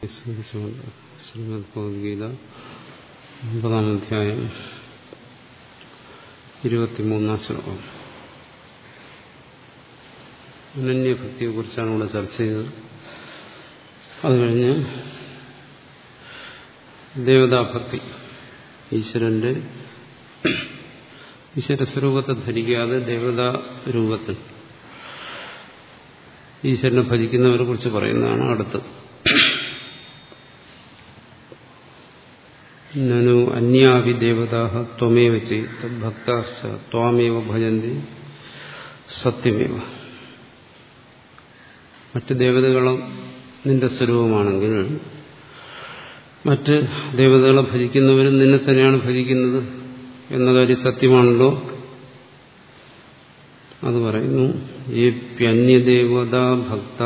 വിസ്മരിച്ചുകൊണ്ട് ശ്രീമദ് ഭഗവത്ഗീത ഒമ്പതാം അധ്യായം ഇരുപത്തിമൂന്നാം ശ്ലോകം അനന്യഭക്തിയെ കുറിച്ചാണ് ഇവിടെ ചർച്ച ചെയ്തത് അത് കഴിഞ്ഞ് ദേവതാഭക്തി ഈശ്വരന്റെ ഈശ്വര സ്വരൂപത്തെ ധരിക്കാതെ ദേവതാ രൂപത്തിൽ ഈശ്വരനെ ഭജിക്കുന്നവരെ കുറിച്ച് പറയുന്നതാണ് അടുത്ത് നനു അന്യാപി ദേവതാ ത്വമേവ ചെയ്ത് ഭക്താശ്ച ത്വാമേവ ഭജന്തി സത്യമേവ മറ്റ് ദേവതകളും നിന്റെ സ്വരൂപമാണെങ്കിൽ മറ്റ് ദേവതകളെ ഭജിക്കുന്നവരും നിന്നെ തന്നെയാണ് ഭജിക്കുന്നത് എന്ന കാര്യം സത്യമാണല്ലോ അത് പറയുന്നു ഈ പ്യന്യദേവതാ ഭക്ത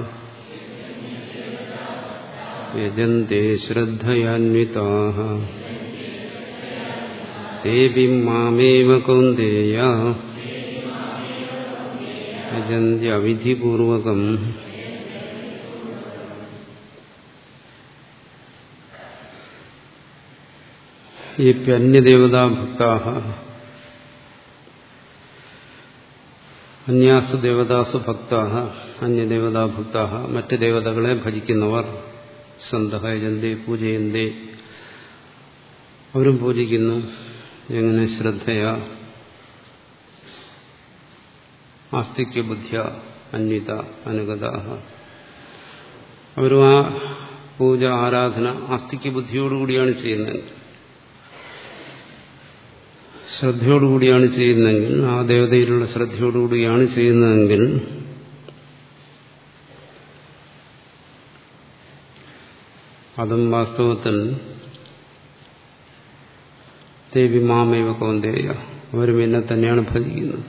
യജന്തേ ശ്രദ്ധയാന്വിതാ ദേവി മാമേവ കൗന്ദേയ യജന്ത്യവിധിപൂർവകം ഈ പ്യന്യദേവതാ ഭക്താ അന്യാസു ദേവതാസു ഭക്ത അന്യദേവതാ ഭക്ത മറ്റ് ദേവതകളെ ഭജിക്കുന്നവർ സന്തഹയജന്തേ പൂജയന്തേ അവരും പൂജിക്കുന്നു എങ്ങനെ ശ്രദ്ധയ ആസ്തിക്യ ബുദ്ധ്യ അന്വിത അനുഗത അവരും ആ പൂജ ആരാധന ആസ്തിക്യ ബുദ്ധിയോടുകൂടിയാണ് ചെയ്യുന്നത് ശ്രദ്ധയോടുകൂടിയാണ് ചെയ്യുന്നതെങ്കിൽ ആ ദേവതയിലുള്ള ശ്രദ്ധയോടുകൂടിയാണ് ചെയ്യുന്നതെങ്കിൽ അതും വാസ്തവത്തിൽ ദേവി മാമൈവ കൗന്ദേയ അവരും എന്നെ തന്നെയാണ് ഭജിക്കുന്നത്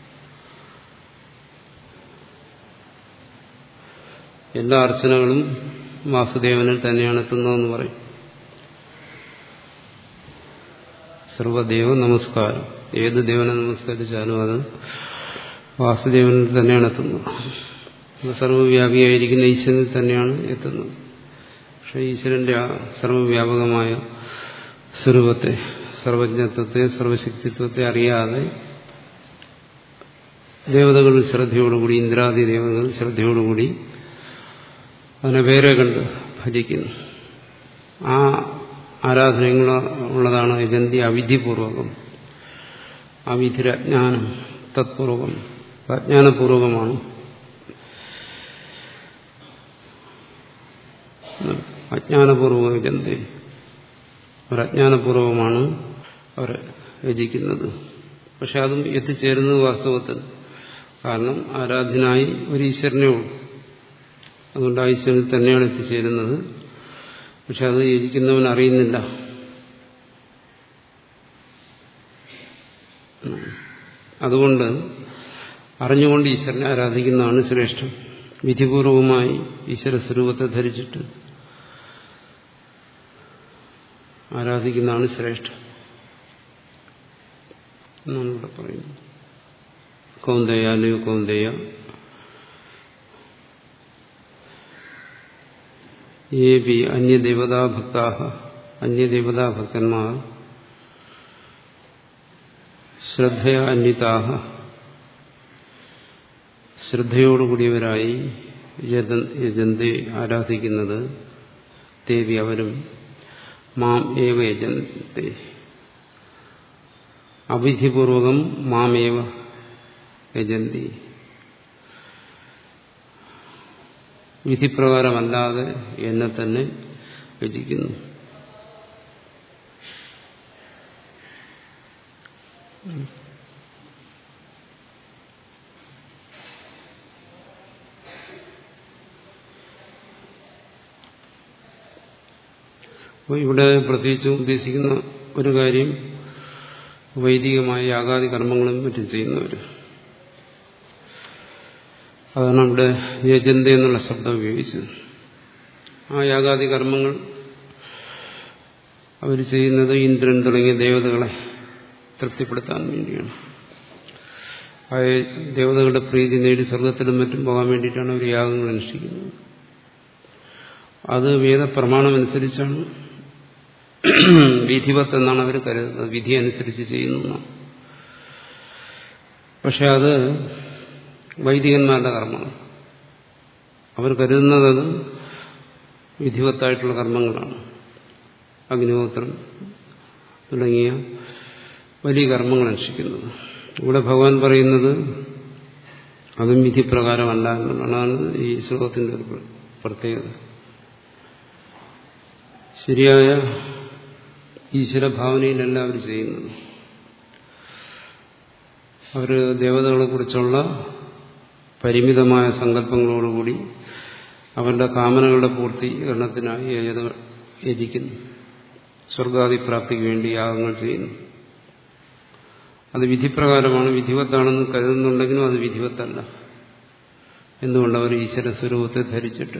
എല്ലാ അർച്ചനകളും വാസുദേവനിൽ തന്നെയാണ് എത്തുന്നതെന്ന് പറയും സർവദേവ നമസ്കാരം ഏത് ദേവനെ നമസ്കരിച്ചാലും അത് വാസുദേവനിൽ തന്നെയാണ് എത്തുന്നത് അത് സർവവ്യാപിയായിരിക്കുന്ന ഈശ്വരനിൽ തന്നെയാണ് എത്തുന്നത് പക്ഷെ ഈശ്വരന്റെ ആ സർവവ്യാപകമായ സ്വരൂപത്തെ സർവജ്ഞത്വത്തെ സർവശക്തിത്വത്തെ അറിയാതെ ദേവതകൾ ശ്രദ്ധയോടുകൂടി ഇന്ദ്രാദി ദേവതകൾ ശ്രദ്ധയോടുകൂടി അതിനെ വേറെ കണ്ട് ഭജിക്കുന്നു ആ ആരാധനയുള്ള ഉള്ളതാണ് യജന്തി അവിധിപൂർവകം അവിധിരജ്ഞാനം തത്പൂർവകം അജ്ഞാനപൂർവകമാണ് അജ്ഞാനപൂർവക യജന്തി ഒരജ്ഞാനപൂർവകമാണ് അവർ യജിക്കുന്നത് പക്ഷെ അതും എത്തിച്ചേരുന്നത് വാസ്തവത്തിൽ കാരണം ആരാധ്യനായി ഒരു ഈശ്വരനേ ഉള്ളൂ അതുകൊണ്ട് ആ ഈശ്വരനിൽ തന്നെയാണ് എത്തിച്ചേരുന്നത് പക്ഷെ അത് യജിക്കുന്നവൻ അറിയുന്നില്ല അതുകൊണ്ട് അറിഞ്ഞുകൊണ്ട് ഈശ്വരനെ ആരാധിക്കുന്നതാണ് ശ്രേഷ്ഠം വിധിപൂർവമായി ഈശ്വര സ്വരൂപത്തെ ധരിച്ചിട്ട് ആരാധിക്കുന്നതാണ് ശ്രേഷ്ഠം എന്നാണ് ഇവിടെ പറയുന്നത് കൗന്ദയ അല്ലയോ കൗന്ദയ ഏപി അന്യദേവതാഭക്താ അന്യദേവതാഭക്തന്മാർ ശ്രദ്ധയ അന്വിതാഹ ശ്രദ്ധയോടുകൂടിയവരായി യജന്തെ ആരാധിക്കുന്നത് ദേവി അവരും മാം ഏവ യജന്തെ അവിധിപൂർവകം മാമേവ യജന്തി വിധിപ്രകാരമല്ലാതെ എന്നെ തന്നെ യജിക്കുന്നു അപ്പോൾ ഇവിടെ പ്രത്യേകിച്ച് ഉദ്ദേശിക്കുന്ന ഒരു കാര്യം വൈദികമായ യാഗാദി കർമ്മങ്ങളും മറ്റും ചെയ്യുന്നവർ അതാണ് ഇവിടെ യജന്ത എന്നുള്ള ശബ്ദം ഉപയോഗിച്ചത് ആ യാഗാദി കർമ്മങ്ങൾ അവർ ചെയ്യുന്നത് ഇന്ദ്രൻ തുടങ്ങിയ ദേവതകളെ തൃപ്തിപ്പെടുത്താൻ വേണ്ടിയാണ് ആ ദേവതകളുടെ പ്രീതി നേടി സ്വർഗത്തിലും മറ്റും പോകാൻ വേണ്ടിയിട്ടാണ് അവർ യാഗങ്ങൾ അനുഷ്ഠിക്കുന്നത് അത് വേദപ്രമാണമനുസരിച്ചാണ് വിധിവത്ത് എന്നാണ് അവർ കരുതുന്നത് വിധി അനുസരിച്ച് ചെയ്യുന്നു പക്ഷെ അത് വൈദികന്മാരുടെ കർമ്മങ്ങൾ അവർ കരുതുന്നത് അത് വിധിവത്തായിട്ടുള്ള കർമ്മങ്ങളാണ് അഗ്നിഹോത്രം തുടങ്ങിയ വലിയ കർമ്മങ്ങൾ അനുഷ്ഠിക്കുന്നത് ഇവിടെ ഭഗവാൻ പറയുന്നത് അതും വിധിപ്രകാരമല്ല എന്നുള്ളതാണ് ഈ ശ്ലോകത്തിന്റെ ഒരു പ്രത്യേകത ശരിയായ ഈശ്വരഭാവനയിലല്ല അവർ ചെയ്യുന്നത് അവർ ദേവതകളെക്കുറിച്ചുള്ള പരിമിതമായ സങ്കല്പങ്ങളോടുകൂടി അവരുടെ കാമനകളുടെ പൂർത്തീകരണത്തിനായി യജിക്കുന്നു സ്വർഗാദിപ്രാപ്തിക്ക് വേണ്ടി യാഗങ്ങൾ ചെയ്യുന്നു അത് വിധിപ്രകാരമാണ് വിധിവത്താണെന്ന് കരുതുന്നുണ്ടെങ്കിലും അത് വിധിവത്തല്ല എന്തുകൊണ്ട് അവർ ഈശ്വര സ്വരൂപത്തെ ധരിച്ചിട്ട്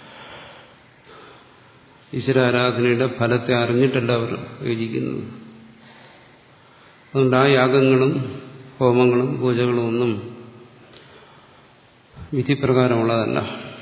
ഈശ്വരാരാധനയുടെ ഫലത്തെ അറിഞ്ഞിട്ടല്ല അവർ യോജിക്കുന്നത് അതുകൊണ്ട് ആ യാഗങ്ങളും ഹോമങ്ങളും പൂജകളും ഒന്നും വിധിപ്രകാരമുള്ളതല്ല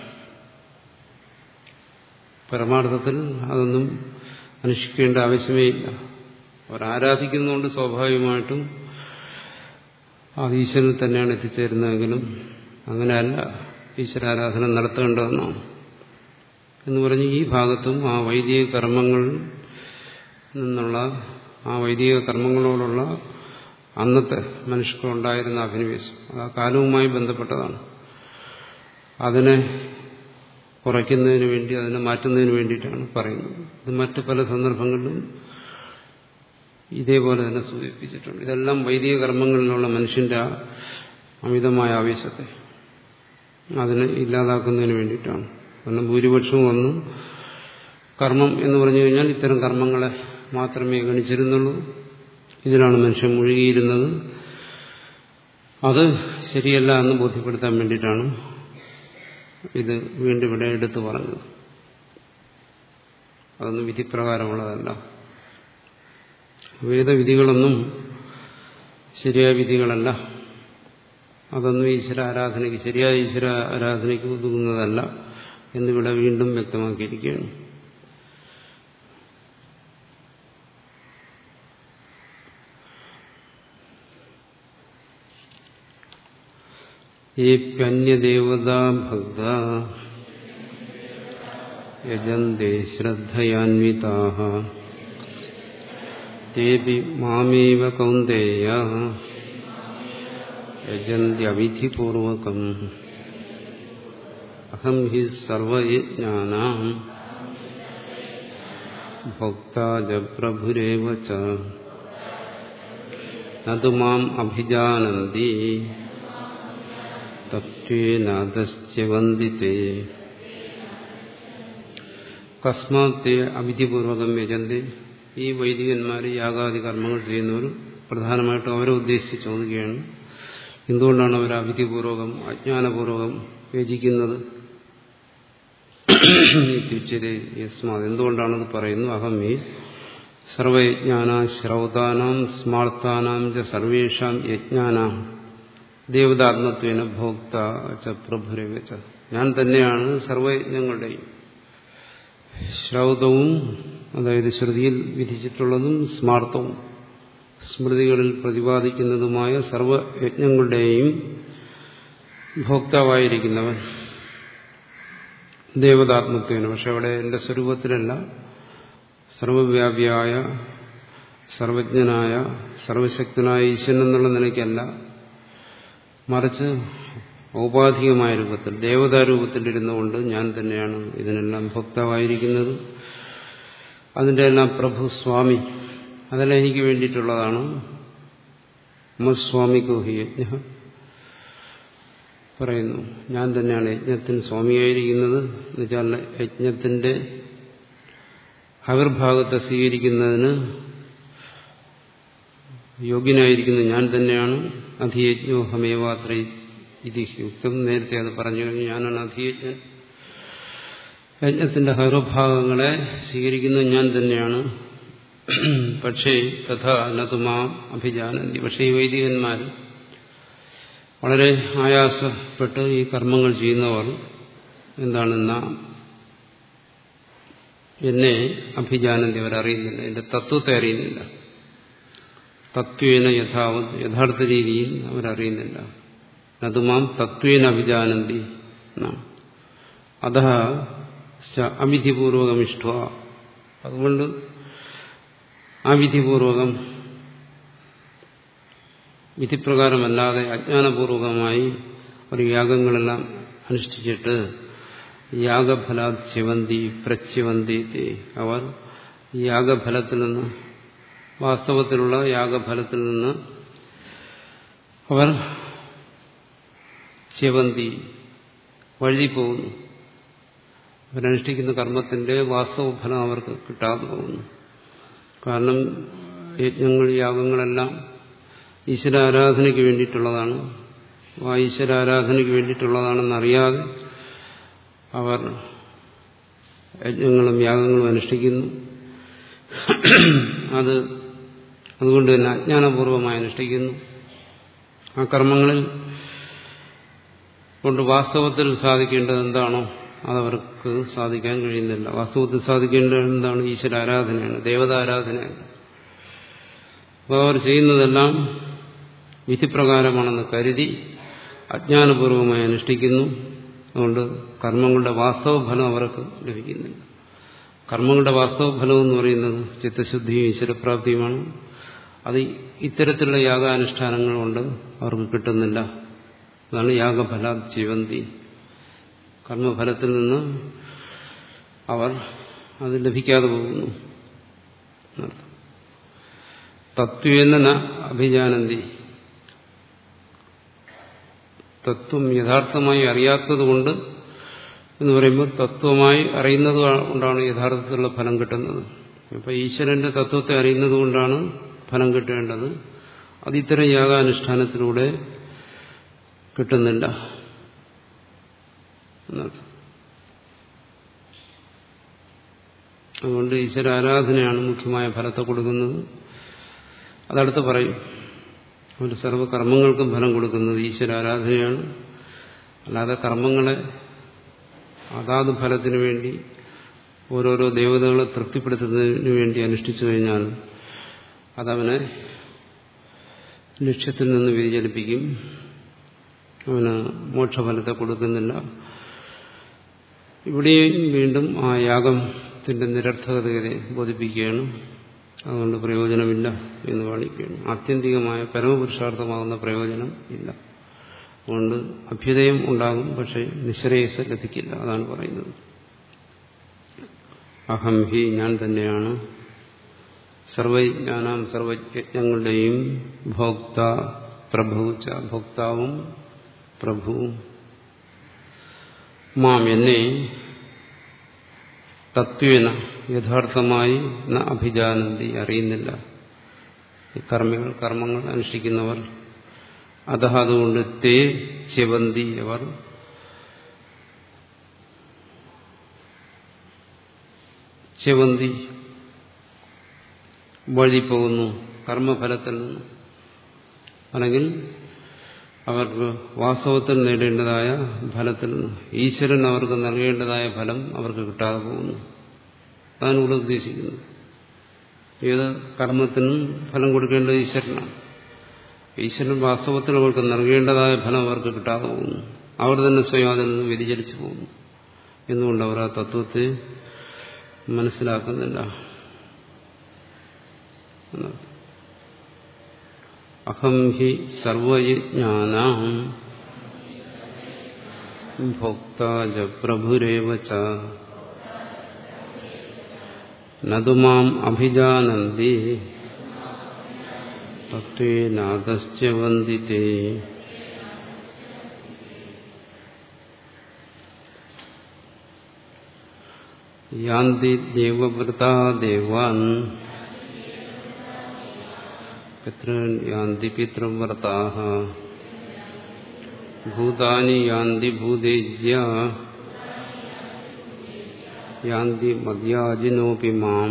പരമാർത്ഥത്തിൽ അതൊന്നും അനുഷ്ഠിക്കേണ്ട ആവശ്യമേ ഇല്ല അവർ ആരാധിക്കുന്നതുകൊണ്ട് സ്വാഭാവികമായിട്ടും ആ ഈശ്വരനിൽ തന്നെയാണ് എത്തിച്ചേരുന്നതെങ്കിലും അങ്ങനെയല്ല ഈശ്വരാരാധന നടത്തേണ്ടതെന്നാണ് എന്ന് പറഞ്ഞ് ഈ ഭാഗത്തും ആ വൈദിക കർമ്മങ്ങളിൽ നിന്നുള്ള ആ വൈദിക കർമ്മങ്ങളോടുള്ള അന്നത്തെ മനുഷ്യർക്കുണ്ടായിരുന്ന അഭിനിവേശം അത് ആ കാലവുമായി ബന്ധപ്പെട്ടതാണ് അതിനെ കുറയ്ക്കുന്നതിന് വേണ്ടി അതിനെ മാറ്റുന്നതിന് വേണ്ടിയിട്ടാണ് പറയുന്നത് ഇത് മറ്റു പല സന്ദർഭങ്ങളിലും ഇതേപോലെ തന്നെ സൂചിപ്പിച്ചിട്ടുണ്ട് ഇതെല്ലാം വൈദിക കർമ്മങ്ങളിലുള്ള മനുഷ്യന്റെ ആ അമിതമായ ആവേശത്തെ അതിനെ ഇല്ലാതാക്കുന്നതിന് വേണ്ടിയിട്ടാണ് കാരണം ഭൂരിപക്ഷവും വന്നു കർമ്മം എന്ന് പറഞ്ഞു കഴിഞ്ഞാൽ ഇത്തരം കർമ്മങ്ങളെ മാത്രമേ ഗണിച്ചിരുന്നുള്ളൂ ഇതിലാണ് മനുഷ്യൻ മുഴുകിയിരുന്നത് അത് ശരിയല്ല എന്ന് ബോധ്യപ്പെടുത്താൻ വേണ്ടിയിട്ടാണ് ഇത് വീണ്ടും ഇവിടെ എടുത്തു പറഞ്ഞത് അതൊന്നും വിധിപ്രകാരമുള്ളതല്ല വേദവിധികളൊന്നും ശരിയായ വിധികളല്ല അതൊന്നും ഈശ്വര ആരാധനയ്ക്ക് ശരിയായ ഈശ്വര ആരാധനയ്ക്ക് ഒതുങ്ങുന്നതല്ല എന്നിവിടെ വീണ്ടും വ്യക്തമാക്കിയിരിക്കുകയാണ് ഏപ്യന്യദേവതാ ഭക്ത യജന്തേ ശ്രദ്ധയാൻവിതാ തേപി മാമേവ കൗന്ദേയ യജന്ത്യവിധിപൂർവകം അഹം ഹി സർവയജ്ഞാനാം ഭോക്താജ പ്രഭുരേവ ച നതു മാം അഭിജാനന്തി തത്വേനാദശ്ച വന്ദിതേ കസ്മാത്തെ അവിധിപൂർവകം യജന്തി ഈ വൈദികന്മാർ യാഗാദി കർമ്മങ്ങൾ ചെയ്യുന്നവർ പ്രധാനമായിട്ടും അവരെ ഉദ്ദേശിച്ച് ചോദിക്കുകയാണ് എന്തുകൊണ്ടാണ് അവർ അവിധിപൂർവകം അജ്ഞാനപൂർവകം യജിക്കുന്നത് തിരിച്ചത് യസ്മാത് എന്തുകൊണ്ടാണത് പറയുന്നു അഹം ഈ സർവയജ്ഞാന ശ്രൗതാനാം സ്മാർത്താനാം ച സർവേഷാം യജ്ഞാനാം ദേവതാത്മത്വേന ഭോക്ത ച പ്രഭുരവച്ച ഞാൻ തന്നെയാണ് സർവയജ്ഞങ്ങളുടെയും ശ്രൗതവും അതായത് ശ്രുതിയിൽ വിധിച്ചിട്ടുള്ളതും സ്മാർത്ഥവും സ്മൃതികളിൽ പ്രതിപാദിക്കുന്നതുമായ സർവയജ്ഞങ്ങളുടെയും ഭോക്താവായിരിക്കുന്നവൻ ദേവതാത്മത്വേന പക്ഷെ അവിടെ എന്റെ സ്വരൂപത്തിലല്ല സർവവ്യാപിയായ സർവജ്ഞനായ സർവശക്തനായ ഈശ്വരൻ എന്നുള്ള നിലയ്ക്കല്ല മറിച്ച് ഔപാധികമായ രൂപത്തിൽ ദേവതാരൂപത്തിലിരുന്നുകൊണ്ട് ഞാൻ തന്നെയാണ് ഇതിനെല്ലാം ഭോക്താവായിരിക്കുന്നത് അതിൻ്റെ എല്ലാം പ്രഭു സ്വാമി അതെല്ലാം എനിക്ക് വേണ്ടിയിട്ടുള്ളതാണ് മസ്വാമിക്കോ ഹി യജ്ഞ പറയുന്നു ഞാൻ തന്നെയാണ് യജ്ഞത്തിന് സ്വാമിയായിരിക്കുന്നത് എന്നുവെച്ചാൽ യജ്ഞത്തിന്റെ ആവിർഭാഗത്തെ സ്വീകരിക്കുന്നതിന് യോഗ്യനായിരിക്കുന്ന ഞാൻ തന്നെയാണ് അധിയജ്ഞോ ഹമേവാത്ര ഇത് യുക്തം നേരത്തെ അത് പറഞ്ഞു കഴിഞ്ഞു ഞാനാണ് അധിയജ്ഞൻ യജ്ഞത്തിന്റെ ഹൈറഭാഗങ്ങളെ സ്വീകരിക്കുന്നത് ഞാൻ തന്നെയാണ് പക്ഷേ തഥാ നതുമാം അഭിജാനന്തി പക്ഷേ ഈ വൈദികന്മാർ വളരെ ആയാസപ്പെട്ട് ഈ കർമ്മങ്ങൾ ചെയ്യുന്നവർ എന്താണ് നാം എന്നെ അഭിജാനന്തി അവരറിയുന്നില്ല എന്റെ തത്വത്തെ അറിയുന്നില്ല തത്വേന യഥാവത് യഥാർത്ഥ രീതിയിൽ അവരറിയുന്നില്ല അതുമാം തത്വേന അഭിജാനന്തി അത അവിധിപൂർവകം ഇഷ്ട അതുകൊണ്ട് അവിധിപൂർവകം വിധിപ്രകാരമല്ലാതെ അജ്ഞാനപൂർവകമായി ഒരു യാഗങ്ങളെല്ലാം അനുഷ്ഠിച്ചിട്ട് യാഗഫലാത് ചിവന്തി പ്രച്യവന്തി അവർ യാഗഫലത്തിൽ നിന്ന് വാസ്തവത്തിലുള്ള യാഗഫലത്തിൽ നിന്ന് അവർ ചിവന്തി വഴുതിപ്പോകുന്നു അവരനുഷ്ഠിക്കുന്ന കർമ്മത്തിന്റെ വാസ്തവ ഫലം അവർക്ക് കിട്ടാതെ പോകുന്നു കാരണം യജ്ഞങ്ങൾ യാഗങ്ങളെല്ലാം ഈശ്വരാരാധനയ്ക്ക് വേണ്ടിയിട്ടുള്ളതാണ് ആ ഈശ്വരാരാധനയ്ക്ക് വേണ്ടിയിട്ടുള്ളതാണെന്നറിയാതെ അവർ യജ്ഞങ്ങളും യാഗങ്ങളും അനുഷ്ഠിക്കുന്നു അത് അതുകൊണ്ട് തന്നെ അജ്ഞാനപൂർവമായി അനുഷ്ഠിക്കുന്നു ആ കർമ്മങ്ങളിൽ കൊണ്ട് വാസ്തവത്തിൽ സാധിക്കേണ്ടത് എന്താണോ അതവർക്ക് സാധിക്കാൻ കഴിയുന്നില്ല വാസ്തവത്തിൽ സാധിക്കേണ്ടത് എന്താണ് ഈശ്വര ആരാധനയാണ് ദേവതാരാധനയാണ് അപ്പോൾ അവർ ചെയ്യുന്നതെല്ലാം വിധിപ്രകാരമാണെന്ന് കരുതി അജ്ഞാനപൂർവമായി അനുഷ്ഠിക്കുന്നു അതുകൊണ്ട് കർമ്മങ്ങളുടെ വാസ്തവ ഫലം അവർക്ക് ലഭിക്കുന്നില്ല കർമ്മങ്ങളുടെ വാസ്തവ ഫലം എന്ന് പറയുന്നത് ചിത്തശുദ്ധിയും ഈശ്വരപ്രാപ്തിയുമാണ് അത് ഇത്തരത്തിലുള്ള യാഗാനുഷ്ഠാനങ്ങൾ കൊണ്ട് അവർക്ക് കിട്ടുന്നില്ല അതാണ് യാഗഫല ജീവന്തി കർമ്മഫലത്തിൽ നിന്ന് അവർ അത് ലഭിക്കാതെ പോകുന്നു തത്വേന അഭിജാനന്തി തത്വം യഥാർത്ഥമായി അറിയാത്തതുകൊണ്ട് എന്ന് പറയുമ്പോൾ തത്വമായി അറിയുന്നത് കൊണ്ടാണ് യഥാർത്ഥത്തിലുള്ള ഫലം കിട്ടുന്നത് ഇപ്പൊ ഈശ്വരന്റെ തത്വത്തെ അറിയുന്നത് കൊണ്ടാണ് ഫലം കിട്ടേണ്ടത് അത് ഇത്തരം യാഗാനുഷ്ഠാനത്തിലൂടെ കിട്ടുന്നില്ല അതുകൊണ്ട് ഈശ്വര ആരാധനയാണ് മുഖ്യമായ ഫലത്തെ കൊടുക്കുന്നത് അതടുത്ത് പറയും ഒരു സർവ്വകർമ്മങ്ങൾക്കും ഫലം കൊടുക്കുന്നത് ഈശ്വര ആരാധനയാണ് അല്ലാതെ കർമ്മങ്ങളെ അതാത് ഫലത്തിന് വേണ്ടി ഓരോരോ ദേവതകളെ തൃപ്തിപ്പെടുത്തുന്നതിന് വേണ്ടി അനുഷ്ഠിച്ചു കഴിഞ്ഞാൽ അതവനെ ലക്ഷ്യത്തിൽ നിന്ന് വ്യതിചലിപ്പിക്കും അവന് മോക്ഷഫലത്തെ കൊടുക്കുന്നില്ല ഇവിടെയും വീണ്ടും ആ യാഗത്തിന്റെ നിരർത്ഥകതയെ ബോധിപ്പിക്കുകയാണ് അതുകൊണ്ട് പ്രയോജനമില്ല എന്ന് കാണിക്കുകയാണ് ആത്യന്തികമായ പരമപുരുഷാർത്ഥമാകുന്ന പ്രയോജനം ഇല്ല അതുകൊണ്ട് അഭ്യുദയം ഉണ്ടാകും പക്ഷെ നിശ്രേയസ് ലഭിക്കില്ല അതാണ് പറയുന്നത് അഹം ഹി ഞാൻ തന്നെയാണ് സർവജ്ഞാനാം സർവജ്ഞങ്ങളുടെയും ഭോക്ത പ്രഭുച്ച ഭോക്താവും പ്രഭുവും മാം എന്നെ തത്വേന യഥാർത്ഥമായി ന അഭിജാനന്തി അറിയുന്നില്ല ഈ കർമ്മികൾ കർമ്മങ്ങൾ അനുഷ്ഠിക്കുന്നവർ അത അതുകൊണ്ട് തേ ചെവന്തി അവർ ചെവന്തി വഴിപ്പോകുന്നു കർമ്മഫലത്തിൽ നിന്ന് അല്ലെങ്കിൽ അവർക്ക് വാസ്തവത്തിൽ നേടേണ്ടതായ ഫലത്തിൽ നിന്ന് ഈശ്വരൻ അവർക്ക് നൽകേണ്ടതായ ഫലം അവർക്ക് കിട്ടാതെ പോകുന്നു അതാണ് ഇവിടെ ഉദ്ദേശിക്കുന്നത് ഏത് കർമ്മത്തിനും ഫലം കൊടുക്കേണ്ടത് ഈശ്വരനാണ് ഈശ്വരൻ വാസ്തവത്തിൽ അവർക്ക് നൽകേണ്ടതായ ഫലം അവർക്ക് കിട്ടാതെ പോകുന്നു അവർ തന്നെ സ്വയം അതിൽ നിന്ന് വ്യതിചലിച്ചു പോകുന്നു എന്നുകൊണ്ട് അവർ ആ തത്വത്തെ മനസ്സിലാക്കുന്നില്ല അഹം ഹി സർവജ്ഞാനാം ഭോക്താജ പ്രഭുരേവ ച നതുമാം അഭിജാനന്തി തത്വേനാദശ്ച വന്ദിതേ യാന്തി ദേവവൃതാ ദേവാൻ പിതൃൻ യാന്തി പിതൃവ്രതാ ഭൂതാനി യാന്തി ഭൂതേജ്യ യാന്തി മദ്യാജിനോപി മാം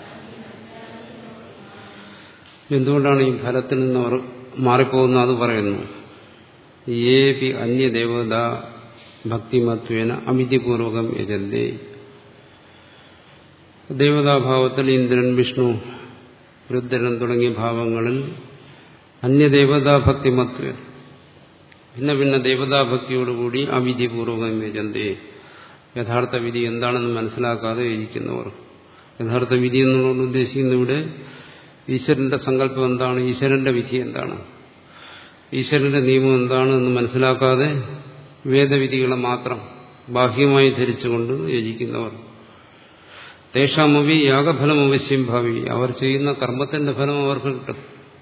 എന്തുകൊണ്ടാണ് ഈ ഫലത്തിൽ നിന്ന് അവർ മാറിപ്പോകുന്ന അത് പറയുന്നു ഏപി അന്യദേവത ഭക്തിമത്വേന അമിതിപൂർവകം യജന്തേ ദേവതാഭാവത്തിൽ ഇന്ദ്രൻ വിഷ്ണു രുദ്രൻ തുടങ്ങിയ ഭാവങ്ങളിൽ അന്യദേവതാഭക്തി മത്വ ഭിന്ന ഭിന്ന ദേവതാഭക്തിയോടുകൂടി അവിധിപൂർവകം യജന്തേ യഥാർത്ഥ വിധി എന്താണെന്ന് മനസ്സിലാക്കാതെ ഇരിക്കുന്നവർ യഥാർത്ഥ വിധി എന്നുള്ളത് ഉദ്ദേശിക്കുന്ന ഇവിടെ ഈശ്വരന്റെ സങ്കല്പം എന്താണ് ഈശ്വരന്റെ വിധി എന്താണ് ഈശ്വരന്റെ നിയമം എന്താണ് എന്ന് മനസ്സിലാക്കാതെ വേദവിധികളെ മാത്രം ബാഹ്യമായി ധരിച്ചുകൊണ്ട് യജിക്കുന്നവർ തേഷാമവി യാഗഫലം അവശ്യം ഭാവി അവർ ചെയ്യുന്ന കർമ്മത്തിന്റെ ഫലം അവർക്ക് കിട്ടും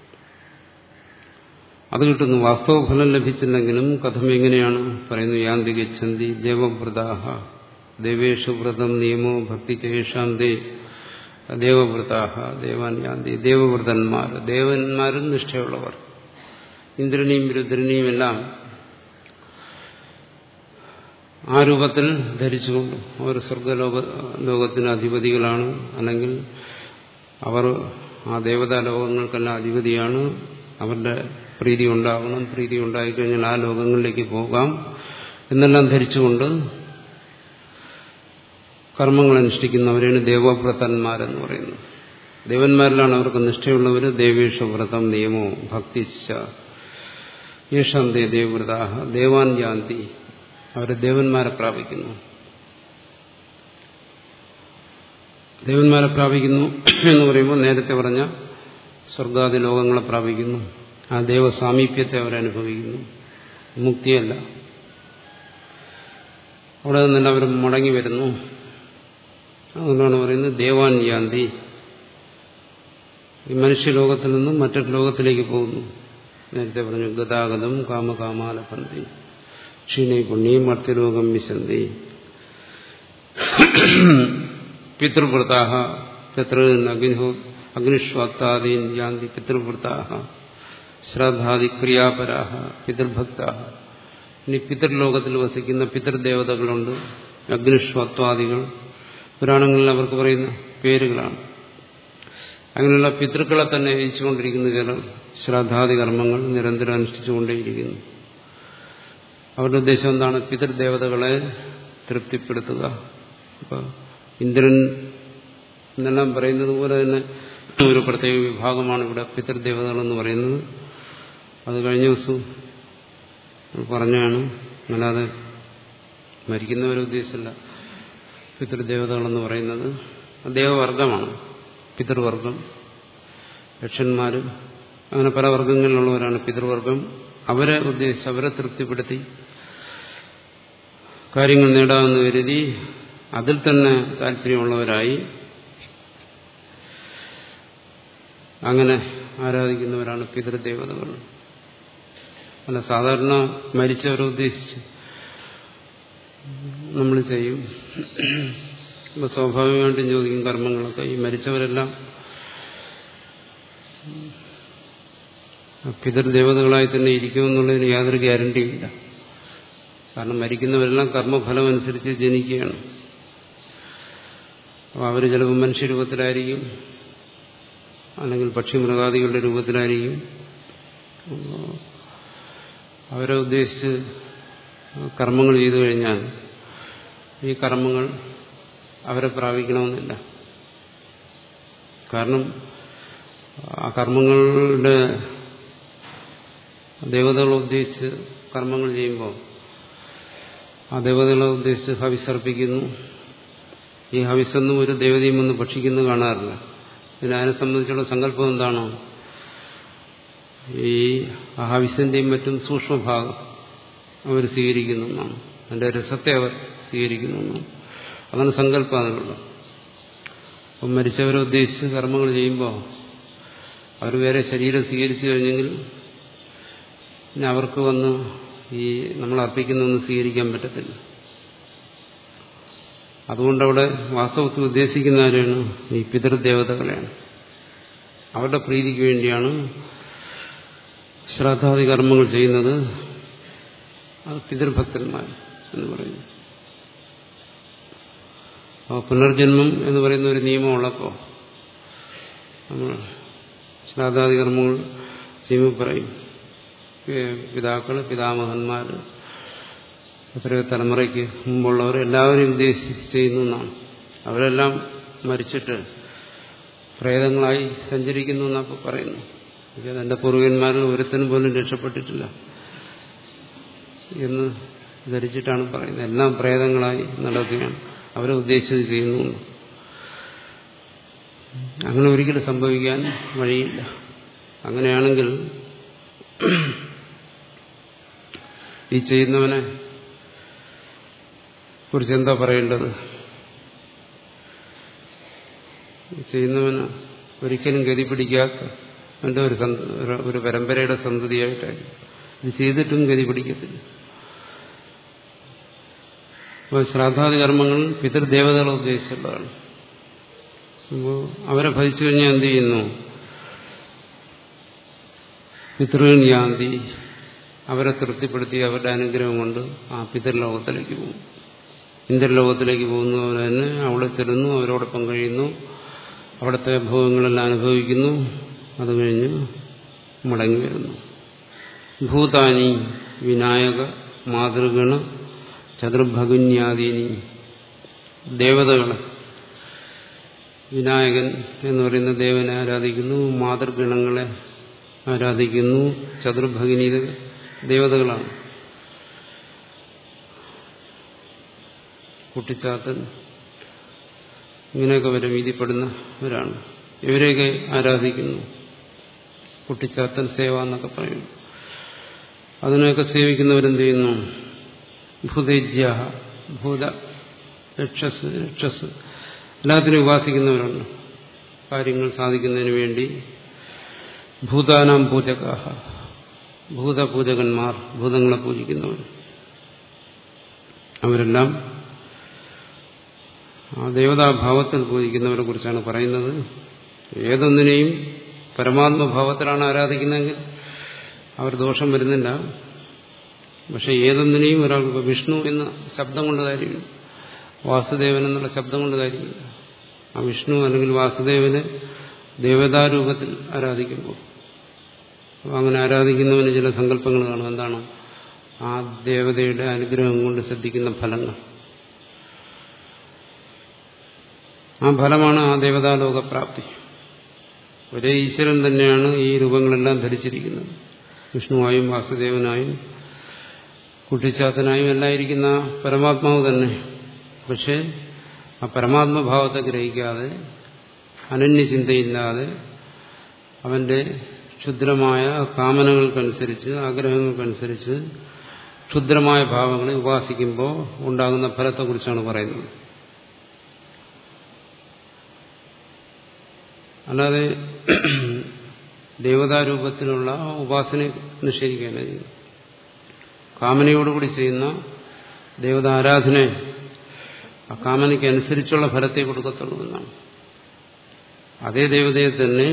അത് കിട്ടുന്നു വാസ്തവ ഫലം ലഭിച്ചില്ലെങ്കിലും കഥം എങ്ങനെയാണ് പറയുന്നു യാന്തി ഗച്ഛന്തി ദേവവ്രതാഹ ദേവേഷു വ്രതം നിയമോ ഭക്തി ചേഷാം ദേ ദേവവ്രതാഹ ദേവാൻ യാന്തി ദേവവ്രതന്മാർ ദേവന്മാരും നിഷ്ഠയുള്ളവർ ഇന്ദ്രനെയും രുദ്രനെയും എല്ലാം ആ രൂപത്തിൽ ധരിച്ചുകൊണ്ട് അവർ സ്വർഗലോക ലോകത്തിന് അധിപതികളാണ് അല്ലെങ്കിൽ അവർ ആ ദേവതാ ലോകങ്ങൾക്കെല്ലാം അധിപതിയാണ് അവരുടെ പ്രീതി ഉണ്ടാകണം പ്രീതി ഉണ്ടായിക്കഴിഞ്ഞാൽ ആ ലോകങ്ങളിലേക്ക് പോകാം എന്നെല്ലാം ധരിച്ചുകൊണ്ട് കർമ്മങ്ങൾ അനുഷ്ഠിക്കുന്നവരെയാണ് ദേവവ്രതന്മാരെന്ന് പറയുന്നത് ദേവന്മാരിലാണ് അവർക്ക് നിഷ്ഠയുള്ളവർ ദേവേഷ വ്രതം നിയമോ ഭക്തി യേശാം ദേ ദേവവ്രതാഹ ദേവാൻ ജാന്തി അവർ ദേവന്മാരെ പ്രാപിക്കുന്നു ദേവന്മാരെ പ്രാപിക്കുന്നു എന്ന് പറയുമ്പോൾ നേരത്തെ പറഞ്ഞ സ്വർഗാദി ലോകങ്ങളെ പ്രാപിക്കുന്നു ആ ദേവസാമീപ്യത്തെ അവരനുഭവിക്കുന്നു മുക്തിയല്ല അവിടെ നിന്നെല്ലാം അവർ മടങ്ങി വരുന്നു അതുകൊണ്ടാണ് പറയുന്നത് ദേവാൻ യാന്തി ഈ മനുഷ്യലോകത്തിൽ നിന്നും മറ്റൊരു ലോകത്തിലേക്ക് പോകുന്നു നേരത്തെ പറഞ്ഞു ഗതാഗതം കാമകാമാലപന്തി ക്ഷീണി പുണ്യം മർത്യലോകം വിശന്തി പിതൃവൃതാഹ പിതൃൻ അഗ്നിഹോ അഗ്നിഷ്വാത്താദീൻ യാന്തി പിതൃവൃതാഹ ശ്രാദ്ധാദി ക്രിയാപരാഹ പിതൃഭക്താഹ ഇനി പിതൃലോകത്തിൽ വസിക്കുന്ന പിതൃദേവതകളുണ്ട് അഗ്നിഷ്വത്വാദികൾ പുരാണങ്ങളിൽ അവർക്ക് പറയുന്ന പേരുകളാണ് അങ്ങനെയുള്ള പിതൃക്കളെ തന്നെ ജയിച്ചുകൊണ്ടിരിക്കുന്ന ചില ശ്രാദ്ധാദി കർമ്മങ്ങൾ നിരന്തരം അനുഷ്ഠിച്ചുകൊണ്ടേയിരിക്കുന്നു അവരുടെ ഉദ്ദേശം എന്താണ് പിതൃദേവതകളെ തൃപ്തിപ്പെടുത്തുക അപ്പൊ ഇന്ദ്രൻ എന്നെല്ലാം പറയുന്നത് പോലെ തന്നെ ഒരു പ്രത്യേക വിഭാഗമാണ് ഇവിടെ പിതൃദേവതകളെന്ന് പറയുന്നത് അത് കഴിഞ്ഞ ദിവസം പറഞ്ഞാണ് അല്ലാതെ മരിക്കുന്നവരെ ഉദ്ദേശിച്ചല്ല പിതൃദേവതകളെന്ന് പറയുന്നത് ദേവവർഗമാണ് പിതൃവർഗം യക്ഷന്മാർ അങ്ങനെ പല വർഗങ്ങളിലുള്ളവരാണ് പിതൃവർഗം അവരെ ഉദ്ദേശിച്ച് അവരെ തൃപ്തിപ്പെടുത്തി കാര്യങ്ങൾ നേടാമെന്ന് കരുതി അതിൽ തന്നെ താല്പര്യമുള്ളവരായി അങ്ങനെ ആരാധിക്കുന്നവരാണ് പിതൃദേവതകൾ അല്ല സാധാരണ മരിച്ചവരെ ഉദ്ദേശിച്ച് നമ്മൾ ചെയ്യും ഇപ്പൊ സ്വാഭാവികമായിട്ടും ചോദിക്കും കർമ്മങ്ങളൊക്കെ ഈ മരിച്ചവരെല്ലാം പിതൃദേവതകളായി തന്നെ ഇരിക്കുമെന്നുള്ളതിന് യാതൊരു ഗ്യാരണ്ടിയുമില്ല കാരണം മരിക്കുന്നവരെല്ലാം കർമ്മഫലം അനുസരിച്ച് ജനിക്കുകയാണ് അപ്പോൾ അവർ ചിലപ്പോൾ മനുഷ്യരൂപത്തിലായിരിക്കും അല്ലെങ്കിൽ പക്ഷിമൃഗാദികളുടെ രൂപത്തിലായിരിക്കും അവരെ ഉദ്ദേശിച്ച് കർമ്മങ്ങൾ ചെയ്തു കഴിഞ്ഞാൽ ഈ കർമ്മങ്ങൾ അവരെ പ്രാപിക്കണമെന്നില്ല കാരണം ആ കർമ്മങ്ങളുടെ ദേവതകളെ ഉദ്ദേശിച്ച് കർമ്മങ്ങൾ ചെയ്യുമ്പോൾ ആ ദേവതകളെ ഉദ്ദേശിച്ച് ഹവിസർപ്പിക്കുന്നു ഈ ഹവിസൊന്നും ഒരു ദേവതയും ഒന്ന് ഭക്ഷിക്കുന്നു കാണാറില്ല പിന്നെ അതിനെ സംബന്ധിച്ചുള്ള സങ്കല്പം എന്താണോ ഈ ഹവിസിന്റെയും മറ്റും സൂക്ഷ്മഭാഗം അവർ സ്വീകരിക്കുന്നു എന്നാണ് അതിന്റെ രസത്തെ അവർ സ്വീകരിക്കുന്നു എന്നാണ് അതാണ് സങ്കല്പം അതിനുള്ളത് അപ്പം മരിച്ചവരെ ഉദ്ദേശിച്ച് കർമ്മങ്ങൾ ചെയ്യുമ്പോൾ അവർ വേറെ ശരീരം സ്വീകരിച്ചു കഴിഞ്ഞെങ്കിൽ പിന്നെ അവർക്ക് വന്ന് ഈ നമ്മൾ അർപ്പിക്കുന്നൊന്നും സ്വീകരിക്കാൻ പറ്റത്തില്ല അതുകൊണ്ടവിടെ വാസ്തവത്തിൽ ഉദ്ദേശിക്കുന്ന ആരെയാണ് ഈ പിതൃദേവതകളെയാണ് അവരുടെ പ്രീതിക്ക് വേണ്ടിയാണ് ശ്രാദ്ധാദി കർമ്മങ്ങൾ ചെയ്യുന്നത് അത് പിതൃഭക്തന്മാർ എന്ന് പറയുന്നു അപ്പോൾ പുനർജന്മം എന്ന് പറയുന്ന ഒരു നിയമമുള്ളപ്പോൾ നമ്മൾ ശ്രാദ്ധാദി കർമ്മങ്ങൾ ചെയ്യുമ്പോൾ പറയും പിതാക്കൾ പിതാമഹന്മാർ എത്രയോ തലമുറയ്ക്ക് മുമ്പുള്ളവർ എല്ലാവരെയും ഉദ്ദേശിച്ച് ചെയ്യുന്നു എന്നാണ് അവരെല്ലാം മരിച്ചിട്ട് പ്രേതങ്ങളായി സഞ്ചരിക്കുന്നു എന്നപ്പോൾ പറയുന്നു പക്ഷേ തന്റെ പൂർവികന്മാരിൽ ഒരുത്തനും പോലും രക്ഷപ്പെട്ടിട്ടില്ല എന്ന് ധരിച്ചിട്ടാണ് പറയുന്നത് എല്ലാം പ്രേതങ്ങളായി നടക്കുകയാണ് അവരെ ഉദ്ദേശിച്ചത് ചെയ്യുന്നു അങ്ങനെ ഒരിക്കലും സംഭവിക്കാൻ വഴിയില്ല അങ്ങനെയാണെങ്കിൽ ഈ ചെയ്യുന്നവനെ കുറിച്ച് എന്താ പറയേണ്ടത് ചെയ്യുന്നവന് ഒരിക്കലും ഗതി പിടിക്കാത്ത അവന്റെ ഒരു ഒരു പരമ്പരയുടെ സന്തതിയായിട്ടായിരിക്കും ഇത് ചെയ്തിട്ടും ഗതി പിടിക്കത്തില്ല അപ്പോൾ ശ്രാദ്ധാദി കർമ്മങ്ങൾ പിതൃദേവതകളെ ഉദ്ദേശിച്ചുള്ളതാണ് അപ്പോൾ അവരെ ഭജിച്ചു കഴിഞ്ഞാൽ എന്ത് ചെയ്യുന്നു പിതൃൻ യാന്തി അവരെ തൃപ്തിപ്പെടുത്തി അവരുടെ അനുഗ്രഹം കൊണ്ട് ആ പിതൃലോകത്തിലേക്ക് പോകും ഇന്ദ്രലോകത്തിലേക്ക് പോകുന്നവർ തന്നെ അവിടെ ചെല്ലുന്നു അവരോടൊപ്പം കഴിയുന്നു അവിടുത്തെ ഭോഗങ്ങളെല്ലാം അനുഭവിക്കുന്നു അത് കഴിഞ്ഞ് മടങ്ങി വരുന്നു ഭൂതാനി വിനായക മാതൃഗണ ചതുർഭഗുന്യാദീനി ദേവതകൾ വിനായകൻ എന്ന് പറയുന്ന ദേവനെ ആരാധിക്കുന്നു മാതൃഗണങ്ങളെ ആരാധിക്കുന്നു ചതുർഭഗിനി ദേവതകളാണ് കുട്ടിച്ചാത്തൻ ഇങ്ങനെയൊക്കെ വരെ വീതിപ്പെടുന്നവരാണ് ഇവരെയൊക്കെ ആരാധിക്കുന്നു കുട്ടിച്ചാത്തൻ സേവ എന്നൊക്കെ പറയുന്നു അതിനെയൊക്കെ സേവിക്കുന്നവരെന്ത് ചെയ്യുന്നു ഭൂതേജ്യ ഭൂത രക്ഷസ് രക്ഷസ് എല്ലാത്തിനും ഉപാസിക്കുന്നവരുണ്ട് കാര്യങ്ങൾ സാധിക്കുന്നതിന് വേണ്ടി ഭൂതാനാം പൂജകാഹ ഭൂതപൂജകന്മാർ ഭൂതങ്ങളെ പൂജിക്കുന്നവർ അവരെല്ലാം ആ ദേവതാഭാവത്തിൽ പൂജിക്കുന്നവരെ കുറിച്ചാണ് പറയുന്നത് ഏതൊന്നിനെയും പരമാത്മഭാവത്തിലാണ് ആരാധിക്കുന്നതെങ്കിൽ അവർ ദോഷം വരുന്നില്ല പക്ഷെ ഏതൊന്നിനെയും ഒരാൾക്ക് വിഷ്ണു എന്ന ശബ്ദം കൊണ്ട് കാര്യമില്ല വാസുദേവൻ എന്നുള്ള ശബ്ദം കൊണ്ട് കാര്യമില്ല ആ വിഷ്ണു അല്ലെങ്കിൽ വാസുദേവനെ ദേവതാരൂപത്തിൽ ആരാധിക്കുമ്പോൾ അങ്ങനെ ആരാധിക്കുന്നവന് ചില സങ്കല്പങ്ങൾ കാണും എന്താണ് ആ ദേവതയുടെ അനുഗ്രഹം കൊണ്ട് ശ്രദ്ധിക്കുന്ന ഫലങ്ങൾ ആ ഫലമാണ് ആ ദേവതാലോകപ്രാപ്തി ഒരേ ഈശ്വരൻ തന്നെയാണ് ഈ രൂപങ്ങളെല്ലാം ധരിച്ചിരിക്കുന്നത് വിഷ്ണുവായും വാസുദേവനായും കുട്ടിച്ചാത്തനായും എല്ലാം ഇരിക്കുന്ന പരമാത്മാവ് തന്നെ പക്ഷേ ആ പരമാത്മഭാവത്തെ ഗ്രഹിക്കാതെ അനന്യചിന്തയില്ലാതെ അവന്റെ ക്ഷുദ്രമായ കാമനകൾക്കനുസരിച്ച് ആഗ്രഹങ്ങൾക്കനുസരിച്ച് ക്ഷുദ്രമായ ഭാവങ്ങളെ ഉപാസിക്കുമ്പോൾ ഉണ്ടാകുന്ന ഫലത്തെക്കുറിച്ചാണ് പറയുന്നത് അല്ലാതെ ദേവതാരൂപത്തിലുള്ള ഉപാസനയെ നിഷേധിക്കാനായി കാമനയോടുകൂടി ചെയ്യുന്ന ദേവതാരാധന ആ കാമനയ്ക്ക് അനുസരിച്ചുള്ള ഫലത്തെ കൊടുക്കത്തുള്ളൂ എന്നാണ് അതേ ദേവതയെ തന്നെ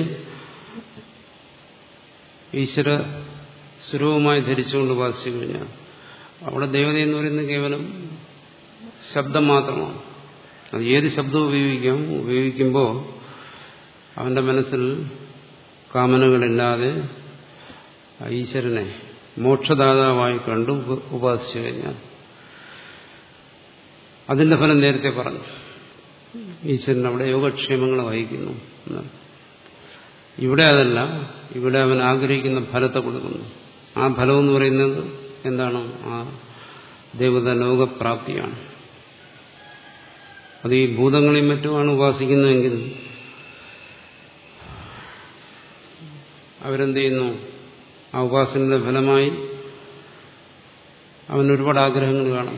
ഈശ്വര സ്വരൂപമായി ധരിച്ചുകൊണ്ട് ഉപാസിച്ചു കഴിഞ്ഞാൽ അവിടെ ദേവത എന്ന് പറയുന്നത് കേവലം ശബ്ദം മാത്രമാണ് അത് ഏത് ശബ്ദവും ഉപയോഗിക്കാം ഉപയോഗിക്കുമ്പോൾ അവന്റെ മനസ്സിൽ കാമനകളില്ലാതെ ഈശ്വരനെ മോക്ഷദാതാവായി കണ്ടു ഉപാസിച്ചു കഴിഞ്ഞാൽ അതിന്റെ ഫലം നേരത്തെ പറഞ്ഞു ഈശ്വരൻ അവിടെ യോഗക്ഷേമങ്ങൾ വഹിക്കുന്നു എന്നാണ് ഇവിടെ അതല്ല ഇവിടെ അവൻ ആഗ്രഹിക്കുന്ന ഫലത്തെ കൊടുക്കുന്നു ആ ഫലം എന്ന് പറയുന്നത് എന്താണ് ആ ദേവത ലോകപ്രാപ്തിയാണ് അത് ഈ ഭൂതങ്ങളെയും മറ്റുമാണ് ഉപാസിക്കുന്നതെങ്കിൽ അവരെന്ത് ചെയ്യുന്നു ആ ഉപാസനയുടെ ഫലമായി അവന് ഒരുപാട് ആഗ്രഹങ്ങൾ കാണും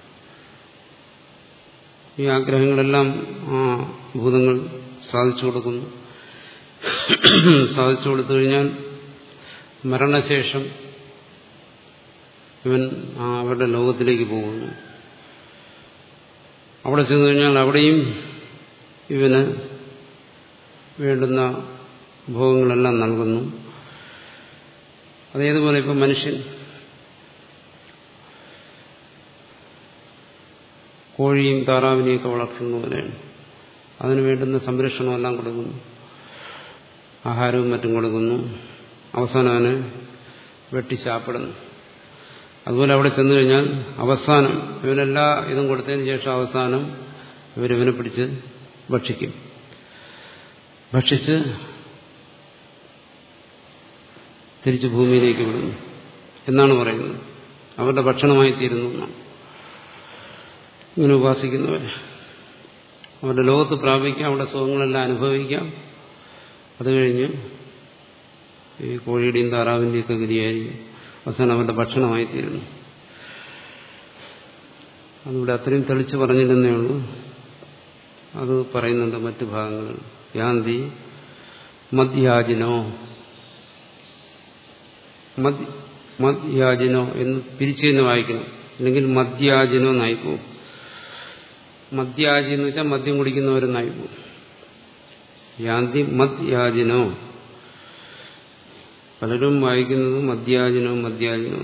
ഈ ആഗ്രഹങ്ങളെല്ലാം ആ ഭൂതങ്ങൾ സാധിച്ചു കൊടുക്കുന്നു സാധിച്ചു കൊടുത്തു കഴിഞ്ഞാൽ മരണശേഷം ഇവൻ ആ അവരുടെ ലോകത്തിലേക്ക് പോകുന്നു അവിടെ ചെന്നു കഴിഞ്ഞാൽ അവിടെയും ഇവന് വേണ്ടുന്ന ഭോഗങ്ങളെല്ലാം നൽകുന്നു അതേതുപോലെ ഇപ്പം മനുഷ്യൻ കോഴിയും താറാവിനെയൊക്കെ വളർത്തുന്ന പോലെയാണ് അതിന് വേണ്ടുന്ന സംരക്ഷണമെല്ലാം കൊടുക്കുന്നു ആഹാരവും മറ്റും കൊടുക്കുന്നു അവസാനം അവനെ വെട്ടിശാപ്പെടുന്നു അതുപോലെ അവിടെ ചെന്നു കഴിഞ്ഞാൽ അവസാനം ഇവനെല്ലാ ഇതും കൊടുത്തതിന് ശേഷം അവസാനം ഇവരിവനെ പിടിച്ച് ഭക്ഷിക്കും ഭക്ഷിച്ച് തിരിച്ച് ഭൂമിയിലേക്ക് വിടുന്നു എന്നാണ് പറയുന്നത് അവരുടെ ഭക്ഷണമായി തീരുന്നു എന്നാണ് ഇങ്ങനെ ഉപാസിക്കുന്നവർ അവരുടെ ലോകത്ത് പ്രാപിക്കാം അവിടെ സുഖങ്ങളെല്ലാം അനുഭവിക്കാം അത് കഴിഞ്ഞ് ഈ കോഴിയുടെയും താറാവിൻ്റെയും ഒക്കെ ഗതിയായിരിക്കും അവസാനം അവരുടെ ഭക്ഷണമായി തീരുന്നു അതിവിടെ അത്രയും തെളിച്ച് പറഞ്ഞില്ലെന്നേ ഉള്ളൂ അത് പറയുന്നുണ്ട് മറ്റു ഭാഗങ്ങളിൽ യാന്തി മദ്യാജിനോ മദ് മദ്യാജിനോ എന്ന് പിരിച്ചു തന്നെ വായിക്കണം അല്ലെങ്കിൽ മദ്യാജിനോ എന്നായിപ്പോവും മദ്യാജി എന്ന് വെച്ചാൽ മദ്യം കുടിക്കുന്നവരെന്നായിപ്പോവും യാന്തി മദ്യാജിനോ പലരും വായിക്കുന്നത് മദ്യാജിനോ മദ്യാജിനോ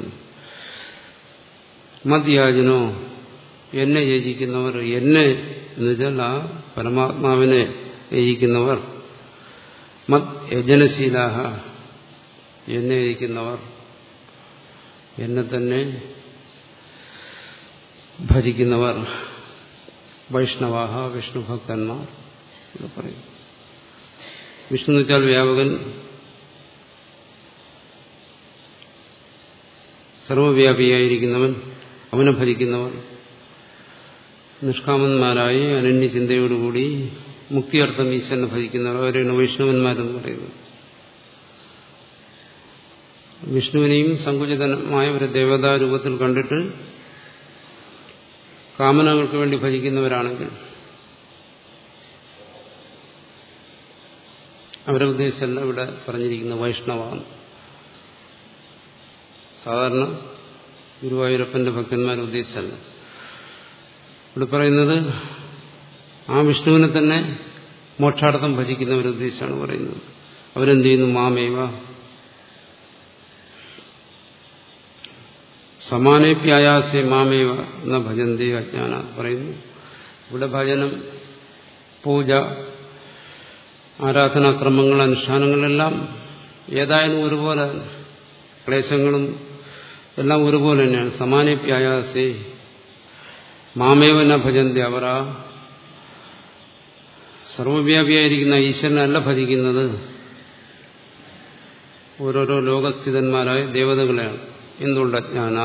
മദ്യാജിനോ എന്നെ യജിക്കുന്നവർ എന്നെ എന്ന് വെച്ചാൽ ആ പരമാത്മാവിനെ യജിക്കുന്നവർ മത് യജനശീലാഹ എന്നെ യജിക്കുന്നവർ എന്നെ തന്നെ ഭജിക്കുന്നവർ വൈഷ്ണവാഹ വിഷ്ണു ഭക്തന്മാർ എന്ന് പറയും വിഷ്ണു എന്ന് വെച്ചാൽ വ്യാപകൻ സർവവ്യാപിയായിരിക്കുന്നവൻ അവനെ ഭജിക്കുന്നവർ നിഷ്കാമന്മാരായി അനന്യചിന്തയോടുകൂടി മുക്തിയർത്ഥം ഈശ്വരനെ ഭജിക്കുന്നവർ അവരെയാണ് വൈഷ്ണവന്മാരെന്ന് പറയുന്നത് വിഷ്ണുവിനെയും സങ്കുചിതമായ ഒരു ദേവതാ രൂപത്തിൽ കണ്ടിട്ട് കാമനകൾക്ക് വേണ്ടി ഭജിക്കുന്നവരാണെങ്കിൽ അവരെ ഉദ്ദേശിച്ചല്ല ഇവിടെ പറഞ്ഞിരിക്കുന്ന വൈഷ്ണവാണ് സാധാരണ ഗുരുവായൂരപ്പന്റെ ഭക്തന്മാരെ ഉദ്ദേശിച്ചല്ല ഇവിടെ പറയുന്നത് ആ വിഷ്ണുവിനെ തന്നെ മോക്ഷാർത്ഥം ഭജിക്കുന്നവരെ ഉദ്ദേശിച്ചാണ് പറയുന്നത് അവരെന്ത് ചെയ്യുന്നു മാമേവ സമാനേപ്യായാസേ മാമേവ എന്ന ഭജന്തി അജ്ഞാന പറയുന്നു ഇവിടെ ഭജനം പൂജ ആരാധനാക്രമങ്ങൾ അനുഷ്ഠാനങ്ങളെല്ലാം ഏതായാലും ഒരുപോലെ ക്ലേശങ്ങളും എല്ലാം ഒരുപോലെ തന്നെയാണ് സമാനേപ്യായാസേ മാമേവന ഭജന്തി അവർ ആ സർവവ്യാപിയായിരിക്കുന്ന ഈശ്വരനല്ല ഭജിക്കുന്നത് ഓരോരോ ലോകസ്ഥിതന്മാരായ ദേവതകളെയാണ് എന്തുകൊണ്ട് അജ്ഞാന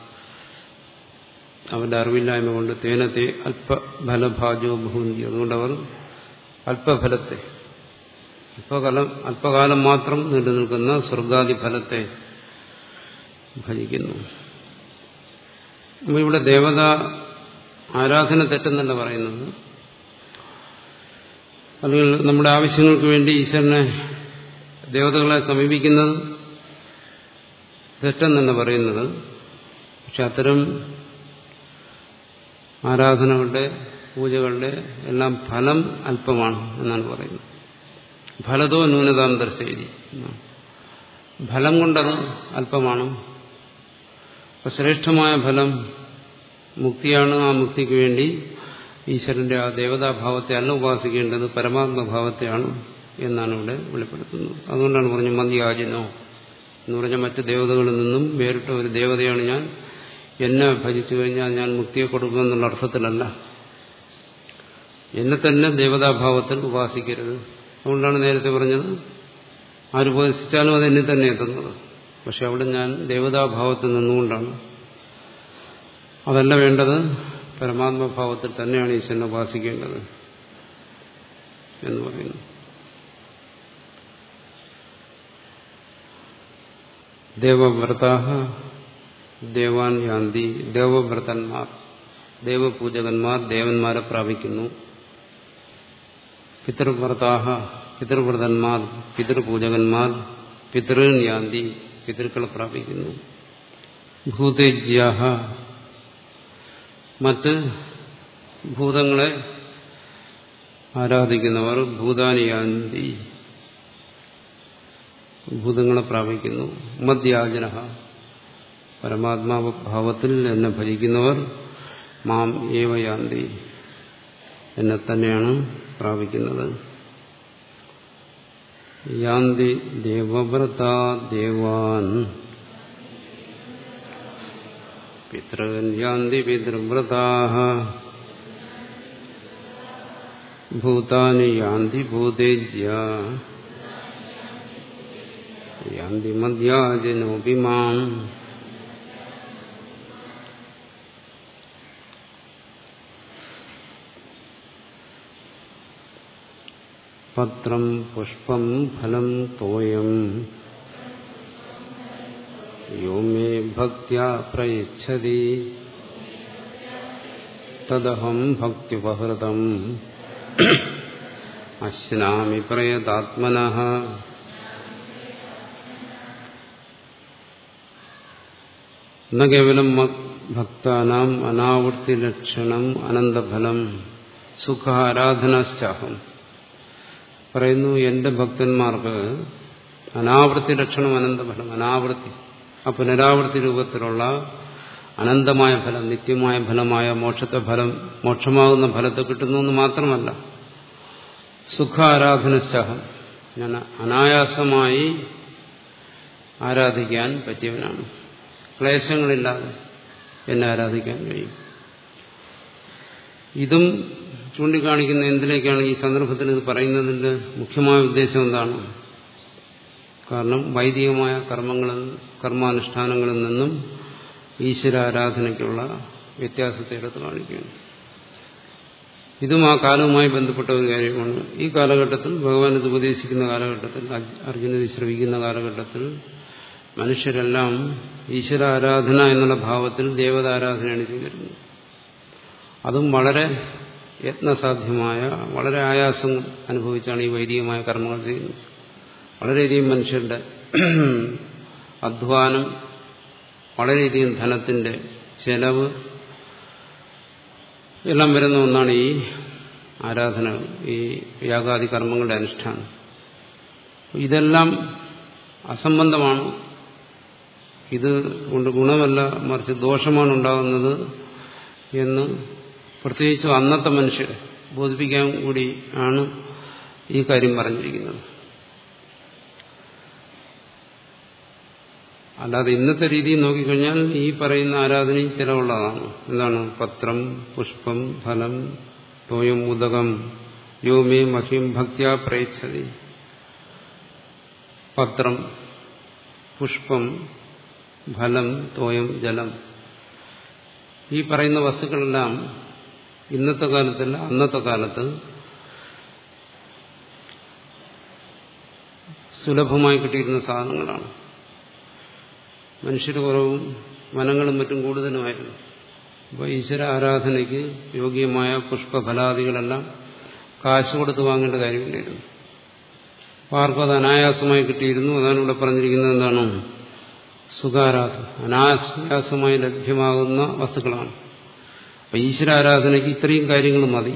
അവരുടെ അറിവില്ലായ്മ കൊണ്ട് തേനത്തെ അല്പഫലഭാജോ ഭൂന്തി അതുകൊണ്ട് അവർ അല്പഫലത്തെ അല്പകാലം അല്പകാലം മാത്രം നീണ്ടു നിൽക്കുന്ന സ്വർഗാദി ഫലത്തെ ഭജിക്കുന്നു അപ്പോൾ ഇവിടെ ദേവത ആരാധന തെറ്റെന്നല്ല പറയുന്നത് അല്ലെങ്കിൽ നമ്മുടെ ആവശ്യങ്ങൾക്ക് വേണ്ടി ഈശ്വരനെ ദേവതകളെ സമീപിക്കുന്നത് തെറ്റെന്നല്ല പറയുന്നത് പക്ഷെ അത്തരം ആരാധനകളുടെ പൂജകളുടെ എല്ലാം ഫലം അല്പമാണ് എന്നാണ് പറയുന്നത് ഫലതോ ന്യൂനതാം ദർശയിരി ഫലം കൊണ്ടത് അല്പമാണ് അപ്പൊ ശ്രേഷ്ഠമായ ഫലം മുക്തിയാണ് ആ മുക്തിക്ക് വേണ്ടി ഈശ്വരന്റെ ആ ദേവതാഭാവത്തെ അല്ല ഉപാസിക്കേണ്ടത് പരമാത്മഭാവത്തെയാണ് എന്നാണ് ഇവിടെ വെളിപ്പെടുത്തുന്നത് അതുകൊണ്ടാണ് പറഞ്ഞു മന്ദിയാജിനോ എന്ന് പറഞ്ഞ മറ്റ് ദേവതകളിൽ നിന്നും വേറിട്ട ഒരു ദേവതയാണ് ഞാൻ എന്നെ ഭജിച്ചു കഴിഞ്ഞാൽ ഞാൻ മുക്തിയെ കൊടുക്കുമെന്നുള്ള അർത്ഥത്തിലല്ല എന്നെ തന്നെ ദേവതാഭാവത്തിൽ ഉപാസിക്കരുത് അതുകൊണ്ടാണ് നേരത്തെ പറഞ്ഞത് ആരുപാസിച്ചാലും അത് എന്നെ തന്നെ എത്തുന്നത് പക്ഷെ അവിടെ ഞാൻ ദേവതാഭാവത്തിൽ നിന്നുകൊണ്ടാണ് അതല്ല വേണ്ടത് പരമാത്മഭാവത്തിൽ തന്നെയാണ് ഈശ്വരനെ ഉപാസിക്കേണ്ടത് എന്ന് പറയുന്നു ദേവവ്രതാഹ ദേവാൻ യാന്തി ദേവവ്രതന്മാർ ദേവപൂജകന്മാർ ദേവന്മാരെ പ്രാപിക്കുന്നു പിതൃവ്രതാഹ പിതൃവ്രതന്മാർ പിതൃപൂജകന്മാർ പിതൃൻ യാന്തി പിതൃക്കളെ പ്രാപിക്കുന്നു ഭൂതേജ്യാഹ മറ്റ് ഭൂതങ്ങളെ ആരാധിക്കുന്നവർ ഭൂതാനിയാന്തി ഭൂതങ്ങളെ പ്രാപിക്കുന്നു മദ്യാജന പരമാത്മാഭാവത്തിൽ എന്നെ ഭജിക്കുന്നവർ മാം ഏവയാന്തി എന്നെ തന്നെയാണ് പ്രാപിക്കുന്നത് യാന്തി ദേവവ്രത ദേവാൻ പിതൃൻ യാന്തി പിതൃവ്രതാ ഭൂതാനി യാന്തി ഭൂതേജ്യ യാന്തി മദ്യാജനോപി മാം പത്രം പുഷ്പം ഫലം തോയം യോ മേ ഭക്യാ പ്രയച്ഛതി തദഹം ഭക്തിപഹൃതം അശ്നാമി പ്രയതാത്മന ന കേവലം ഭക്താനാം അനാവൃത്തിലക്ഷണം അനന്തഫലം സുഖാരാധനാശ്ചാഹം പറയുന്നു എന്റെ ഭക്തന്മാർക്ക് അനാവൃത്തി ലക്ഷണം അനന്തഫലം അനാവൃത്തി ആ പുനരാവൃത്തി രൂപത്തിലുള്ള അനന്തമായ ഫലം നിത്യമായ ഫലമായ മോക്ഷത്തെ ഫലം മോക്ഷമാകുന്ന ഫലത്തെ കിട്ടുന്നു എന്ന് മാത്രമല്ല സുഖ ആരാധനശ്ചാഹം ഞാൻ അനായാസമായി ആരാധിക്കാൻ പറ്റിയവനാണ് ക്ലേശങ്ങളില്ലാതെ എന്നെ ആരാധിക്കാൻ കഴിയും ഇതും ചൂണ്ടിക്കാണിക്കുന്ന എന്തിലേക്കാണ് ഈ സന്ദർഭത്തിൽ ഇത് പറയുന്നതിന്റെ മുഖ്യമായ ഉദ്ദേശം എന്താണ് കാരണം വൈദികമായ കർമ്മങ്ങളിൽ കർമാനുഷ്ഠാനങ്ങളിൽ നിന്നും ഈശ്വരാരാധനയ്ക്കുള്ള വ്യത്യാസത്തെ എടുത്ത് കാണിക്കുകയാണ് ഇതും ആ കാലവുമായി ബന്ധപ്പെട്ട ഒരു കാര്യമാണ് ഈ കാലഘട്ടത്തിൽ ഭഗവാൻ ഇത് ഉപദേശിക്കുന്ന കാലഘട്ടത്തിൽ അർജുനത് ശ്രവിക്കുന്ന കാലഘട്ടത്തിൽ മനുഷ്യരെല്ലാം ഈശ്വരാരാധന എന്നുള്ള ഭാവത്തിൽ ദേവതാരാധനയാണ് ചെയ്തിരുന്നത് അതും വളരെ യത്നസാധ്യമായ വളരെ ആയാസം അനുഭവിച്ചാണ് ഈ വൈദികമായ കർമ്മങ്ങൾ ചെയ്യുന്നത് വളരെയധികം മനുഷ്യരുടെ അധ്വാനം വളരെയധികം ധനത്തിന്റെ ചെലവ് എല്ലാം വരുന്ന ഒന്നാണ് ഈ ആരാധന ഈ യാഗാദി കർമ്മങ്ങളുടെ അനുഷ്ഠാനം ഇതെല്ലാം അസംബന്ധമാണ് ഇത് കൊണ്ട് ഗുണമല്ല മറിച്ച് ദോഷമാണ് ഉണ്ടാകുന്നത് എന്ന് പ്രത്യേകിച്ചും അന്നത്തെ മനുഷ്യരെ ബോധിപ്പിക്കാൻ കൂടി ആണ് ഈ കാര്യം പറഞ്ഞിരിക്കുന്നത് അല്ലാതെ ഇന്നത്തെ രീതിയിൽ നോക്കിക്കഴിഞ്ഞാൽ ഈ പറയുന്ന ആരാധനയും ചിലവുള്ളതാണ് എന്താണ് പത്രം പുഷ്പം ഫലം തോയം ഉദകം യോമേ മഹ്യം ഭക്തിയാ പ്രയച്ഛതി പത്രം പുഷ്പം ഫലം തോയം ജലം ഈ പറയുന്ന വസ്തുക്കളെല്ലാം ഇന്നത്തെ കാലത്തല്ല അന്നത്തെ കാലത്ത് സുലഭമായി കിട്ടിയിരുന്ന സാധനങ്ങളാണ് മനുഷ്യർ കുറവും വനങ്ങളും മറ്റും കൂടുതലുമായിരുന്നു അപ്പോൾ ഈശ്വര ആരാധനയ്ക്ക് യോഗ്യമായ പുഷ്പഫലാദികളെല്ലാം കാശ് കൊടുത്ത് വാങ്ങേണ്ട കാര്യമില്ലായിരുന്നു അപ്പോൾ ആർക്കും അത് അനായാസമായി കിട്ടിയിരുന്നു അതാണ് ഇവിടെ പറഞ്ഞിരിക്കുന്നത് എന്താണ് സുഖാരാധന അനായാസമായി ലഭ്യമാകുന്ന വസ്തുക്കളാണ് അപ്പം ഈശ്വരാരാധനയ്ക്ക് ഇത്രയും കാര്യങ്ങൾ മതി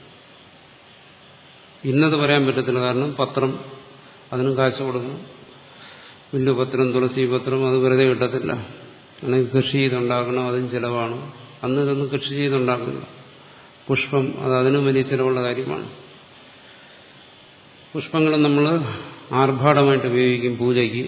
ഇന്നത് പറയാൻ പറ്റത്തില്ല കാരണം പത്രം അതിനും കാശ് കൊടുക്കണം വില്ലുപത്രം തുളസി പത്രം അത് വെറുതെ കിട്ടത്തില്ല അല്ലെങ്കിൽ കൃഷി ചെയ്തുണ്ടാക്കണം അതും ചിലവാണ് അന്ന് ഇതൊന്നും കൃഷി ചെയ്തുണ്ടാക്കില്ല പുഷ്പം അത് അതിനും വലിയ ചിലവുള്ള കാര്യമാണ് പുഷ്പങ്ങൾ നമ്മൾ ആർഭാടമായിട്ട് ഉപയോഗിക്കും പൂജയ്ക്ക്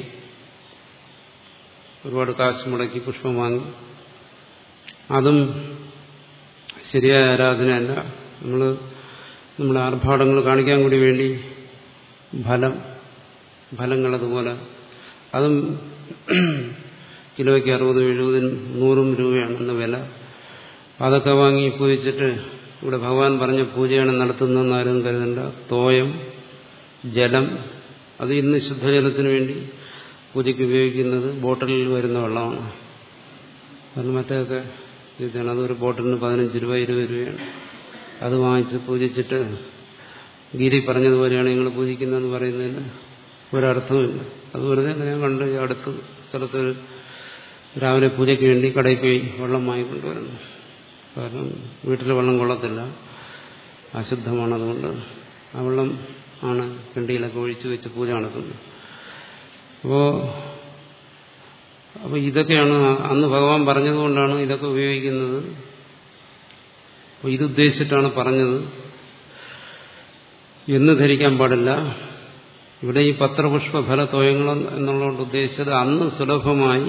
ഒരുപാട് കാശ് മുടക്കി പുഷ്പം വാങ്ങി അതും ശരിയായ ആരാധനയല്ല നമ്മൾ നമ്മുടെ ആർഭാടങ്ങൾ കാണിക്കാൻ കൂടി വേണ്ടി ഫലം ഫലങ്ങൾ അതുപോലെ അതും കിലോയ്ക്ക് അറുപതും എഴുപതും നൂറും രൂപയാണ് എന്ന വില അതൊക്കെ വാങ്ങി പൂജിച്ചിട്ട് ഇവിടെ ഭഗവാൻ പറഞ്ഞ പൂജയാണ് നടത്തുന്നതെന്ന് ആരും കരുതണ്ട തോയം ജലം അത് ഇന്ന് ശുദ്ധജലത്തിന് വേണ്ടി പൂജയ്ക്ക് ഉപയോഗിക്കുന്നത് ബോട്ടിലിൽ വരുന്ന വെള്ളമാണ് കാരണം മറ്റേതൊക്കെ ഇതാണ് അതൊരു ബോട്ടിലിന് പതിനഞ്ച് രൂപ ഇരുപത് രൂപയാണ് അത് വാങ്ങിച്ച് പൂജിച്ചിട്ട് ഗിരി പറഞ്ഞതുപോലെയാണ് നിങ്ങൾ പൂജിക്കുന്നതെന്ന് പറയുന്നതിന് ഒരർത്ഥവുമില്ല അത് വെറുതെ ഞാൻ കണ്ട് ഈ അടുത്ത് സ്ഥലത്ത് രാവിലെ പൂജയ്ക്ക് വേണ്ടി കടയിൽ പോയി വെള്ളം വാങ്ങിക്കൊണ്ടുവരുന്നു കാരണം വീട്ടിൽ വെള്ളം കൊള്ളത്തില്ല അശുദ്ധമാണ് അതുകൊണ്ട് ആ വെള്ളം ആണ് കിണ്ടിയിലൊക്കെ ഒഴിച്ചു വെച്ച് പൂജ നടത്തുന്നത് അപ്പോൾ അപ്പോൾ ഇതൊക്കെയാണ് അന്ന് ഭഗവാൻ പറഞ്ഞതുകൊണ്ടാണ് ഇതൊക്കെ ഉപയോഗിക്കുന്നത് അപ്പോൾ ഇതുദ്ദേശിച്ചിട്ടാണ് പറഞ്ഞത് എന്ന് ധരിക്കാൻ പാടില്ല ഇവിടെ ഈ പത്രപുഷ്പ ഫലത്തോയങ്ങൾ എന്നുള്ളതുകൊണ്ട് ഉദ്ദേശിച്ചത് അന്ന് സുലഭമായി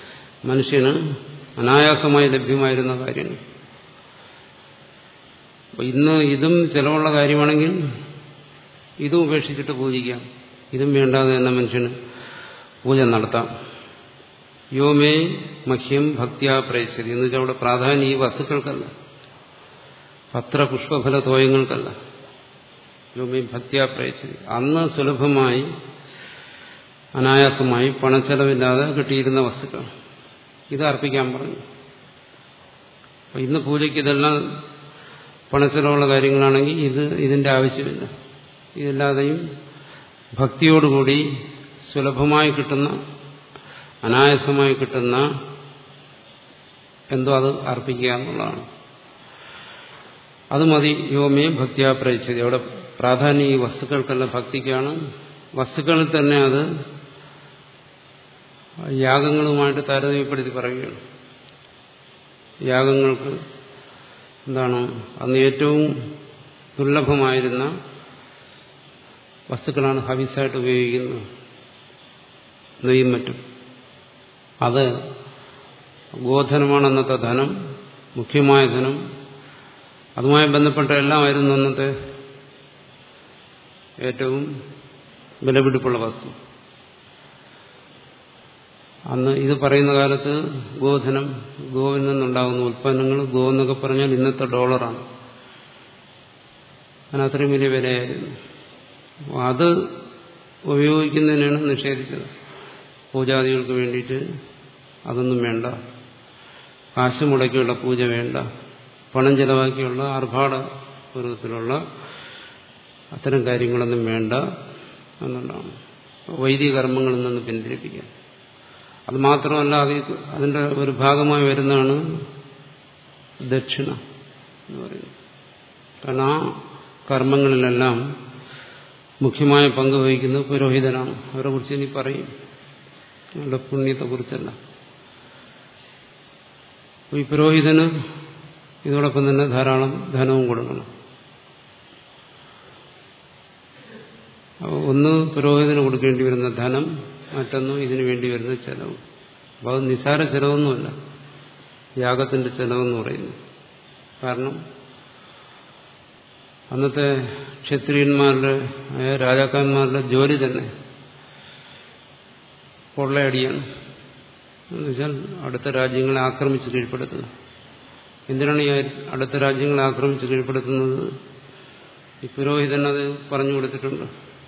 മനുഷ്യന് അനായാസമായി ലഭ്യമായിരുന്ന കാര്യങ്ങൾ അപ്പൊ ഇന്ന് ഇതും ചിലവുള്ള കാര്യമാണെങ്കിൽ ഇതും ഉപേക്ഷിച്ചിട്ട് പൂജിക്കാം ഇതും വേണ്ടാതെ തന്നെ മനുഷ്യന് പൂജ നടത്താം യോമേ മഹ്യം ഭക്തിയാ പ്രയച്ചതി എന്ന് വെച്ചാൽ അവിടെ പ്രാധാന്യം ഈ വസ്തുക്കൾക്കല്ല പത്ര പുഷ്പഫല തോയങ്ങൾക്കല്ല യോമേ ഭക്തിയാ പ്രയച്ചതി അന്ന് സുലഭമായി അനായാസമായി പണച്ചെലവില്ലാതെ കിട്ടിയിരുന്ന വസ്തുക്കൾ ഇത് അർപ്പിക്കാൻ പറഞ്ഞു അപ്പൊ ഇന്ന് പൂജയ്ക്ക് ഇതെല്ലാം പണച്ചെലവുള്ള കാര്യങ്ങളാണെങ്കിൽ ഇത് ഇതിന്റെ ആവശ്യമില്ല ഇതല്ലാതെയും ഭക്തിയോടുകൂടി സുലഭമായി കിട്ടുന്ന അനായാസമായി കിട്ടുന്ന എന്തോ അത് അർപ്പിക്കുക എന്നുള്ളതാണ് അത് മതി യോമേ ഭക്തിയാ പ്രയച്ചതി അവിടെ പ്രാധാന്യം ഈ വസ്തുക്കൾക്കല്ല ഭക്തിക്കാണ് വസ്തുക്കളിൽ തന്നെ അത് യാഗങ്ങളുമായിട്ട് താരതമ്യപ്പെടുത്തി പറയുകയാണ് യാഗങ്ങൾക്ക് എന്താണ് അന്ന് ഏറ്റവും ദുർലഭമായിരുന്ന വസ്തുക്കളാണ് ഹവിസായിട്ട് ഉപയോഗിക്കുന്നത് നെയ്യും മറ്റും അത് ഗോധനമാണ് അന്നത്തെ ധനം മുഖ്യമായ ധനം അതുമായി ബന്ധപ്പെട്ട എല്ലാമായിരുന്നു അന്നത്തെ ഏറ്റവും വിലപിടിപ്പുള്ള വസ്തു അന്ന് ഇത് പറയുന്ന കാലത്ത് ഗോധനം ഗോവിൽ നിന്നുണ്ടാകുന്ന ഉൽപ്പന്നങ്ങൾ ഗോ എന്നൊക്കെ പറഞ്ഞാൽ ഇന്നത്തെ ഡോളറാണ് അതിന് അത്രയും വലിയ വിലയായിരുന്നു അത് ഉപയോഗിക്കുന്നതിനാണ് നിഷേധിച്ചത് പൂജാദികൾക്ക് വേണ്ടിയിട്ട് അതൊന്നും വേണ്ട കാശ് മുടക്കിയുള്ള പൂജ വേണ്ട പണം ചെലവാക്കിയുള്ള ആർഭാട പൂർവ്വത്തിലുള്ള അത്തരം കാര്യങ്ങളൊന്നും വേണ്ട എന്നുള്ളതാണ് വൈദിക കർമ്മങ്ങളിൽ നിന്ന് പിന്തിരിപ്പിക്കാൻ അത് മാത്രമല്ല അത് അതിന്റെ ഒരു ഭാഗമായി വരുന്നതാണ് ദക്ഷിണ എന്ന് പറയുന്നത് കാരണം ആ കർമ്മങ്ങളിലെല്ലാം മുഖ്യമായ പങ്ക് വഹിക്കുന്നത് പുരോഹിതനാണ് അവരെ കുറിച്ച് ഇനി പറയും അവരുടെ പുണ്യത്തെക്കുറിച്ചല്ല ഈ പുരോഹിതന് ഇതോടൊപ്പം തന്നെ ധാരാളം ധനവും കൊടുക്കണം ഒന്ന് പുരോഹിതന് കൊടുക്കേണ്ടി വരുന്ന ധനം മറ്റൊന്ന് ഇതിനു വേണ്ടി വരുന്ന ചെലവ് അപ്പോൾ അത് നിസാര ചെലവൊന്നുമല്ല യാഗത്തിന്റെ ചെലവെന്ന് പറയുന്നു കാരണം അന്നത്തെ ക്ഷത്രിയന്മാരുടെ രാജാക്കന്മാരുടെ ജോലി തന്നെ കൊള്ളയടിയാണ് എന്നുവെച്ചാൽ അടുത്ത രാജ്യങ്ങളെ ആക്രമിച്ച് കീഴ്പ്പെടുത്തുക എന്തിനാണ് ഈ അടുത്ത രാജ്യങ്ങളെ ആക്രമിച്ച് കീഴ്പ്പെടുത്തുന്നത് ഈ പുരോഹിതൻ അത് പറഞ്ഞു കൊടുത്തിട്ടുണ്ട്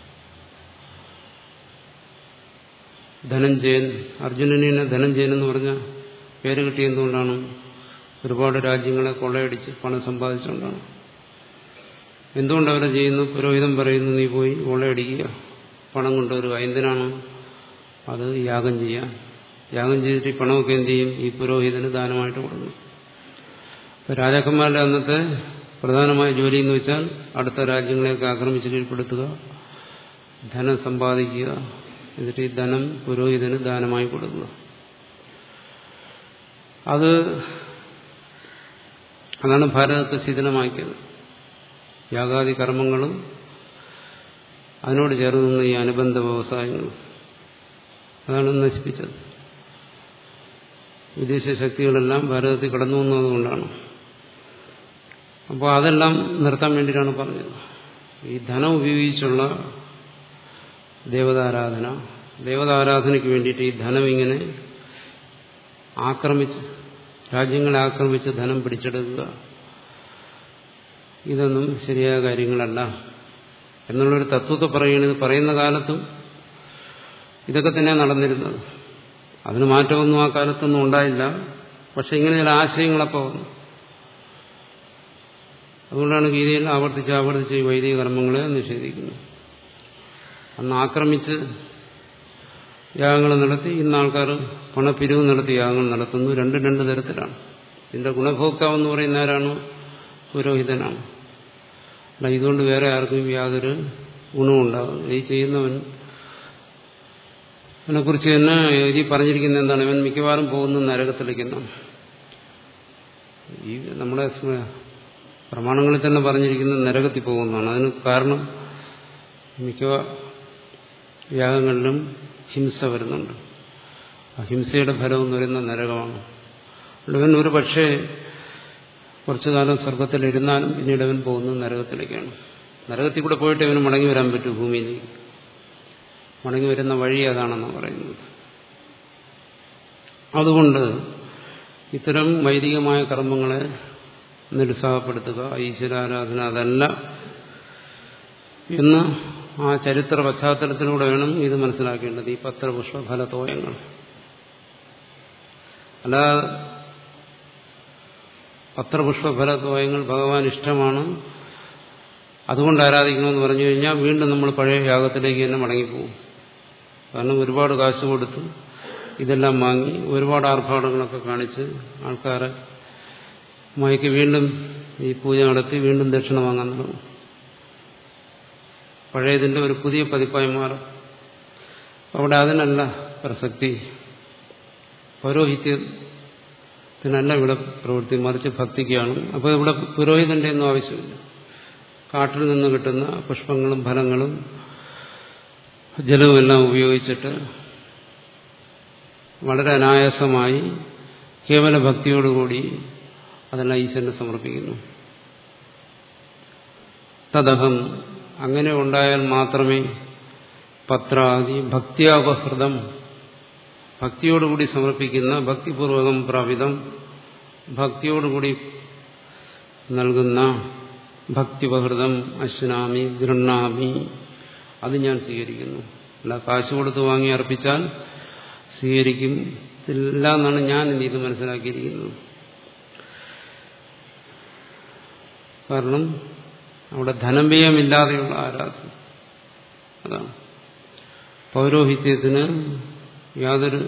ധനഞ്ജയൻ അർജുനനെ ധനഞ്ജയൻ എന്ന് പറഞ്ഞ പേര് കിട്ടിയെന്തുകൊണ്ടാണ് ഒരുപാട് രാജ്യങ്ങളെ കൊള്ളയടിച്ച് പണം സമ്പാദിച്ചുകൊണ്ടാണ് എന്തുകൊണ്ട് അവരെ ചെയ്യുന്നു പുരോഹിതൻ പറയുന്നു നീ പോയി കൊള്ളയടിക്കുക പണം കൊണ്ടുവരിക എന്തിനാണ് അത് യാഗം ചെയ്യാൻ യാഗം ചെയ്തിട്ട് ഈ പണമൊക്കെ എന്ത് ചെയ്യും ഈ പുരോഹിതന് ദാനമായിട്ട് കൊടുക്കും ഇപ്പൊ രാജാക്കന്മാരുടെ അന്നത്തെ പ്രധാനമായ ജോലി എന്ന് വെച്ചാൽ അടുത്ത രാജ്യങ്ങളെയൊക്കെ ആക്രമിച്ച് കീഴ്പ്പെടുത്തുക ധനം സമ്പാദിക്കുക എന്നിട്ട് ഈ ധനം പുരോഹിതന് ദാനമായി കൊടുക്കുക അത് അതാണ് ഭാരതത്തെ ശീതളമാക്കിയത് യാഗാദി കർമ്മങ്ങളും അതിനോട് ചേർന്ന് നിന്ന ഈ അനുബന്ധ വ്യവസായങ്ങളും അതാണ് നശിപ്പിച്ചത് വിദേശ ശക്തികളെല്ലാം ഭാരതത്തിൽ കടന്നു വന്നതുകൊണ്ടാണ് അപ്പോൾ അതെല്ലാം നിർത്താൻ വേണ്ടിയിട്ടാണ് പറഞ്ഞത് ഈ ധനം ഉപയോഗിച്ചുള്ള ദേവതാരാധന ദേവതാരാധനയ്ക്ക് വേണ്ടിയിട്ട് ഈ ധനം ഇങ്ങനെ ആക്രമിച്ച് രാജ്യങ്ങളെ ആക്രമിച്ച് ധനം പിടിച്ചെടുക്കുക ഇതൊന്നും ശരിയായ കാര്യങ്ങളല്ല എന്നുള്ളൊരു തത്വത്തെ പറയുന്നത് പറയുന്ന കാലത്തും ഇതൊക്കെ തന്നെയാണ് നടന്നിരുന്നത് അതിന് മാറ്റമൊന്നും ആ കാലത്തൊന്നും ഉണ്ടായില്ല പക്ഷെ ഇങ്ങനെ ചില ആശയങ്ങളപ്പോൾ വന്നു അതുകൊണ്ടാണ് ഗീതയിൽ ആവർത്തിച്ച് ആവർത്തിച്ച് ഈ വൈദിക കർമ്മങ്ങളെ നിഷേധിക്കുന്നത് അന്ന് ആക്രമിച്ച് യാഗങ്ങൾ നടത്തി ഇന്ന് ആൾക്കാർ പണപ്പിരിവ് നടത്തി യാഗങ്ങൾ നടത്തുന്നു രണ്ടും രണ്ട് തരത്തിലാണ് ഇതിന്റെ ഗുണഭോക്താവ് എന്ന് പറയുന്ന ആരാണ് പുരോഹിതനാണ് അല്ല ഇതുകൊണ്ട് വേറെ ആർക്കും യാതൊരു ഗുണവും ഉണ്ടാകും ഈ ചെയ്യുന്നവൻ അതിനെക്കുറിച്ച് തന്നെ ഈ പറഞ്ഞിരിക്കുന്ന എന്താണ് ഇവൻ മിക്കവാറും പോകുന്ന നരകത്തിലേക്കെന്നാണ് ഈ നമ്മുടെ പ്രമാണങ്ങളിൽ തന്നെ പറഞ്ഞിരിക്കുന്ന നരകത്തിൽ പോകുന്നതാണ് അതിന് കാരണം മിക്ക യാഗങ്ങളിലും ഹിംസ വരുന്നുണ്ട് ആ ഹിംസയുടെ ഫലം എന്ന് പറയുന്ന നരകമാണ് ഇവൻ ഒരു പക്ഷേ കുറച്ചു കാലം സ്വർഗത്തിലിരുന്നാലും പിന്നീട് അവൻ പോകുന്നത് നരകത്തിലേക്കാണ് നരകത്തിൽ കൂടെ പോയിട്ട് അവന് മടങ്ങി വരാൻ പറ്റൂ ഭൂമിയിലേക്ക് മടങ്ങി വരുന്ന വഴി അതാണെന്ന് പറയുന്നത് അതുകൊണ്ട് ഇത്തരം വൈദികമായ കർമ്മങ്ങളെ നിരുത്സാഹപ്പെടുത്തുക ഈശ്വരാരാധന അതല്ല എന്ന് ആ ചരിത്ര പശ്ചാത്തലത്തിലൂടെ വേണം ഇത് മനസ്സിലാക്കേണ്ടത് ഈ പത്രപുഷ്പ ഫലതോയങ്ങൾ അല്ലാതെ പത്രപുഷ്പ ഫലതോയങ്ങൾ ഭഗവാൻ ഇഷ്ടമാണ് അതുകൊണ്ട് ആരാധിക്കണമെന്ന് പറഞ്ഞു കഴിഞ്ഞാൽ വീണ്ടും നമ്മൾ പഴയ യാഗത്തിലേക്ക് തന്നെ മടങ്ങിപ്പോകും കാരണം ഒരുപാട് കാശ് കൊടുത്ത് ഇതെല്ലാം വാങ്ങി ഒരുപാട് ആർഭാടങ്ങളൊക്കെ കാണിച്ച് ആൾക്കാരെ മയക്ക് വീണ്ടും ഈ പൂജ നടത്തി വീണ്ടും ദക്ഷിണ വാങ്ങാൻ തുടങ്ങും പഴയതിന്റെ ഒരു പുതിയ പതിപ്പായി മാറും അവിടെ അതിനല്ല പ്രസക്തി പൗരോഹിത്യത്തിനല്ല ഇവിടെ പ്രവൃത്തി മറിച്ച് ഭക്തിക്കാണ് അപ്പോൾ ഇവിടെ പുരോഹിതന്റെ ഒന്നും ആവശ്യമില്ല കാട്ടിൽ നിന്ന് കിട്ടുന്ന പുഷ്പങ്ങളും ഫലങ്ങളും ജലവുമെല്ലാം ഉപയോഗിച്ചിട്ട് വളരെ അനായാസമായി കേവല ഭക്തിയോടുകൂടി അതെല്ലാം ഈശ്വരനെ സമർപ്പിക്കുന്നു തദഹം അങ്ങനെ ഉണ്ടായാൽ മാത്രമേ പത്രാദി ഭക്തിയാപഹൃതം ഭക്തിയോടുകൂടി സമർപ്പിക്കുന്ന ഭക്തിപൂർവകം പ്രാപിതം ഭക്തിയോടുകൂടി നൽകുന്ന ഭക്തിപഹൃതം അശ്നാമി ഗൃണ്ണാമി അത് ഞാൻ സ്വീകരിക്കുന്നു അല്ല കാശ് കൊടുത്ത് വാങ്ങി അർപ്പിച്ചാൽ സ്വീകരിക്കില്ല എന്നാണ് ഞാൻ ഇനി ഇത് മനസ്സിലാക്കിയിരിക്കുന്നത് കാരണം അവിടെ ധനവ്യയമില്ലാതെയുള്ള ആരാധന അതാണ് പൗരോഹിത്യത്തിന് യാതൊരു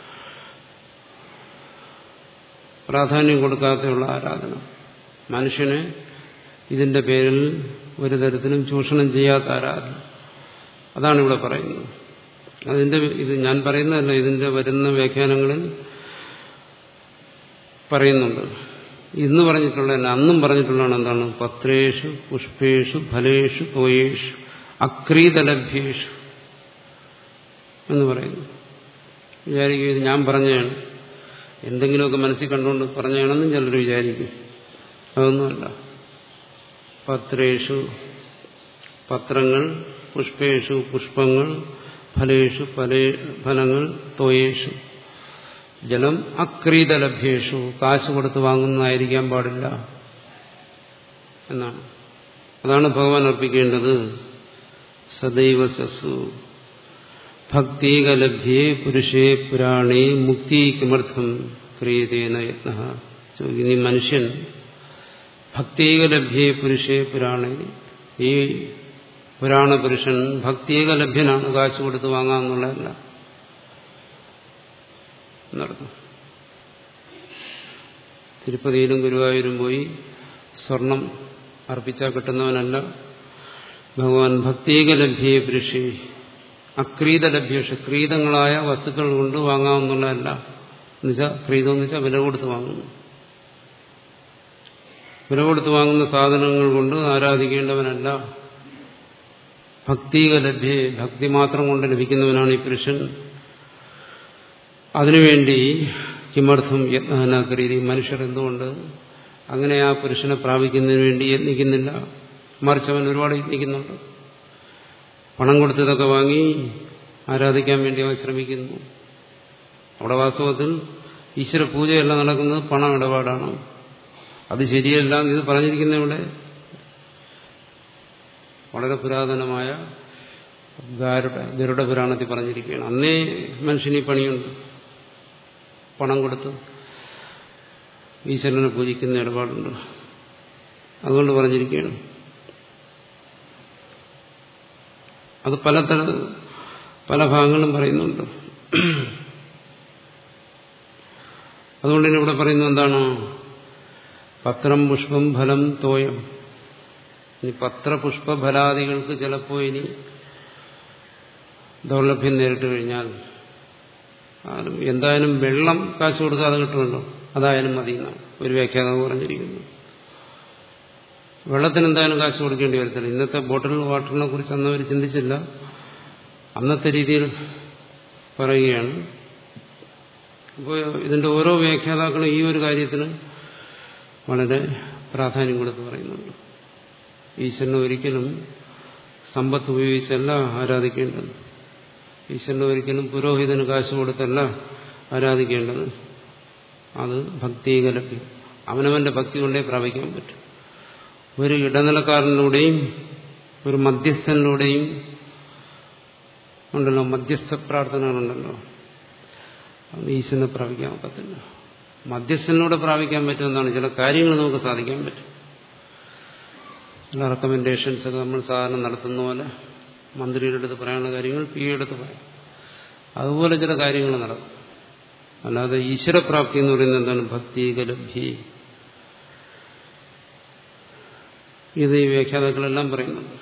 പ്രാധാന്യം കൊടുക്കാതെയുള്ള ആരാധന മനുഷ്യനെ ഇതിന്റെ പേരിൽ ഒരു തരത്തിലും ചൂഷണം ചെയ്യാത്ത ആരാധന അതാണ് ഇവിടെ പറയുന്നത് അതിന്റെ ഇത് ഞാൻ പറയുന്നതല്ല ഇതിന്റെ വരുന്ന വ്യാഖ്യാനങ്ങളിൽ പറയുന്നുണ്ട് ഇന്ന് പറഞ്ഞിട്ടുള്ള അന്നും പറഞ്ഞിട്ടുള്ളതാണ് എന്താണ് പത്രേഷു പുഷ്പേഷു ഫലേഷു തോയേഷു അക്രീതലഭ്യേഷു എന്ന് പറയുന്നു വിചാരിക്കും ഇത് ഞാൻ പറഞ്ഞതാണ് എന്തെങ്കിലുമൊക്കെ മനസ്സിൽ കണ്ടുകൊണ്ട് പറഞ്ഞാണെന്നും ചിലർ വിചാരിക്കും അതൊന്നുമല്ല പത്രേഷു പത്രങ്ങൾ പുഷ്പേഷു പുഷ്പങ്ങൾ ഫലേഷു ഫലേ ഫലങ്ങൾ തോയേഷു ജലം അക്രീതലഭ്യേഷു കാശ് കൊടുത്ത് വാങ്ങുന്നതായിരിക്കാൻ പാടില്ല എന്നാണ് അതാണ് ഭഗവാൻ അർപ്പിക്കേണ്ടത് സദൈവ സസ്സു ഭക്തീകലഭ്യേ പുരുഷേ പുരാണേ മുക്തി കിമർത്ഥം ക്രിയതേന യത്ന ചോദിക്കുന്നു ഈ മനുഷ്യൻ ഭക്തീകലഭ്യേ പുരുഷേ പുരാണേ ഈ പുരാണ പുരുഷൻ ഭക്തീകലഭ്യനാണ് കാശ് കൊടുത്ത് വാങ്ങാമെന്നുള്ളതല്ല എന്നർത്ഥം തിരുപ്പതിയിലും ഗുരുവായൂരും പോയി സ്വർണം അർപ്പിച്ചാൽ കിട്ടുന്നവനല്ല ഭഗവാൻ ഭക്തീകലഭ്യേ പുരുഷേ അക്രീതലഭ്യേഷ ക്രീതങ്ങളായ വസ്തുക്കൾ കൊണ്ട് വാങ്ങാവുന്നതല്ല എന്നുവെച്ചാൽ ക്രീതം എന്ന് വെച്ചാൽ വില കൊടുത്ത് വാങ്ങുന്നു വില കൊടുത്ത് വാങ്ങുന്ന സാധനങ്ങൾ കൊണ്ട് ആരാധിക്കേണ്ടവനല്ല ഭക്തികലഭ്യേ ഭക്തി മാത്രം കൊണ്ട് ലഭിക്കുന്നവനാണ് ഈ പുരുഷൻ അതിനുവേണ്ടി കിമർത്ഥം യത്നകരീതി മനുഷ്യർ എന്തുകൊണ്ട് അങ്ങനെ ആ പുരുഷനെ പ്രാപിക്കുന്നതിന് വേണ്ടി യത്നിക്കുന്നില്ല മറിച്ച് അവൻ ഒരുപാട് യത്നിക്കുന്നുണ്ട് പണം കൊടുത്തതൊക്കെ വാങ്ങി ആരാധിക്കാൻ വേണ്ടി അവൻ ശ്രമിക്കുന്നു അവിടെ വാസ്തവത്തിൽ ഈശ്വര പൂജയല്ല നടക്കുന്നത് പണം ഇടപാടാണ് അത് ശരിയല്ല ഇത് പറഞ്ഞിരിക്കുന്ന ഇവിടെ വളരെ പുരാതനമായ ഗാരുഡ ഗരുഡ പുരാണത്തിൽ പറഞ്ഞിരിക്കുകയാണ് അന്നേ മനുഷ്യന് ഈ പണിയുണ്ട് പണം കൊടുത്ത് ഈശ്വരനെ പൂജിക്കുന്ന ഇടപാടുണ്ട് അതുകൊണ്ട് പറഞ്ഞിരിക്കുകയാണ് അത് പല തര പല ഭാഗങ്ങളും പറയുന്നുണ്ട് അതുകൊണ്ട് തന്നെ ഇവിടെ പറയുന്നത് എന്താണ് പത്രം പുഷ്പം ഫലം തോയം ഇനി പത്രപുഷ്പ ഫലാദികൾക്ക് ചിലപ്പോൾ ഇനി ദൗർലഭ്യം നേരിട്ട് കഴിഞ്ഞാൽ എന്തായാലും വെള്ളം കാശ് കൊടുക്കാതെ കിട്ടുമല്ലോ അതായാലും മതി എന്നാണ് ഒരു വ്യാഖ്യാനം പറഞ്ഞിരിക്കുന്നു വെള്ളത്തിന് എന്തായാലും കാശ് കൊടുക്കേണ്ടി വരത്തില്ല ഇന്നത്തെ ബോട്ടിൽ വാട്ടറിനെ കുറിച്ച് അന്ന് അവർ ചിന്തിച്ചില്ല അന്നത്തെ രീതിയിൽ പറയുകയാണ് അപ്പോൾ ഇതിന്റെ ഓരോ വ്യാഖ്യാതാക്കളും ഈ ഒരു കാര്യത്തിന് വളരെ പ്രാധാന്യം കൊടുത്ത് പറയുന്നുണ്ട് ഈശ്വരനെ ഒരിക്കലും സമ്പത്ത് ഉപയോഗിച്ചല്ല ആരാധിക്കേണ്ടത് ഈശ്വരനെ ഒരിക്കലും പുരോഹിതന് കാശ് കൊടുത്തല്ല ആരാധിക്കേണ്ടത് അത് ഭക്തികലഭ്യം അവനവന്റെ ഭക്തി കൊണ്ടേ പ്രാപിക്കാൻ പറ്റും ഒരു ഇടനിലക്കാരനിലൂടെയും ഒരു മധ്യസ്ഥനിലൂടെയും ഉണ്ടല്ലോ മധ്യസ്ഥ പ്രാർത്ഥനകളുണ്ടല്ലോ അത് ഈശ്വരനെ പ്രാപിക്കാൻ ഒക്കത്തില്ല മധ്യസ്ഥനിലൂടെ പ്രാപിക്കാൻ പറ്റുമെന്നാണ് ചില കാര്യങ്ങൾ നമുക്ക് സാധിക്കാൻ പറ്റും ചില റെക്കമെൻഡേഷൻസ് ഒക്കെ നമ്മൾ സാധാരണ നടത്തുന്ന പോലെ മന്ത്രിയുടെ അടുത്ത് പറയാനുള്ള കാര്യങ്ങൾ പി എടുത്ത് പറയാം അതുപോലെ ചില കാര്യങ്ങൾ നടക്കും അല്ലാതെ ഈശ്വരപ്രാപ്തി എന്ന് പറയുന്നത് എന്താണ് ഭക്തി ഗലഭ്യ ഇത് ഈ വ്യാഖ്യാതാക്കളെല്ലാം പറയുന്നുണ്ട്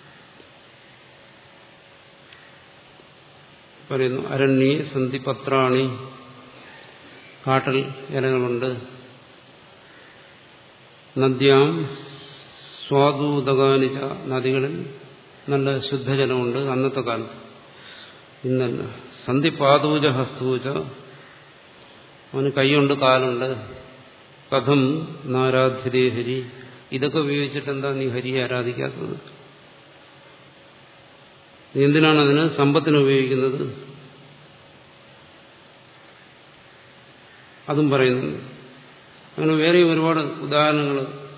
പറയുന്നു അരണ്യ സന്ധിപത്രാണി കാട്ടൽ ഇലകളുണ്ട് നദ്യാം സ്വാദൂതകാനിച്ച നദികളിൽ നല്ല ശുദ്ധജലമുണ്ട് അന്നത്തെ കാലത്ത് ഇന്നല്ല സന്ധിപാദൂജ ഹസ്തൂജ അവന് കൈയുണ്ട് കാലുണ്ട് കഥം നാരാധ്യതേ ഹരി ഇതൊക്കെ ഉപയോഗിച്ചിട്ട് എന്താ നീ ഹരിയെ ആരാധിക്കാത്തത് നീ എന്തിനാണ് അതിന് സമ്പത്തിന് ഉപയോഗിക്കുന്നത് അതും പറയുന്നുണ്ട് അങ്ങനെ വേറെയും ഒരുപാട് ഉദാഹരണങ്ങൾ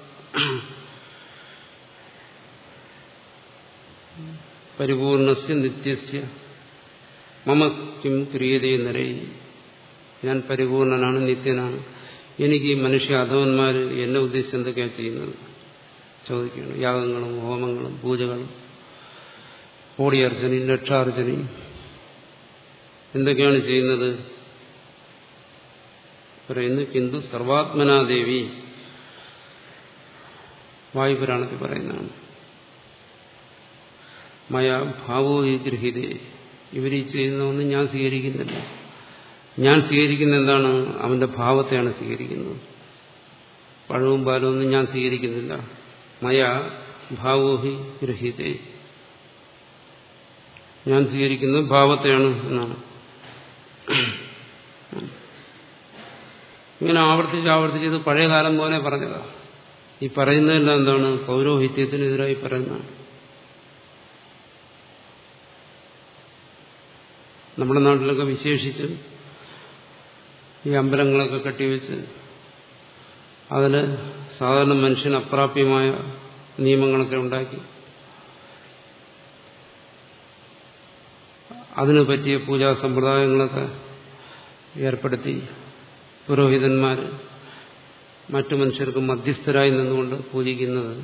പരിപൂർണസ്യ നിത്യസ്യ മമ കിം ക്രിയതേ നരേ ഞാൻ പരിപൂർണനാണ് നിത്യനാണ് എനിക്ക് ഈ മനുഷ്യ അധവന്മാർ എന്നെ ഉദ്ദേശിച്ച് എന്തൊക്കെയാണ് ചെയ്യുന്നത് ചോദിക്കുകയാണ് യാഗങ്ങളും ഹോമങ്ങളും പൂജകളും കോടിയർച്ചനയും ലക്ഷാർച്ചനയും എന്തൊക്കെയാണ് ചെയ്യുന്നത് പറയുന്നു കിന്തു സർവാത്മനാദേവി വായുപുരാണത്തിൽ പറയുന്നതാണ് മയ ഭാവോ ഈ ഗൃഹീതേ ഇവർ ഈ ചെയ്യുന്ന ഒന്നും ഞാൻ സ്വീകരിക്കുന്നില്ല ഞാൻ സ്വീകരിക്കുന്ന എന്താണ് അവന്റെ ഭാവത്തെയാണ് സ്വീകരിക്കുന്നത് പഴവും പാലും ഒന്നും ഞാൻ സ്വീകരിക്കുന്നില്ല മയ ഭാവോഹി ഗൃഹീതേ ഞാൻ സ്വീകരിക്കുന്നത് ഭാവത്തെയാണ് എന്നാണ് ഇങ്ങനെ ആവർത്തിച്ച് ആവർത്തിച്ച് ഇത് പഴയ കാലം പോലെ പറഞ്ഞതാ ഈ പറയുന്നതെല്ലാം എന്താണ് പൗരോഹിത്യത്തിനെതിരായി പറയുന്നതാണ് നമ്മുടെ നാട്ടിലൊക്കെ വിശേഷിച്ച് ഈ അമ്പലങ്ങളൊക്കെ കെട്ടിവെച്ച് അതിൽ സാധാരണ മനുഷ്യന് അപ്രാപ്യമായ നിയമങ്ങളൊക്കെ ഉണ്ടാക്കി അതിനു പറ്റിയ പൂജാ സമ്പ്രദായങ്ങളൊക്കെ ഏർപ്പെടുത്തി പുരോഹിതന്മാർ മറ്റു മനുഷ്യർക്ക് മധ്യസ്ഥരായി നിന്നുകൊണ്ട് പൂജിക്കുന്നത്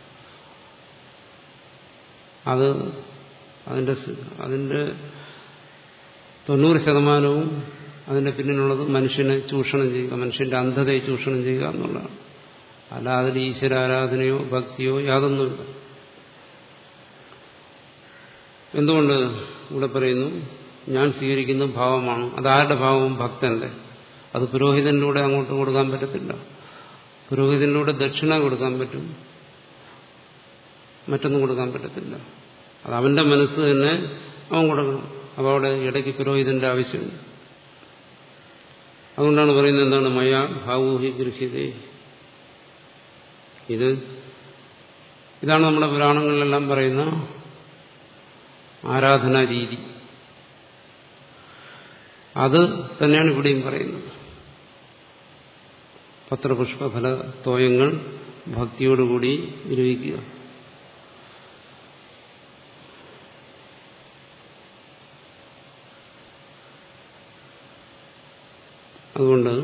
അത് അതിന്റെ അതിന്റെ തൊണ്ണൂറ് ശതമാനവും അതിന്റെ പിന്നിലുള്ളത് മനുഷ്യനെ ചൂഷണം ചെയ്യുക മനുഷ്യന്റെ അന്ധതയെ ചൂഷണം ചെയ്യുക എന്നുള്ളതാണ് അല്ലാതെ അതിൽ ഈശ്വരാരാധനയോ ഭക്തിയോ യാതൊന്നുമില്ല എന്തുകൊണ്ട് ഇവിടെ പറയുന്നു ഞാൻ സ്വീകരിക്കുന്ന ഭാവമാണ് അതാരുടെ ഭാവം ഭക്തന്റെ അത് പുരോഹിതനിലൂടെ അങ്ങോട്ട് കൊടുക്കാൻ പറ്റത്തില്ല പുരോഹിതനിലൂടെ ദക്ഷിണ കൊടുക്കാൻ പറ്റും മറ്റൊന്നും കൊടുക്കാൻ പറ്റത്തില്ല അത് അവന്റെ മനസ്സ് തന്നെ അവൻ കൊടുക്കണം അപ്പോൾ അവിടെ ഇടയ്ക്ക് പുരോഹിതന്റെ ആവശ്യമില്ല അതുകൊണ്ടാണ് പറയുന്നത് എന്താണ് മയ ഭാവൂഹി ഗൃഹ്യതേ ഇത് ഇതാണ് നമ്മുടെ പുരാണങ്ങളിലെല്ലാം പറയുന്ന ആരാധനാ രീതി അത് തന്നെയാണ് ഇവിടെയും പറയുന്നത് പത്രപുഷ്പഫല തോയങ്ങൾ ഭക്തിയോടുകൂടി വിരമിക്കുക അതുകൊണ്ട്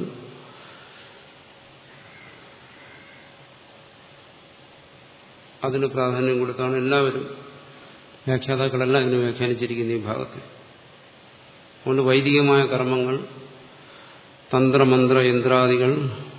അതിന് പ്രാധാന്യം കൊടുത്താണ് എല്ലാവരും വ്യാഖ്യാതാക്കളെല്ലാം ഇതിനെ വ്യാഖ്യാനിച്ചിരിക്കുന്ന ഈ ഭാഗത്ത് അതുകൊണ്ട് വൈദികമായ കർമ്മങ്ങൾ തന്ത്രമന്ത്ര യന്ത്രാദികൾ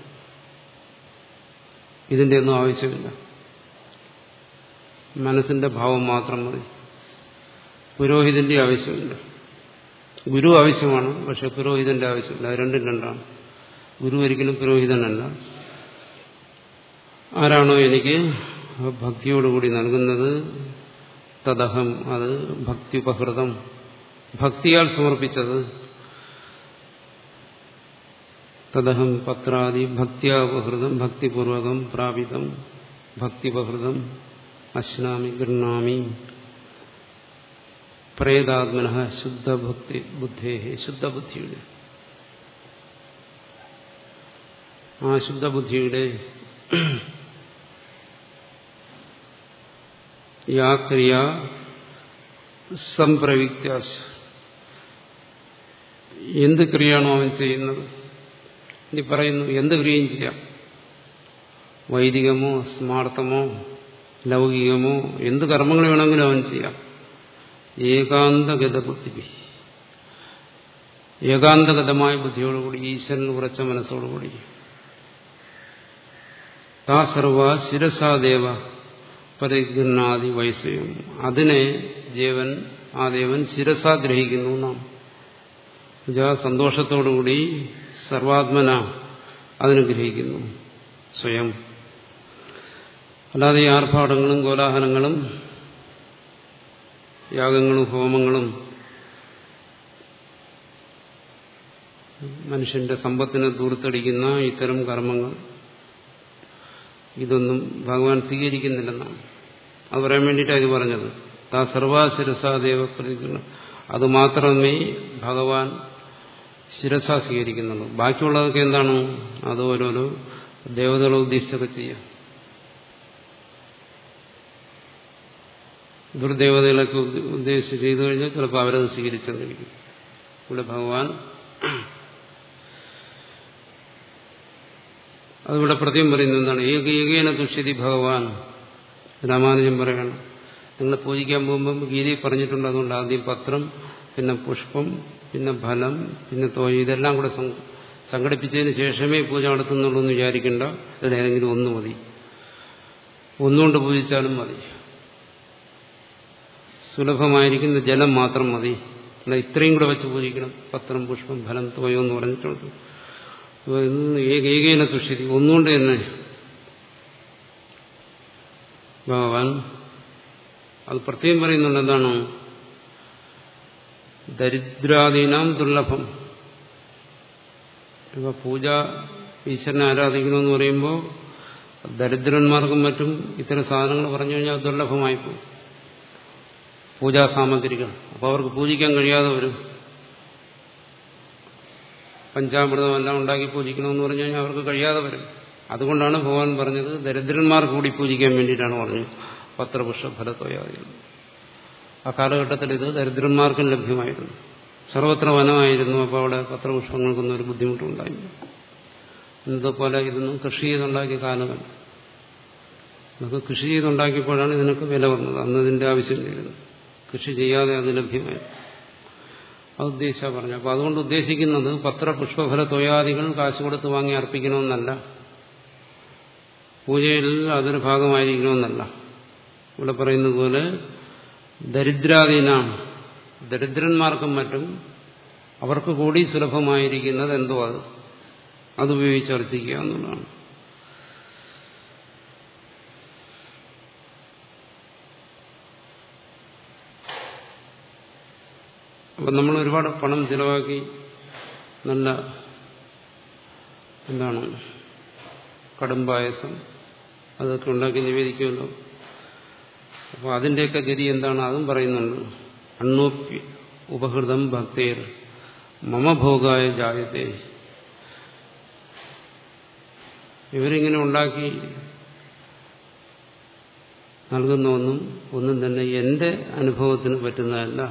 ഇതിന്റെ ഒന്നും ആവശ്യമില്ല മനസ്സിന്റെ ഭാവം മാത്രം മതി പുരോഹിതന്റെ ആവശ്യമില്ല ഗുരു ആവശ്യമാണ് പക്ഷെ പുരോഹിതന്റെ ആവശ്യമില്ല അത് രണ്ടും രണ്ടാണ് ഗുരു ഒരിക്കലും പുരോഹിതനല്ല ആരാണോ എനിക്ക് ഭക്തിയോടുകൂടി നൽകുന്നത് തദഹം അത് ഭക്തിയുപഹൃതം ഭക്തിയാൽ സമർപ്പിച്ചത് തദഹം പത്രാദി ഭക്തിയാപഹൃതം ഭക്തിപൂർവകം പ്രാപിതം ഭക്തിപഹൃതം അശ്നാമി ഗൃണാമി പ്രേതാത്മന ശുദ്ധഭക്തി ബുദ്ധേ ശുദ്ധബുദ്ധിയുടെ ആ ശുദ്ധബുദ്ധിയുടെ യാ ക്രിയ സംപ്രവിക്താശ എന്ത് ക്രിയയാണോ അവൻ ചെയ്യുന്നത് ഇനി പറയുന്നു എന്ത് ക്രിയയും ചെയ്യാം വൈദികമോ സ്മാർത്ഥമോ ലൗകികമോ എന്ത് കർമ്മങ്ങൾ വേണമെങ്കിലും അവൻ ചെയ്യാം ഏകാന്തഗത ബുദ്ധി ഏകാന്തഗതമായ ബുദ്ധിയോടുകൂടി ഈശ്വരൻ ഉറച്ച മനസ്സോടുകൂടി താ സർവ ശിരസാദേവ പരിഗണാദി വയസ്സയും അതിനെ ദേവൻ ആ ദേവൻ ശിരസാ ഗ്രഹിക്കുന്നു നാം സന്തോഷത്തോടുകൂടി സർവാത്മന അതിന് ഗ്രഹിക്കുന്നു സ്വയം അല്ലാതെ ഈ ആർഭാടങ്ങളും കോലാഹലങ്ങളും യാഗങ്ങളും ഹോമങ്ങളും മനുഷ്യന്റെ സമ്പത്തിനെ ദൂർത്തടിക്കുന്ന ഇത്തരം കർമ്മങ്ങൾ ഇതൊന്നും ഭഗവാൻ സ്വീകരിക്കുന്നില്ലെന്നാണ് അത് പറയാൻ വേണ്ടിയിട്ടാണ് ഇത് പറഞ്ഞത് താ സർവാശിരസാദേവ പ്രതികരണ അത് മാത്രമേ ഭഗവാൻ ശിരസ സ്വീകരിക്കുന്നുള്ളൂ ബാക്കിയുള്ളതൊക്കെ എന്താണ് അത് ഓരോരോ ദേവതകളെ ഉദ്ദേശിച്ചൊക്കെ ചെയ്യാം ദുർദേവതകളൊക്കെ ഉദ്ദേശിച്ച് ചെയ്തു കഴിഞ്ഞാൽ ചിലപ്പോൾ അവരത് സ്വീകരിച്ചെന്നിരിക്കും ഇവിടെ ഭഗവാൻ അതിവിടെ പ്രത്യേകം പറയുന്നത് എന്താണ് ഏക ഏകേന തുഷ്യതി ഭഗവാൻ രാമാനുജൻ പറയണം നിങ്ങൾ പൂജിക്കാൻ പോകുമ്പം ഗീതയിൽ പറഞ്ഞിട്ടുണ്ട് അതുകൊണ്ട് ആദ്യം പത്രം പിന്നെ പുഷ്പം പിന്നെ ഫലം പിന്നെ തോയ ഇതെല്ലാം കൂടെ സംഘടിപ്പിച്ചതിന് ശേഷമേ പൂജ നടത്തുന്നുള്ളൂ എന്ന് വിചാരിക്കേണ്ട ഇതിലേതെങ്കിലും ഒന്ന് മതി ഒന്നുകൊണ്ട് പൂജിച്ചാലും മതി സുലഭമായിരിക്കുന്ന ജലം മാത്രം മതി അല്ല ഇത്രയും കൂടെ വെച്ച് പൂജിക്കണം പത്രം പുഷ്പം ഫലം തോയോ എന്ന് പറഞ്ഞിട്ടുണ്ട് ഏകേകേന തുഷ്യതി ഒന്നുകൊണ്ട് തന്നെ ഭഗവാൻ അത് പ്രത്യേകം പറയുന്നുണ്ട് എന്താണ് ദരിദ്രാദീനാം ദുർലഭം ഇപ്പൊ പൂജ ഈശ്വരനെ ആരാധിക്കണമെന്ന് പറയുമ്പോൾ ദരിദ്രന്മാർക്കും മറ്റും ഇത്തരം സാധനങ്ങൾ പറഞ്ഞു കഴിഞ്ഞാൽ ദുർലഭമായി പോകും പൂജാ സാമഗ്രികൾ അപ്പോൾ അവർക്ക് പൂജിക്കാൻ കഴിയാതെ വരും പഞ്ചാമൃതം എല്ലാം ഉണ്ടാക്കി പൂജിക്കണമെന്ന് പറഞ്ഞു കഴിഞ്ഞാൽ അവർക്ക് കഴിയാതെ വരും അതുകൊണ്ടാണ് ഭഗവാൻ പറഞ്ഞത് ദരിദ്രന്മാർക്ക് കൂടി പൂജിക്കാൻ വേണ്ടിയിട്ടാണ് പറഞ്ഞത് പത്രപുഷ്പ ഫലത്തോയാദികൾ ആ കാലഘട്ടത്തിൽ ഇത് ദരിദ്രന്മാർക്കും ലഭ്യമായിരുന്നു സർവത്ര വനമായിരുന്നു അപ്പോൾ അവിടെ പത്രപുഷ്പങ്ങൾക്കൊന്നും ഒരു ബുദ്ധിമുട്ടുണ്ടായില്ല ഇന്നതുപോലെ ഇതൊന്നും കൃഷി ചെയ്തുണ്ടാക്കിയ കാലമല്ല അതൊക്കെ കൃഷി ചെയ്തുണ്ടാക്കിയപ്പോഴാണ് ഇതിനൊക്കെ വില വന്നത് അന്ന് ഇതിന്റെ ആവശ്യമില്ലായിരുന്നു കൃഷി ചെയ്യാതെ അത് ലഭ്യമായി അത് ഉദ്ദേശിച്ചാ പറഞ്ഞു അപ്പോൾ അതുകൊണ്ട് ഉദ്ദേശിക്കുന്നത് പത്ര പുഷ്പഫല തൊയാദികൾ കാശ് കൊടുത്ത് വാങ്ങി അർപ്പിക്കണമെന്നല്ല പൂജയിൽ അതൊരു ഭാഗമായിരിക്കണമെന്നല്ല ഇവിടെ പറയുന്നത് പോലെ ദരിദ്രാദീനാം ദരിദ്രന്മാർക്കും മറ്റും അവർക്ക് കൂടി സുലഭമായിരിക്കുന്നത് എന്തോ അത് അതുപയോഗിച്ച് അർച്ചിക്കുക എന്നുള്ളതാണ് അപ്പം നമ്മൾ ഒരുപാട് പണം ചിലവാക്കി നല്ല എന്താണ് കടുംപായസം അതൊക്കെ ഉണ്ടാക്കി നിവേദിക്കുമല്ലോ അപ്പോൾ അതിൻ്റെയൊക്കെ ഗതി എന്താണ് അതും പറയുന്നുണ്ട് അണ്ണോപ്പി ഉപഹൃതം ഭക്തേർ മമഭോഗായ ജായത്തെ ഇവരിങ്ങനെ ഉണ്ടാക്കി നൽകുന്ന ഒന്നും ഒന്നും തന്നെ എന്റെ അനുഭവത്തിന് പറ്റുന്നതല്ല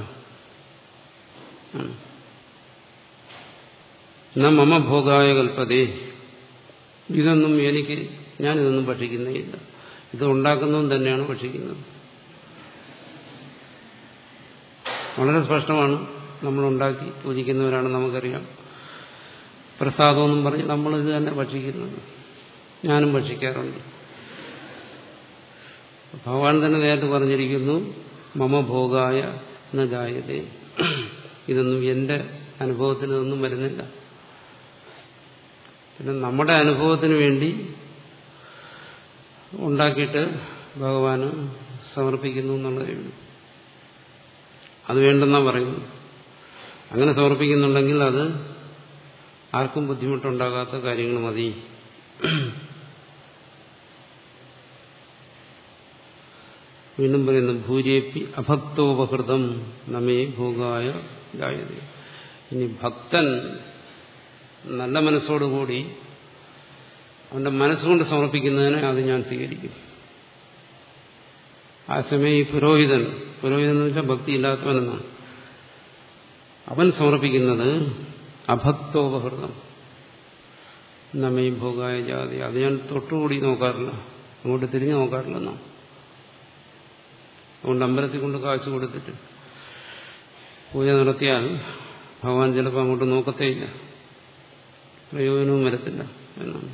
എന്നാ മമ ഭോഗായ കൽപ്പതേ ഇതൊന്നും എനിക്ക് ഞാനിതൊന്നും ഭക്ഷിക്കുന്നേയില്ല ഇത് ഉണ്ടാക്കുന്നതും തന്നെയാണ് ഭക്ഷിക്കുന്നത് വളരെ സ്പഷ്ടമാണ് നമ്മളുണ്ടാക്കി പൂജിക്കുന്നവരാണ് നമുക്കറിയാം പ്രസാദമെന്നും പറഞ്ഞ് നമ്മളിത് തന്നെ ഭക്ഷിക്കുന്നത് ഞാനും ഭക്ഷിക്കാറുണ്ട് ഭഗവാൻ തന്നെ നേരത്തെ പറഞ്ഞിരിക്കുന്നു മമ ഭോഗായ എന്ന ജായതേ ഇതൊന്നും എന്റെ അനുഭവത്തിന് ഇതൊന്നും വരുന്നില്ല പിന്നെ നമ്മുടെ അനുഭവത്തിന് വേണ്ടി ഉണ്ടാക്കിയിട്ട് ഭഗവാന് സമർപ്പിക്കുന്നു എന്നുള്ളതേ ഉള്ളൂ അത് വേണ്ടെന്നാ പറയുന്നു അങ്ങനെ സമർപ്പിക്കുന്നുണ്ടെങ്കിൽ അത് ആർക്കും ബുദ്ധിമുട്ടുണ്ടാകാത്ത കാര്യങ്ങൾ മതി വീണ്ടും പറയുന്നു ഭൂരിയപ്പി അഭക്തോപഹൃതം നമേ ഭോഗായ ജായത ഇനി ഭക്തൻ നല്ല മനസ്സോടുകൂടി അവന്റെ മനസ്സുകൊണ്ട് സമർപ്പിക്കുന്നതിനെ അത് ഞാൻ സ്വീകരിക്കും ആ സമയം ഈ പുരോഹിതൻ പുരോഹിതൻ എന്ന് വെച്ചാൽ ഭക്തി ഇല്ലാത്തവനെന്നാണ് അവൻ സമർപ്പിക്കുന്നത് അഭക്തോപഹൃതം നമ്മെ ഭോഗായ ജാതി അത് ഞാൻ തൊട്ടുകൂടി നോക്കാറില്ല അങ്ങോട്ട് തിരിഞ്ഞു നോക്കാറില്ലെന്നാണ് അതുകൊണ്ട് അമ്പലത്തിൽ കൊണ്ട് കാശ് കൊടുത്തിട്ട് പൂജ നടത്തിയാൽ ഭഗവാൻ ചിലപ്പോൾ അങ്ങോട്ട് നോക്കത്തേയില്ല പ്രയോജനവും വരത്തില്ല എന്നാണ്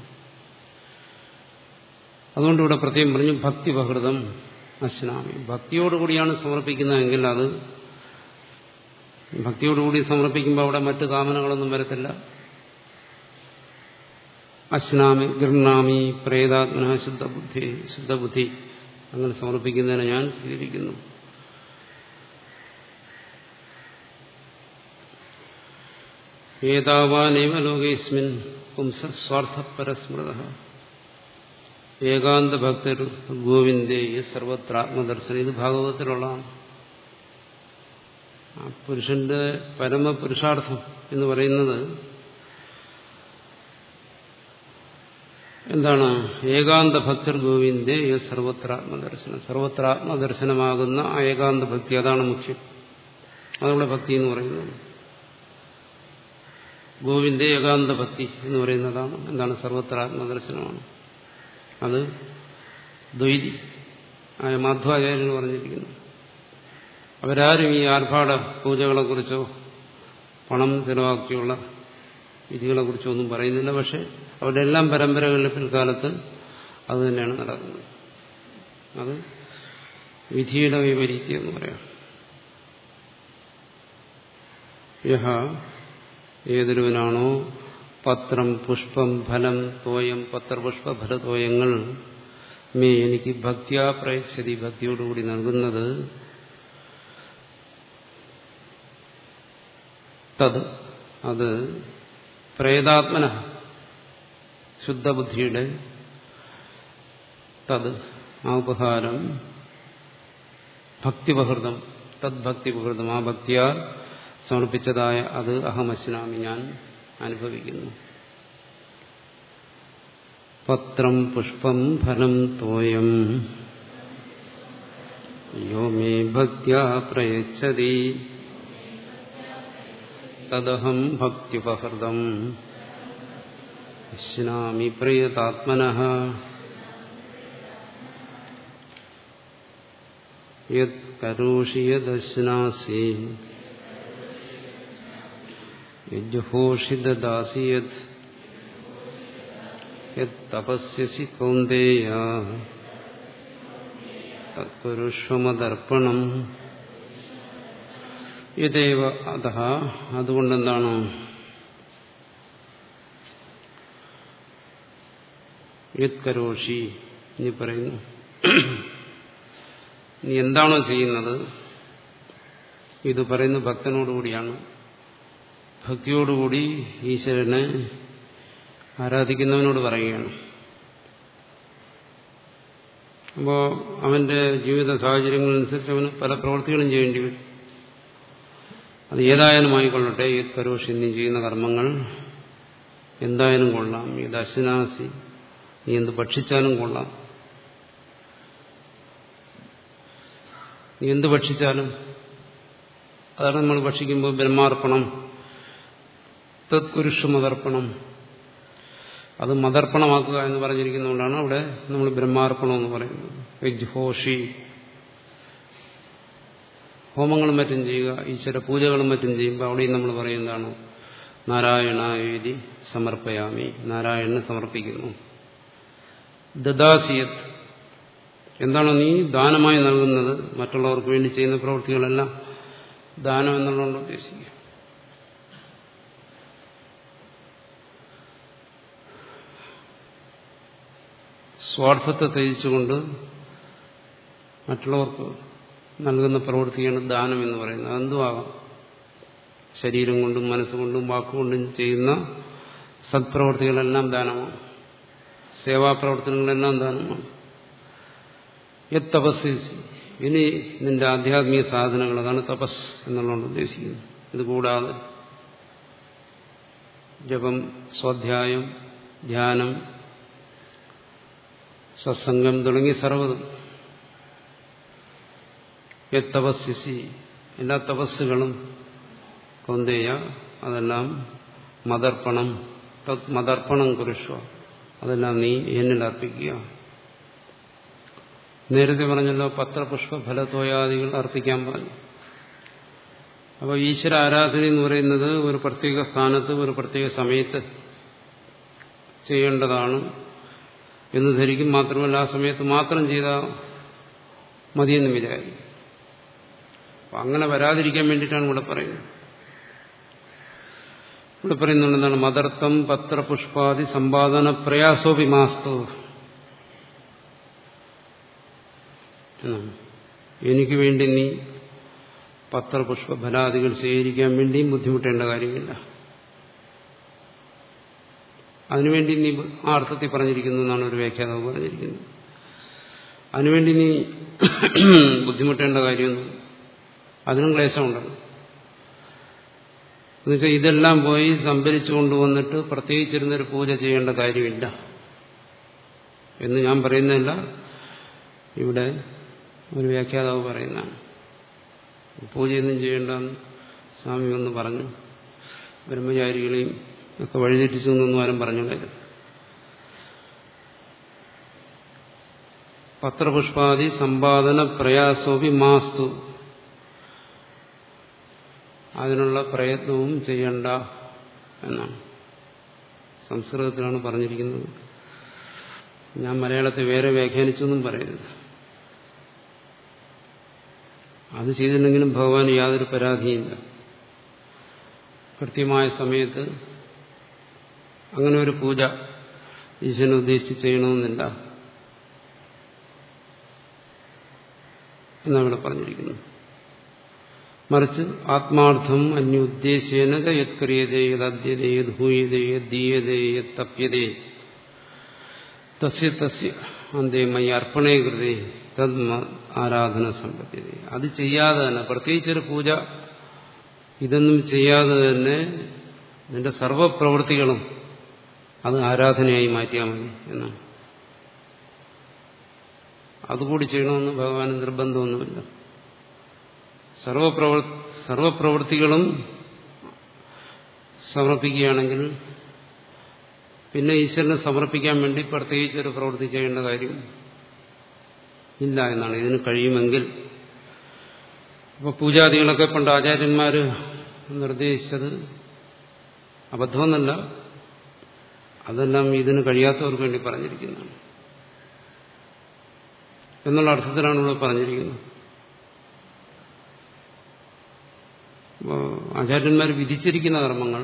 അതുകൊണ്ട് ഇവിടെ പ്രത്യേകം പറഞ്ഞു ഭക്തിപഹൃതം അശ്നാമി ഭക്തിയോടുകൂടിയാണ് സമർപ്പിക്കുന്നതെങ്കിൽ അത് ഭക്തിയോടുകൂടി സമർപ്പിക്കുമ്പോൾ അവിടെ മറ്റു കാമനകളൊന്നും വരത്തില്ല അശ്നാമി ഗൃഹാമി പ്രേതാത്മന ശുദ്ധബുദ്ധി ശുദ്ധബുദ്ധി അങ്ങനെ സമർപ്പിക്കുന്നതിനെ ഞാൻ സ്വീകരിക്കുന്നു ഏതാവാനേവ ലോകേസ്മിൻ പുംസ സ്വാർത്ഥപരസ്മൃത ഏകാന്ത ഭക്തർ ഗോവിന്ദേ സർവത്രാത്മദർശനം ഇത് ഭാഗവതത്തിലുള്ളതാണ് ആ പുരുഷന്റെ പരമപുരുഷാർത്ഥം എന്ന് പറയുന്നത് എന്താണ് ഏകാന്ത ഭക്തർ ഗോവിന്ദേ സർവത്രാത്മദർശനം സർവത്രാത്മദർശനമാകുന്ന ആ ഏകാന്ത ഭക്തി അതാണ് മുഖ്യം അതവിടെ ഭക്തി എന്ന് പറയുന്നത് ഗോവിന്ദേ ഏകാന്ത ഭക്തി എന്ന് പറയുന്നതാണ് എന്താണ് സർവത്രാത്മദർശനമാണ് അത് ദ്വൈതി ആയ മാധ്വാചാര്യൻ പറഞ്ഞിരിക്കുന്നു അവരാരും ഈ ആർഭാട പൂജകളെക്കുറിച്ചോ പണം ചെലവാക്കിയുള്ള വിധികളെക്കുറിച്ചോ ഒന്നും പറയുന്നില്ല പക്ഷെ അവരുടെ എല്ലാം പരമ്പരകളിൽ പിൽക്കാലത്ത് അത് തന്നെയാണ് നടക്കുന്നത് അത് വിധിയുടെ വൈപരീത്യം എന്ന് പറയാം യഹ ഏതൊരുവനാണോ പത്രം പുഷ്പം ഫലം തോയം പത്രപുഷ്പ ഫലതോയങ്ങൾ മേ എനിക്ക് ഭക്തിയാ പ്രയച്ഛതി ഭക്തിയോടുകൂടി നൽകുന്നത് തത് അത് പ്രേതാത്മന ശുദ്ധബുദ്ധിയുടെ തത് ആ ഉപഹാരം ഭക്തിപഹൃതം തദ്ഭക്തിപഹൃതം ആ ഭക്തിയാൽ സമർപ്പിച്ചതായ അത് അഹമശ്നാമി ഞാൻ അനുഭവിക്കുന്നു പത്രം പുഷ്പം ഫലം തോയം യോ മേ ഭക്തിയാ പ്രയച്ഛതി തദഹം ഭക്തിപഹൃതം പശ്യാമി പ്രിയതാത്മന യത് കരോഷി യദശ്നാസി യജ്ജുഹോഷി ദദാസി യത് യത് തപസ്യസി കൗന്ദേയ തത്പുരുഷമദർപ്പണം ഇതേവ അത അതുകൊണ്ടെന്താണ് യത് കരോഷി നീ പറയുന്നു നീ എന്താണോ ചെയ്യുന്നത് ഇത് പറയുന്ന ഭക്തനോടുകൂടിയാണ് ഭക്തിയോടുകൂടി ഈശ്വരനെ ആരാധിക്കുന്നവനോട് പറയുകയാണ് അപ്പോൾ അവന്റെ ജീവിത സാഹചര്യങ്ങളനുസരിച്ച് അവന് പല പ്രവൃത്തികളും ചെയ്യേണ്ടി വരും അത് ഏതായാലും ആയിക്കൊള്ളട്ടെ ഈ കരോഷി നീ ചെയ്യുന്ന കർമ്മങ്ങൾ എന്തായാലും കൊള്ളാം ഇത് അശ്വനാസി നീ എന്ത് ഭക്ഷിച്ചാലും കൊള്ളാം നീ എന്ത് ഭക്ഷിച്ചാലും അതാണ് നമ്മൾ ഭക്ഷിക്കുമ്പോൾ ബ്രഹ്മാർപ്പണം തത്പുരുഷമതർപ്പണം അത് മതർപ്പണമാക്കുക എന്ന് പറഞ്ഞിരിക്കുന്നതുകൊണ്ടാണ് അവിടെ നമ്മൾ ബ്രഹ്മാർപ്പണം എന്ന് പറയുന്നത് യജ്ഹോഷി ഹോമങ്ങളും മറ്റും ചെയ്യുക ഈശ്വര പൂജകളും മറ്റും ചെയ്യുമ്പോൾ അവിടെയും നമ്മൾ പറയുന്നതാണ് നാരായണ എഴുതി സമർപ്പയാമി നാരായണന് സമർപ്പിക്കുന്നു ദദാസിയത് എന്താണോ നീ ദാനമായി നൽകുന്നത് മറ്റുള്ളവർക്ക് വേണ്ടി ചെയ്യുന്ന പ്രവൃത്തികളെല്ലാം ദാനം എന്നുള്ളതുകൊണ്ട് ഉദ്ദേശിക്കുക സ്വാർത്ഥത്തെ ത്യജിച്ചുകൊണ്ട് മറ്റുള്ളവർക്ക് നൽകുന്ന പ്രവൃത്തിയാണ് ദാനം എന്ന് പറയുന്നത് അതെന്തുമാകാം ശരീരം കൊണ്ടും മനസ്സുകൊണ്ടും വാക്കുകൊണ്ടും ചെയ്യുന്ന സത്പ്രവർത്തികളെല്ലാം ദാനമാണ് സേവാപ്രവർത്തനങ്ങളെല്ലാം ദാനമാണ് യത് തപസ് ഇനി നിന്റെ ആധ്യാത്മിക സാധനങ്ങൾ അതാണ് തപസ് എന്നുള്ളതാണ് ഉദ്ദേശിക്കുന്നത് ഇത് കൂടാതെ ജപം സ്വാധ്യായം ധ്യാനം സത്സംഗം തുടങ്ങി സർവ്വതും യത് തപസ്സിസി എല്ലാ തപസ്സുകളും കൊന്തേയ അതെല്ലാം മതർപ്പണം തത് മതർപ്പണം കുരുഷ്വ അതെല്ലാം നീ എന്നിൽ അർപ്പിക്കുക നേരത്തെ പറഞ്ഞല്ലോ പത്രപുഷ്പ ഫലത്തോയാദികൾ അർപ്പിക്കാൻ പറഞ്ഞു അപ്പോൾ ഈശ്വര ആരാധന എന്ന് പറയുന്നത് ഒരു പ്രത്യേക സ്ഥാനത്ത് ഒരു പ്രത്യേക സമയത്ത് ചെയ്യേണ്ടതാണ് എന്ന് ധരിക്കും മാത്രമല്ല ആ സമയത്ത് മാത്രം ചെയ്താൽ മതിയെന്ന് വിചാരിക്കും അപ്പം അങ്ങനെ വരാതിരിക്കാൻ വേണ്ടിയിട്ടാണ് ഇവിടെ പറയുന്നത് ഇവിടെ പറയുന്നുണ്ട് എന്താണ് മദർത്ഥം പത്രപുഷ്പാദി സമ്പാദന പ്രയാസോപി മാസ്തു എനിക്ക് വേണ്ടി നീ പത്രപുഷ്പ ഫലാദികൾ സ്വീകരിക്കാൻ വേണ്ടിയും ബുദ്ധിമുട്ടേണ്ട കാര്യമില്ല അതിനുവേണ്ടി നീ ആ അർത്ഥത്തിൽ പറഞ്ഞിരിക്കുന്നു എന്നാണ് ഒരു വ്യാഖ്യാതാവ് പറഞ്ഞിരിക്കുന്നത് അതിനുവേണ്ടി നീ ബുദ്ധിമുട്ടേണ്ട കാര്യമൊന്നും അതിനും ക്ലേശമുണ്ടല്ലോ എന്നുവെച്ചാൽ ഇതെല്ലാം പോയി സംഭരിച്ചു കൊണ്ടുവന്നിട്ട് പ്രത്യേകിച്ചിരുന്നൊരു പൂജ ചെയ്യേണ്ട കാര്യമില്ല എന്ന് ഞാൻ പറയുന്നില്ല ഇവിടെ ഒരു വ്യാഖ്യാതാവ് പറയുന്നതാണ് പൂജയൊന്നും ചെയ്യേണ്ടെന്ന് സ്വാമി ഒന്ന് പറഞ്ഞു ബ്രഹ്മചാരികളെയും ഒക്കെ വഴിതെറ്റിച്ചു എന്നൊന്നും ആരും പറഞ്ഞുണ്ടായിരുന്നു പത്രപുഷ്പാദി സമ്പാദന പ്രയാസോപി മാസ്തു അതിനുള്ള പ്രയത്നവും ചെയ്യണ്ട എന്നാണ് സംസ്കൃതത്തിലാണ് പറഞ്ഞിരിക്കുന്നത് ഞാൻ മലയാളത്തെ വേറെ വ്യാഖ്യാനിച്ചൊന്നും പറയരുത് അത് ചെയ്തിട്ടുണ്ടെങ്കിലും ഭഗവാൻ യാതൊരു പരാതിയില്ല കൃത്യമായ സമയത്ത് അങ്ങനെ ഒരു പൂജ ഈശ്വരനെ ഉദ്ദേശിച്ച് ചെയ്യണമെന്നില്ല എന്നാണ് ഇവിടെ പറഞ്ഞിരിക്കുന്നത് മറിച്ച് ആത്മാർത്ഥം അന്യുദ്ദേശേന യത്ക്രിയതേ യദ്യതേ യദ്ഭൂയതേ യദ്ദീയതേ യത്തപ്യതേ തസ്യ തസ്യ അന്തേ മൈ അർപ്പണേ കൃതേ തത് ആരാധന സമ്പദ്ധ്യത അത് ചെയ്യാതെ തന്നെ പ്രത്യേകിച്ചൊരു പൂജ ഇതൊന്നും ചെയ്യാതെ തന്നെ നിന്റെ സർവപ്രവൃത്തികളും അത് ആരാധനയായി മാറ്റിയാൽ മതി എന്നാണ് അതുകൂടി ചെയ്യണമെന്ന് ഭഗവാന് നിർബന്ധമൊന്നുമില്ല സർവപ്രവർ സർവപ്രവൃത്തികളും സമർപ്പിക്കുകയാണെങ്കിൽ പിന്നെ ഈശ്വരനെ സമർപ്പിക്കാൻ വേണ്ടി പ്രത്യേകിച്ച് ഒരു പ്രവൃത്തി ചെയ്യേണ്ട കാര്യം ഇല്ല എന്നാണ് ഇതിന് കഴിയുമെങ്കിൽ അപ്പോൾ പൂജാദികളൊക്കെ പണ്ട് ആചാര്യന്മാർ നിർദ്ദേശിച്ചത് അബദ്ധമെന്നല്ല അതെല്ലാം ഇതിന് കഴിയാത്തവർക്ക് വേണ്ടി പറഞ്ഞിരിക്കുന്നതാണ് എന്നുള്ള അർത്ഥത്തിലാണ് ഇവിടെ പറഞ്ഞിരിക്കുന്നത് ആചാര്യന്മാർ വിധിച്ചിരിക്കുന്ന കർമ്മങ്ങൾ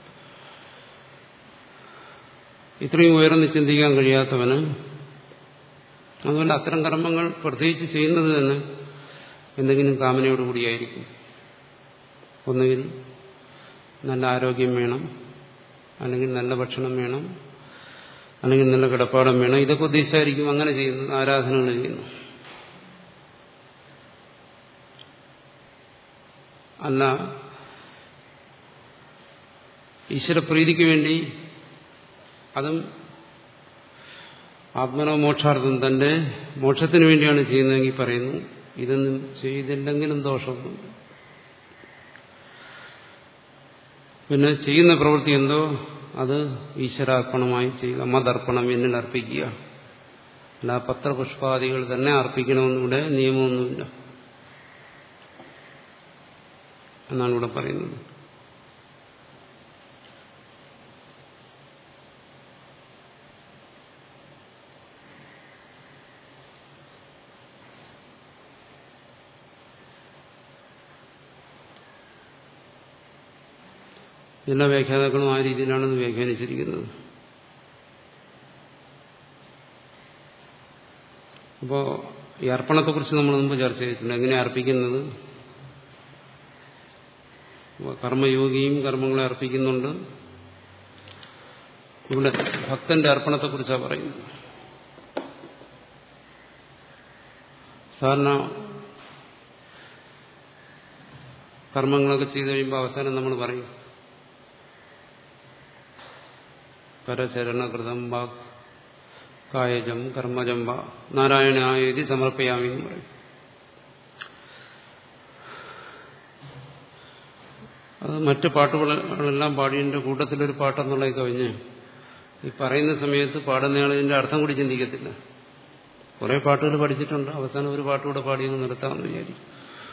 ഇത്രയും ഉയർന്ന് ചിന്തിക്കാൻ കഴിയാത്തവന് അതുപോലെ അത്തരം കർമ്മങ്ങൾ പ്രത്യേകിച്ച് ചെയ്യുന്നത് തന്നെ എന്തെങ്കിലും കാമനയോടുകൂടിയായിരിക്കും ഒന്നുകിൽ നല്ല ആരോഗ്യം വേണം അല്ലെങ്കിൽ നല്ല ഭക്ഷണം വേണം അല്ലെങ്കിൽ നല്ല കിടപ്പാടം വേണം ഇതൊക്കെ ഉദ്ദേശിച്ചായിരിക്കും അങ്ങനെ ചെയ്യുന്നത് ആരാധനകൾ ചെയ്യുന്നു അല്ല ഈശ്വരപ്രീതിക്ക് വേണ്ടി അതും ആത്മനോ മോക്ഷാർത്ഥം തന്റെ മോക്ഷത്തിന് വേണ്ടിയാണ് ചെയ്യുന്നതെങ്കിൽ പറയുന്നു ഇതൊന്നും ചെയ്തില്ലെങ്കിലും ദോഷമൊന്നുമില്ല പിന്നെ ചെയ്യുന്ന പ്രവൃത്തി എന്തോ അത് ഈശ്വരാർപ്പണമായി ചെയ്യുക മതർപ്പണം എന്നിൽ അർപ്പിക്കുക അല്ല പത്രപുഷ്പാദികൾ തന്നെ അർപ്പിക്കണമെന്നിവിടെ നിയമമൊന്നുമില്ല എന്നാണ് ഇവിടെ പറയുന്നത് എല്ലാ വ്യാഖ്യാതാക്കളും ആ രീതിയിലാണ് ഇത് വ്യാഖ്യാനിച്ചിരിക്കുന്നത് അപ്പോൾ ഈ അർപ്പണത്തെക്കുറിച്ച് നമ്മൾ മുമ്പ് ചർച്ച ചെയ്തിട്ടുണ്ട് എങ്ങനെ അർപ്പിക്കുന്നത് കർമ്മയോഗിയും കർമ്മങ്ങളെ അർപ്പിക്കുന്നുണ്ട് ഇവിടെ ഭക്തന്റെ അർപ്പണത്തെക്കുറിച്ചാണ് പറയുന്നത് സാധാരണ കർമ്മങ്ങളൊക്കെ ചെയ്തു കഴിയുമ്പോൾ അവസാനം നമ്മൾ പറയും കരചരണകൃതം വാക് കായജം കർമ്മജം വാ നാരായണായതി സമർപ്പയാമി എന്ന് പറയും അത് മറ്റ് പാട്ടുകളെല്ലാം പാടിയതിന്റെ കൂട്ടത്തിലൊരു പാട്ടെന്നുള്ളത് കവിഞ്ഞ് ഈ പറയുന്ന സമയത്ത് പാടുന്നയാൾ ഇതിന്റെ അർത്ഥം കൂടി ചിന്തിക്കത്തില്ല കുറെ പാട്ടുകൾ പഠിച്ചിട്ടുണ്ട് അവസാനം ഒരു പാട്ടുകൂടെ പാടിയെന്ന് നിർത്താമെന്ന് വിചാരിക്കും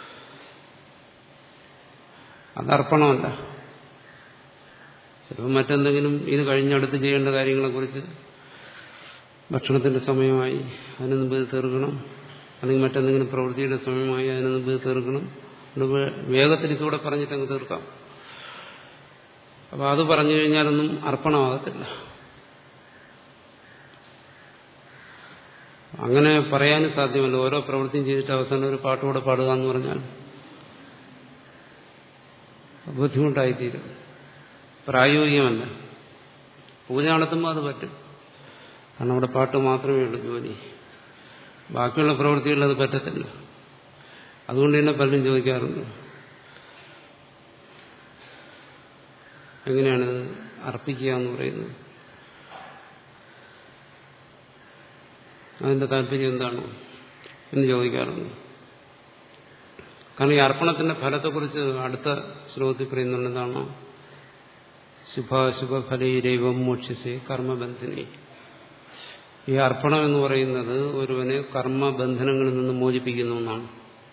അത് അർപ്പണമല്ല ചിലപ്പോൾ മറ്റെന്തെങ്കിലും ഇത് കഴിഞ്ഞടുത്ത് ചെയ്യേണ്ട കാര്യങ്ങളെക്കുറിച്ച് ഭക്ഷണത്തിന്റെ സമയമായി അതിന് മുമ്പ് ഇത് തീർക്കണം അല്ലെങ്കിൽ മറ്റെന്തെങ്കിലും പ്രവൃത്തിയുടെ സമയമായി അതിന് മുമ്പ് ഇത് തീർക്കണം അതുകൊണ്ട് വേഗത്തിൽ ഇതുകൂടെ പറഞ്ഞിട്ട് അങ്ങ് തീർക്കാം അപ്പോൾ അത് പറഞ്ഞു കഴിഞ്ഞാലൊന്നും അർപ്പണമാകത്തില്ല അങ്ങനെ പറയാനും സാധ്യമല്ല ഓരോ പ്രവൃത്തിയും ചെയ്തിട്ട് അവസാനം ഒരു പാട്ടുകൂടെ പാടുക എന്ന് പറഞ്ഞാൽ ബുദ്ധിമുട്ടായിത്തീരും പ്രായോഗികമല്ല പൂജ നടത്തുമ്പോൾ അത് പറ്റും കാരണം അവിടെ പാട്ട് മാത്രമേ ഉള്ളൂ ജോലി ബാക്കിയുള്ള പ്രവൃത്തികളിൽ അത് പറ്റത്തില്ല അതുകൊണ്ട് തന്നെ പലരും ചോദിക്കാറുണ്ട് എങ്ങനെയാണിത് അർപ്പിക്കുക എന്ന് പറയുന്നത് അതിന്റെ താല്പര്യം എന്താണ് എന്ന് ചോദിക്കാറുണ്ട് കാരണം ഈ അർപ്പണത്തിന്റെ ഫലത്തെക്കുറിച്ച് അടുത്ത ശ്ലോകത്തിൽ പറയുന്നുള്ളതാണ് ശുഭാശുഭ ഫലൈരൈവം മോക്ഷിസേ കർമ്മബന്ധിനെ ഈ അർപ്പണം എന്ന് പറയുന്നത് ഒരുവനെ കർമ്മബന്ധനങ്ങളിൽ നിന്ന് മോചിപ്പിക്കുന്നു എന്നാണ്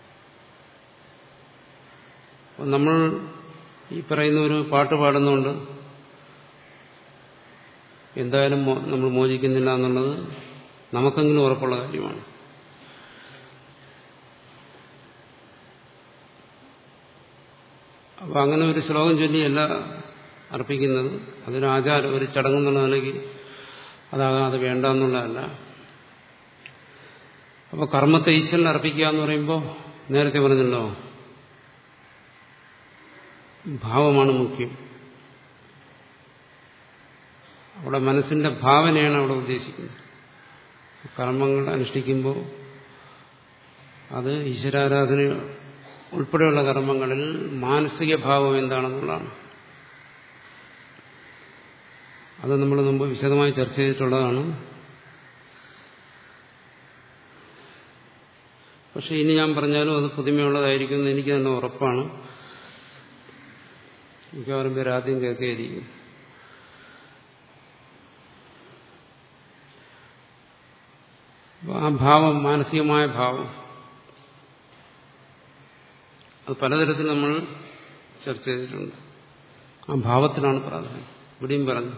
നമ്മൾ ഈ പറയുന്ന ഒരു പാട്ട് പാടുന്നുണ്ട് എന്തായാലും നമ്മൾ മോചിക്കുന്നില്ല എന്നുള്ളത് നമുക്കെങ്കിലും ഉറപ്പുള്ള കാര്യമാണ് അപ്പൊ അങ്ങനെ ഒരു ശ്ലോകം ചൊല്ലിയല്ല അർപ്പിക്കുന്നത് അതൊരു ആചാരം ഒരു ചടങ്ങെന്നുള്ള നിലയ്ക്ക് അതാകാതെ വേണ്ട എന്നുള്ളതല്ല അപ്പൊ കർമ്മത്തെ ഈശ്വരൻ അർപ്പിക്കുക എന്ന് പറയുമ്പോൾ നേരത്തെ പറഞ്ഞല്ലോ ഭാവമാണ് മുഖ്യം അവിടെ മനസ്സിന്റെ ഭാവനയാണ് അവിടെ ഉദ്ദേശിക്കുന്നത് കർമ്മങ്ങൾ അനുഷ്ഠിക്കുമ്പോൾ അത് ഈശ്വരാരാധന ഉൾപ്പെടെയുള്ള കർമ്മങ്ങളിൽ മാനസിക ഭാവം എന്താണെന്നുള്ളതാണ് അത് നമ്മൾ മുമ്പ് വിശദമായി ചർച്ച ചെയ്തിട്ടുള്ളതാണ് പക്ഷെ ഇനി ഞാൻ പറഞ്ഞാലും അത് പുതുമയുള്ളതായിരിക്കും എന്ന് എനിക്ക് തന്നെ ഉറപ്പാണ് മിക്കവാറും പേര് ആദ്യം കേൾക്കുകയായിരിക്കും ആ ഭാവം മാനസികമായ ഭാവം അത് പലതരത്തിൽ നമ്മൾ ചർച്ച ചെയ്തിട്ടുണ്ട് ആ ഭാവത്തിനാണ് പ്രാധാന്യം ഇവിടെയും പറഞ്ഞു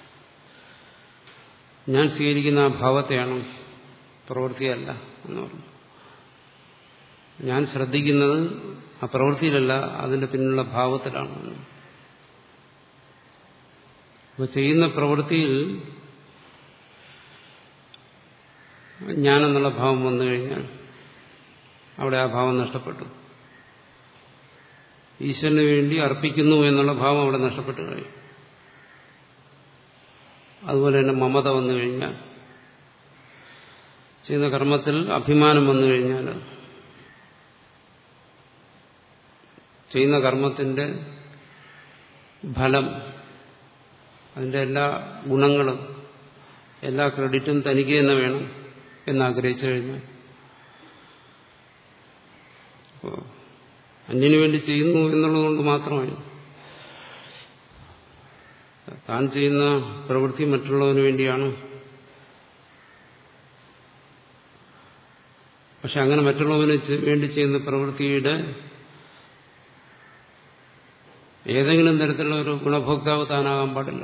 ഞാൻ സ്വീകരിക്കുന്ന ആ ഭാവത്തെയാണ് പ്രവൃത്തിയല്ല എന്ന് പറഞ്ഞു ഞാൻ ശ്രദ്ധിക്കുന്നത് ആ പ്രവൃത്തിയിലല്ല അതിന്റെ പിന്നിലുള്ള ഭാവത്തിലാണ് അപ്പോൾ ചെയ്യുന്ന പ്രവൃത്തിയിൽ ഞാനെന്നുള്ള ഭാവം വന്നു കഴിഞ്ഞാൽ അവിടെ ആ ഭാവം നഷ്ടപ്പെട്ടു ഈശ്വരന് വേണ്ടി അർപ്പിക്കുന്നു എന്നുള്ള ഭാവം അവിടെ നഷ്ടപ്പെട്ടു കഴിയും അതുപോലെ തന്നെ മമത വന്നു കഴിഞ്ഞാൽ ചെയ്യുന്ന കർമ്മത്തിൽ അഭിമാനം വന്നു കഴിഞ്ഞാൽ ചെയ്യുന്ന കർമ്മത്തിന്റെ ഫലം അതിന്റെ എല്ലാ ഗുണങ്ങളും എല്ലാ ക്രെഡിറ്റും തനിക്ക് തന്നെ വേണം എന്നാഗ്രഹിച്ചു കഴിഞ്ഞാൽ അന്യനു വേണ്ടി ചെയ്യുന്നു എന്നുള്ളതുകൊണ്ട് മാത്രമായി താൻ ചെയ്യുന്ന പ്രവൃത്തി മറ്റുള്ളവന് വേണ്ടിയാണ് പക്ഷെ അങ്ങനെ മറ്റുള്ളവന് വേണ്ടി ചെയ്യുന്ന പ്രവൃത്തിയുടെ ഏതെങ്കിലും തരത്തിലുള്ള ഒരു ഗുണഭോക്താവ് താനാകാൻ പാടില്ല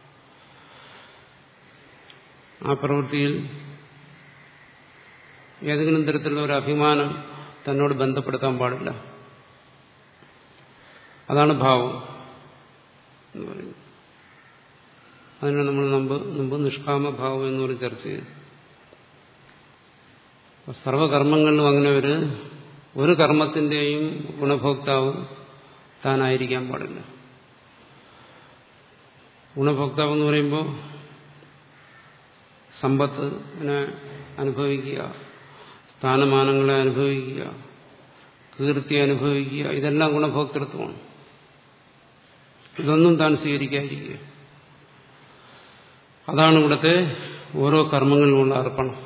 ആ പ്രവൃത്തിയിൽ ഏതെങ്കിലും തരത്തിലുള്ള ഒരു അഭിമാനം തന്നോട് ബന്ധപ്പെടുത്താൻ പാടില്ല അതാണ് ഭാവം എന്ന് പറയുന്നത് അതിനെ നമ്മൾ മുമ്പ് മുമ്പ് നിഷ്കാമഭാവം എന്ന് പറഞ്ഞ് ചർച്ച ചെയ്തു സർവകർമ്മങ്ങളിലും അങ്ങനെ ഒരു ഒരു കർമ്മത്തിന്റെയും ഗുണഭോക്താവ് താനായിരിക്കാൻ പാടില്ല ഗുണഭോക്താവ് എന്ന് പറയുമ്പോൾ സമ്പത്തിനെ അനുഭവിക്കുക സ്ഥാനമാനങ്ങളെ അനുഭവിക്കുക കീർത്തി അനുഭവിക്കുക ഇതെല്ലാം ഗുണഭോക്തൃത്വമാണ് ഇതൊന്നും താൻ സ്വീകരിക്കാതിരിക്കുക അതാണ് ഇവിടുത്തെ ഓരോ കർമ്മങ്ങളിലുമുള്ള അർപ്പണം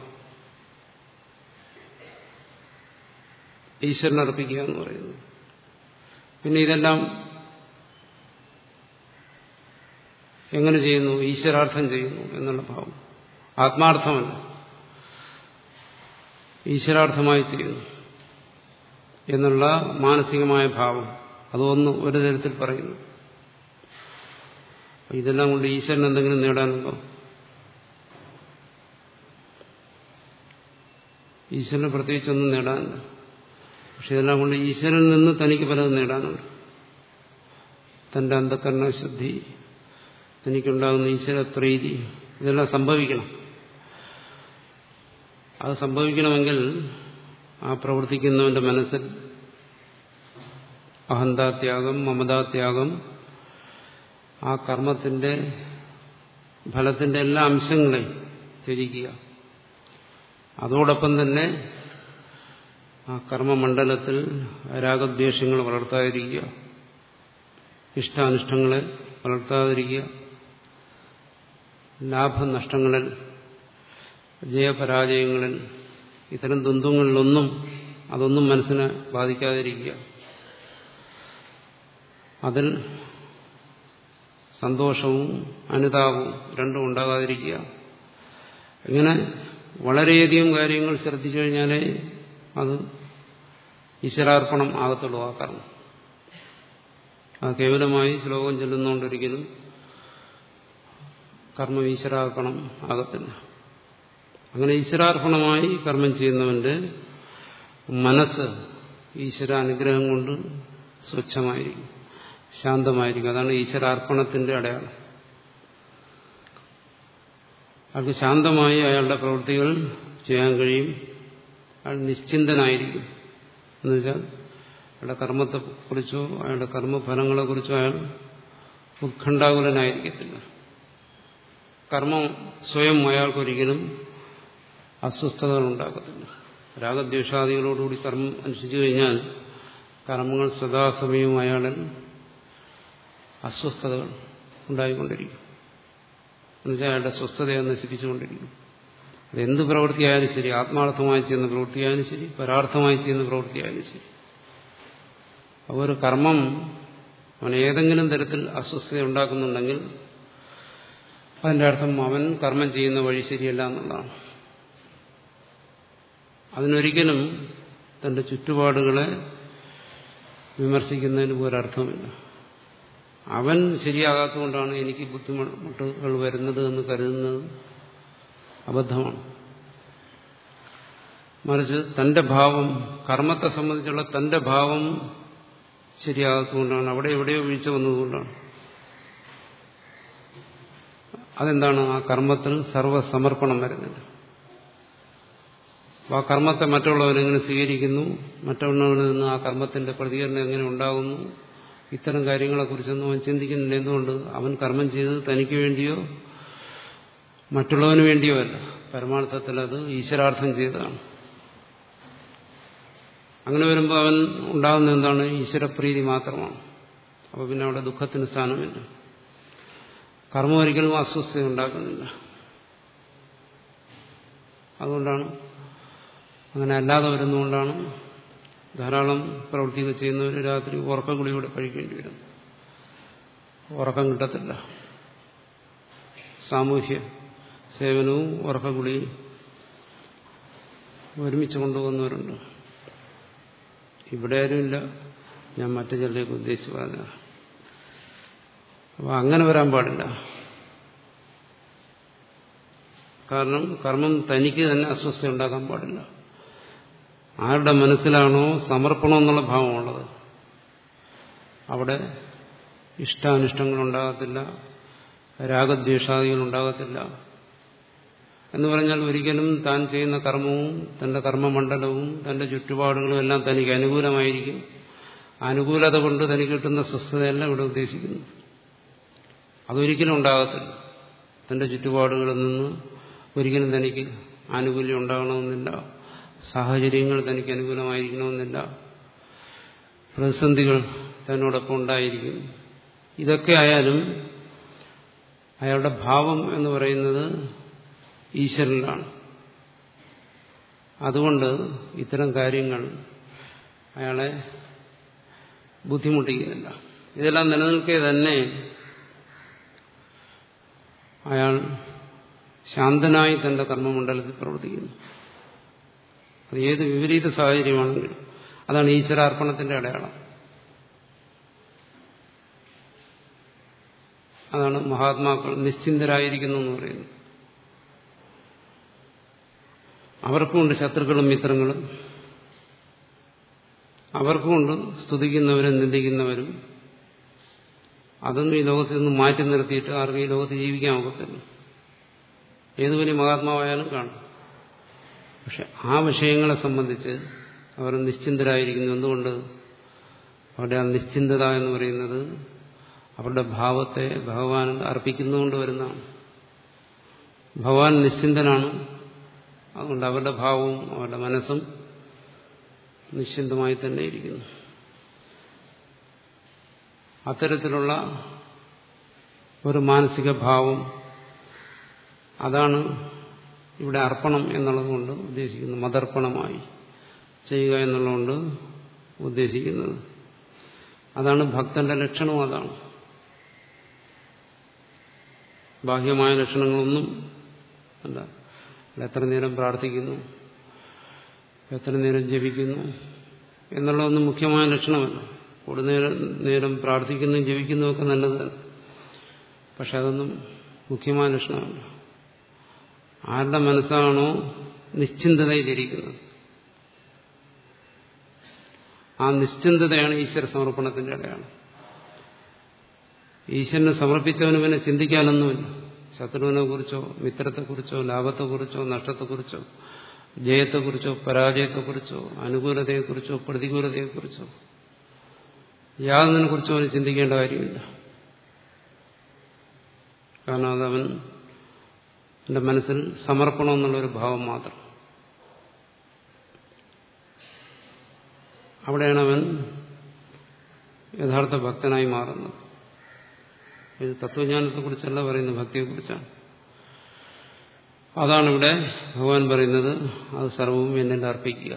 ഈശ്വരനർപ്പിക്കുക എന്ന് പറയുന്നത് പിന്നെ ഇതെല്ലാം എങ്ങനെ ചെയ്യുന്നു ഈശ്വരാർത്ഥം ചെയ്യുന്നു എന്നുള്ള ഭാവം ആത്മാർത്ഥമല്ല ഈശ്വരാർത്ഥമായി ചെയ്യുന്നു എന്നുള്ള മാനസികമായ ഭാവം അതൊന്ന് ഒരു തരത്തിൽ പറയുന്നു ഇതെല്ലാം കൊണ്ട് ഈശ്വരൻ എന്തെങ്കിലും നേടാനുണ്ടോ ഈശ്വരന് പ്രത്യേകിച്ചൊന്നും നേടാനില്ല പക്ഷെ ഇതെല്ലാം കൊണ്ട് ഈശ്വരനിൽ നിന്ന് തനിക്ക് പലതും നേടാനുണ്ട് തന്റെ അന്ധകരണ ശുദ്ധി തനിക്കുണ്ടാകുന്ന ഈശ്വര പ്രീതി ഇതെല്ലാം സംഭവിക്കണം അത് സംഭവിക്കണമെങ്കിൽ ആ പ്രവർത്തിക്കുന്നവന്റെ മനസ്സിൽ അഹന്താത്യാഗം മമതാത്യാഗം ആ കർമ്മത്തിന്റെ ഫലത്തിന്റെ എല്ലാ അംശങ്ങളെയും ത്യജിക്കുക അതോടൊപ്പം തന്നെ ആ കർമ്മമണ്ഡലത്തിൽ രാഗദ്വേഷങ്ങൾ വളർത്താതിരിക്കുക ഇഷ്ടാനിഷ്ടങ്ങളെ വളർത്താതിരിക്കുക ലാഭനഷ്ടങ്ങളിൽ ജയപരാജയങ്ങളിൽ ഇത്തരം ദ്വന്ദ്ങ്ങളിലൊന്നും അതൊന്നും മനസ്സിനെ ബാധിക്കാതിരിക്കുക അതിൽ സന്തോഷവും അനുതാപവും രണ്ടും ഉണ്ടാകാതിരിക്കുക ഇങ്ങനെ വളരെയധികം കാര്യങ്ങൾ ശ്രദ്ധിച്ചു കഴിഞ്ഞാലേ അത് ഈശ്വരാർപ്പണം ആകത്തുള്ളൂ ആ കർമ്മം അത് കേവലമായി ശ്ലോകം ചെല്ലുന്നതുകൊണ്ടൊരിക്കലും കർമ്മം ഈശ്വരാർപ്പണം ആകത്തില്ല അങ്ങനെ ഈശ്വരാർപ്പണമായി കർമ്മം ചെയ്യുന്നവന്റെ മനസ്സ് ഈശ്വര അനുഗ്രഹം കൊണ്ട് സ്വച്ഛമായിരിക്കും ശാന്തമായിരിക്കും അതാണ് ഈശ്വരാർപ്പണത്തിന്റെ അടയാളം അയാൾക്ക് ശാന്തമായി അയാളുടെ പ്രവൃത്തികൾ ചെയ്യാൻ കഴിയും അയാൾ നിശ്ചിന്തനായിരിക്കും എന്നുവെച്ചാൽ അയാളുടെ കർമ്മത്തെക്കുറിച്ചോ അയാളുടെ കർമ്മഫലങ്ങളെക്കുറിച്ചോ അയാൾ ഉത്കണ്ഠാകുലനായിരിക്കത്തില്ല കർമ്മം സ്വയം അയാൾക്കൊരിക്കലും അസ്വസ്ഥതകൾ ഉണ്ടാക്കത്തില്ല രാഗദ്വേഷാദികളോടുകൂടി കർമ്മം അനുഷ്ഠിച്ചു കഴിഞ്ഞാൽ കർമ്മങ്ങൾ സദാസമയവും അയാളിൽ അസ്വസ്ഥതകൾ ഉണ്ടായിക്കൊണ്ടിരിക്കും എന്നുവെച്ചാൽ അയാളുടെ സ്വസ്ഥതയെ നശിപ്പിച്ചുകൊണ്ടിരിക്കും അത് എന്ത് പ്രവൃത്തിയായാലും ശരി ആത്മാർത്ഥമായി ചെയ്യുന്ന പ്രവൃത്തിയായാലും ശരി പരാർത്ഥമായി ചെയ്യുന്ന പ്രവൃത്തിയായാലും ശരി അപ്പോൾ ഒരു കർമ്മം അവൻ ഏതെങ്കിലും തരത്തിൽ അസ്വസ്ഥത ഉണ്ടാക്കുന്നുണ്ടെങ്കിൽ അതിന്റെ അർത്ഥം അവൻ കർമ്മം ചെയ്യുന്ന വഴി ശരിയല്ല എന്നുള്ളതാണ് അതിനൊരിക്കലും തന്റെ ചുറ്റുപാടുകളെ വിമർശിക്കുന്നതിന് ഒരർത്ഥമില്ല അവൻ ശരിയാകാത്തതുകൊണ്ടാണ് എനിക്ക് ബുദ്ധിമുട്ടുകൾ വരുന്നത് എന്ന് കരുതുന്നത് അബദ്ധമാണ് മറിച്ച് തന്റെ ഭാവം കർമ്മത്തെ സംബന്ധിച്ചുള്ള തന്റെ ഭാവം ശരിയാകാത്തതുകൊണ്ടാണ് അവിടെ എവിടെയോ വീഴ്ച വന്നതുകൊണ്ടാണ് അതെന്താണ് ആ കർമ്മത്തിൽ സർവസമർപ്പണം വരുന്നത് ആ കർമ്മത്തെ മറ്റുള്ളവരെങ്ങനെ സ്വീകരിക്കുന്നു മറ്റുള്ളവരിൽ നിന്ന് ആ കർമ്മത്തിന്റെ പ്രതികരണം എങ്ങനെ ഉണ്ടാകുന്നു ഇത്തരം കാര്യങ്ങളെക്കുറിച്ചൊന്നും അവൻ ചിന്തിക്കുന്നില്ല എന്തുകൊണ്ട് അവൻ കർമ്മം ചെയ്തത് തനിക്ക് വേണ്ടിയോ മറ്റുള്ളവന് വേണ്ടിയോ അല്ല പരമാർത്ഥത്തിൽ അത് ഈശ്വരാർത്ഥം ചെയ്തതാണ് അങ്ങനെ വരുമ്പോൾ അവൻ ഉണ്ടാകുന്ന എന്താണ് ഈശ്വരപ്രീതി മാത്രമാണ് അപ്പോൾ പിന്നെ അവിടെ ദുഃഖത്തിന് സ്ഥാനമില്ല കർമ്മം ഒരിക്കലും അസ്വസ്ഥത ഉണ്ടാക്കുന്നില്ല അതുകൊണ്ടാണ് അങ്ങനെ അല്ലാതെ വരുന്നതുകൊണ്ടാണ് ധാരാളം പ്രവൃത്തികൾ ചെയ്യുന്നവർ രാത്രി ഉറക്കഗുളി കൂടെ കഴിക്കേണ്ടി വരും ഉറക്കം കിട്ടത്തില്ല സാമൂഹ്യ സേവനവും ഉറക്കഗുളിയും ഒരുമിച്ച് കൊണ്ടുപോകുന്നവരുണ്ട് ഇവിടെ ആരുമില്ല ഞാൻ മറ്റു ചിലരെയൊക്കെ ഉദ്ദേശിച്ച് പറഞ്ഞ അപ്പോൾ അങ്ങനെ വരാൻ പാടില്ല കാരണം കർമ്മം തനിക്ക് തന്നെ അസ്വസ്ഥ ഉണ്ടാക്കാൻ പാടില്ല ആരുടെ മനസ്സിലാണോ സമർപ്പണം എന്നുള്ള ഭാവമുള്ളത് അവിടെ ഇഷ്ടാനിഷ്ടങ്ങൾ ഉണ്ടാകത്തില്ല രാഗദ്വേഷാദികൾ ഉണ്ടാകത്തില്ല എന്ന് പറഞ്ഞാൽ ഒരിക്കലും താൻ ചെയ്യുന്ന കർമ്മവും തന്റെ കർമ്മമണ്ഡലവും തന്റെ ചുറ്റുപാടുകളും എല്ലാം തനിക്ക് അനുകൂലമായിരിക്കും അനുകൂലത കൊണ്ട് തനിക്ക് കിട്ടുന്ന സ്വസ്ഥതയല്ല ഇവിടെ ഉദ്ദേശിക്കുന്നു അതൊരിക്കലും ഉണ്ടാകത്തില്ല തന്റെ ചുറ്റുപാടുകളിൽ നിന്ന് ഒരിക്കലും തനിക്ക് ആനുകൂല്യം ഉണ്ടാകണമെന്നില്ല സാഹചര്യങ്ങൾ തനിക്ക് അനുകൂലമായിരിക്കണമെന്നില്ല പ്രതിസന്ധികൾ തന്നോടൊപ്പം ഉണ്ടായിരിക്കും ഇതൊക്കെ ആയാലും അയാളുടെ ഭാവം എന്ന് പറയുന്നത് ഈശ്വരനിലാണ് അതുകൊണ്ട് ഇത്തരം കാര്യങ്ങൾ അയാളെ ബുദ്ധിമുട്ടിക്കുന്നില്ല ഇതെല്ലാം നിലനിൽക്കെ തന്നെ അയാൾ ശാന്തനായി തന്റെ കർമ്മമണ്ഡലത്തിൽ പ്രവർത്തിക്കുന്നു അത് ഏത് വിപരീത സാഹചര്യമാണെങ്കിലും അതാണ് ഈശ്വരാർപ്പണത്തിന്റെ അടയാളം അതാണ് മഹാത്മാക്കൾ നിശ്ചിന്തരായിരിക്കുന്നു എന്ന് പറയുന്നത് അവർക്കുമുണ്ട് ശത്രുക്കളും മിത്രങ്ങളും അവർക്കുമുണ്ട് സ്തുതിക്കുന്നവരും നിന്ദിക്കുന്നവരും അതൊന്നും ഈ ലോകത്തിൽ നിന്ന് മാറ്റി നിർത്തിയിട്ട് ആർക്കും ഈ ലോകത്ത് ജീവിക്കാൻ ഒക്കത്തില്ല ഏതു വലിയ മഹാത്മാവായാലും കാണും പക്ഷെ ആ വിഷയങ്ങളെ സംബന്ധിച്ച് അവർ നിശ്ചിന്തരായിരിക്കുന്നു എന്തുകൊണ്ട് അവരുടെ ആ നിശ്ചിന്തത എന്ന് പറയുന്നത് അവരുടെ ഭാവത്തെ ഭഗവാൻ അർപ്പിക്കുന്നതുകൊണ്ട് വരുന്നതാണ് ഭഗവാൻ നിശ്ചിന്തനാണ് അതുകൊണ്ട് അവരുടെ ഭാവവും അവരുടെ മനസ്സും നിശ്ചിന്തമായി തന്നെ ഇരിക്കുന്നു അത്തരത്തിലുള്ള ഒരു മാനസിക ഭാവം അതാണ് ഇവിടെ അർപ്പണം എന്നുള്ളതുകൊണ്ട് ഉദ്ദേശിക്കുന്നത് മതർപ്പണമായി ചെയ്യുക എന്നുള്ളതുകൊണ്ട് ഉദ്ദേശിക്കുന്നത് അതാണ് ഭക്തന്റെ ലക്ഷണവും അതാണ് ബാഹ്യമായ ലക്ഷണങ്ങളൊന്നും അല്ല എത്ര നേരം പ്രാർത്ഥിക്കുന്നു എത്ര നേരം ജപിക്കുന്നു എന്നുള്ളതൊന്നും മുഖ്യമായ ലക്ഷണമല്ല കൂടുതൽ നേരം പ്രാർത്ഥിക്കുന്നു ജപിക്കുന്നതൊക്കെ നല്ലത് പക്ഷെ അതൊന്നും മുഖ്യമായ ലക്ഷണമല്ല ആരുടെ മനസ്സാണോ നിശ്ചിന്തതയിലിരിക്കുന്നത് ആ നിശ്ചിന്തതയാണ് ഈശ്വര സമർപ്പണത്തിന്റെ അടയാളം ഈശ്വരനെ സമർപ്പിച്ചവന് പിന്നെ ചിന്തിക്കാനൊന്നുമില്ല ശത്രുവിനെ കുറിച്ചോ മിത്രത്തെക്കുറിച്ചോ ലാഭത്തെക്കുറിച്ചോ നഷ്ടത്തെക്കുറിച്ചോ ജയത്തെക്കുറിച്ചോ പരാജയത്തെക്കുറിച്ചോ അനുകൂലതയെക്കുറിച്ചോ പ്രതികൂലതയെക്കുറിച്ചോ യാതൊന്നിനെ കുറിച്ചും അവന് ചിന്തിക്കേണ്ട കാര്യമില്ല കാരണം അതവൻ എന്റെ മനസ്സിൽ സമർപ്പണം എന്നുള്ളൊരു ഭാവം മാത്രം അവിടെയാണ് അവൻ യഥാർത്ഥ ഭക്തനായി മാറുന്നത് ഇത് തത്വജ്ഞാനത്തെക്കുറിച്ചല്ല പറയുന്നത് ഭക്തിയെക്കുറിച്ചാണ് അതാണ് ഇവിടെ ഭഗവാൻ പറയുന്നത് അത് സർവവും എന്നിൽ അർപ്പിക്കുക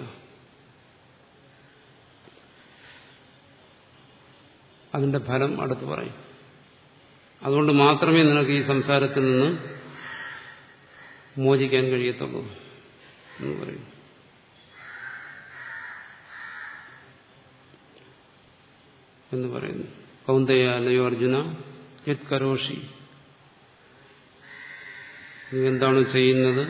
അതിന്റെ ഫലം അടുത്ത് പറയും അതുകൊണ്ട് മാത്രമേ നിനക്ക് ഈ സംസാരത്തിൽ നിന്ന് മോചിക്കാൻ കഴിയത്തുള്ളൂ എന്ന് പറയും എന്ന് പറയുന്നു കൗന്ദയ അല്ലയോ അർജുന യത് കരോഷി നീ എന്താണോ ചെയ്യുന്നത്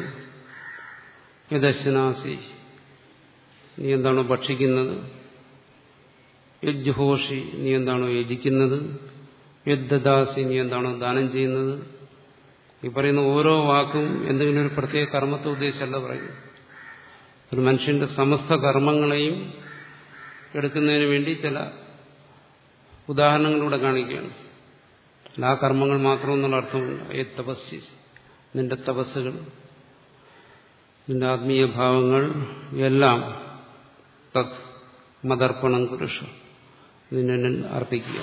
യദശനാസി നീ എന്താണോ ഭക്ഷിക്കുന്നത് യജ്ജുഹോഷി നീ എന്താണോ യജിക്കുന്നത് യദ്ദാസി നീ എന്താണോ ദാനം ചെയ്യുന്നത് ഈ പറയുന്ന ഓരോ വാക്കും എന്തെങ്കിലും ഒരു പ്രത്യേക കർമ്മത്തെ ഉദ്ദേശിച്ചല്ല പറയുന്നു ഒരു മനുഷ്യന്റെ സമസ്ത കർമ്മങ്ങളെയും എടുക്കുന്നതിന് വേണ്ടി ചില ഉദാഹരണങ്ങളിലൂടെ കാണിക്കുകയാണ് ആ കർമ്മങ്ങൾ മാത്രം എന്നുള്ള അർത്ഥമില്ല ഏ തപസ്സി നിന്റെ തപസ്സുകൾ നിന്റെ ആത്മീയ ഭാവങ്ങൾ എല്ലാം തത് മതർപ്പണം പുരുഷ നിന്നെ അർപ്പിക്കുക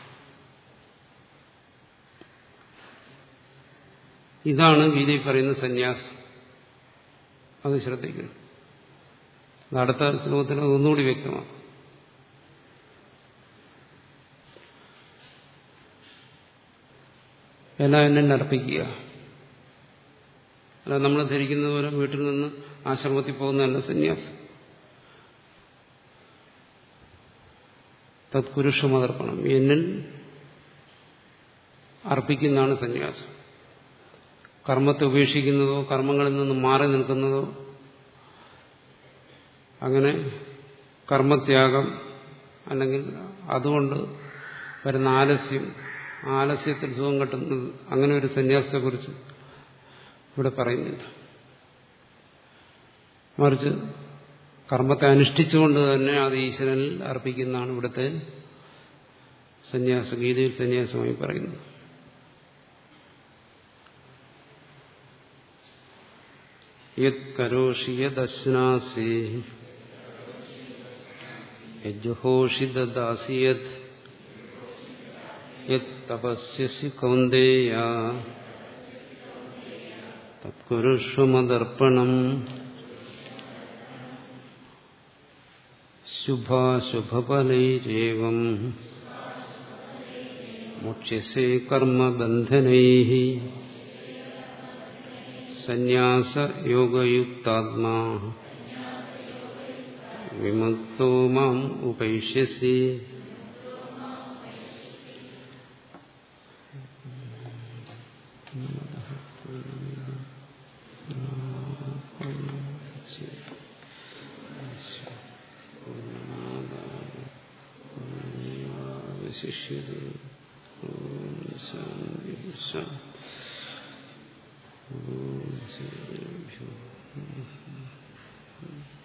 ഇതാണ് ഗീതയിൽ പറയുന്ന സന്യാസം അത് ശ്രദ്ധിക്കുന്നു അടുത്ത ശ്ലോകത്തിൽ ഒന്നുകൂടി വ്യക്തമാണ് എല്ലാം എന്നെ അർപ്പിക്കുക അല്ല നമ്മൾ ധരിക്കുന്നത് പോലെ വീട്ടിൽ നിന്ന് ആശ്രമത്തിൽ പോകുന്നതല്ല സന്യാസം തത്പുരുഷമതർപ്പണം എന്നിൽ അർപ്പിക്കുന്നതാണ് സന്യാസം കർമ്മത്തെ ഉപേക്ഷിക്കുന്നതോ കർമ്മങ്ങളിൽ നിന്ന് മാറി നിൽക്കുന്നതോ അങ്ങനെ കർമ്മത്യാഗം അല്ലെങ്കിൽ അതുകൊണ്ട് വരുന്ന ആലസ്യം ആലസ്യത്തിൽ സുഖം കിട്ടുന്നത് അങ്ങനെ ഒരു സന്യാസത്തെക്കുറിച്ച് ഇവിടെ പറയുന്നില്ല മറിച്ച് കർമ്മത്തെ അനുഷ്ഠിച്ചുകൊണ്ട് തന്നെ അത് ഈശ്വരനിൽ അർപ്പിക്കുന്നതാണ് ഇവിടുത്തെ സന്യാസം ഗീതയിൽ സന്യാസമായി പറയുന്നത് യത് കരോഷി യദശ്നാസി യജ്ജുഹോഷി ദദാസി യത് യത് തപസ്യസി കൗന്ദേയ തത്കുരുഷ്വമദർപ്പണം ശുഭാശുഭഫലൈരേവം മുക്ഷ്യസേ കർമ്മബന്ധനൈ സന്യാസയോഗയുക്താത്മാ വിമുക്തോ മാം ഉപൈഷ്യസി ശിഷ്യതേ ഓം ശാന്തി ശാന്തി ഓം ശ്രീ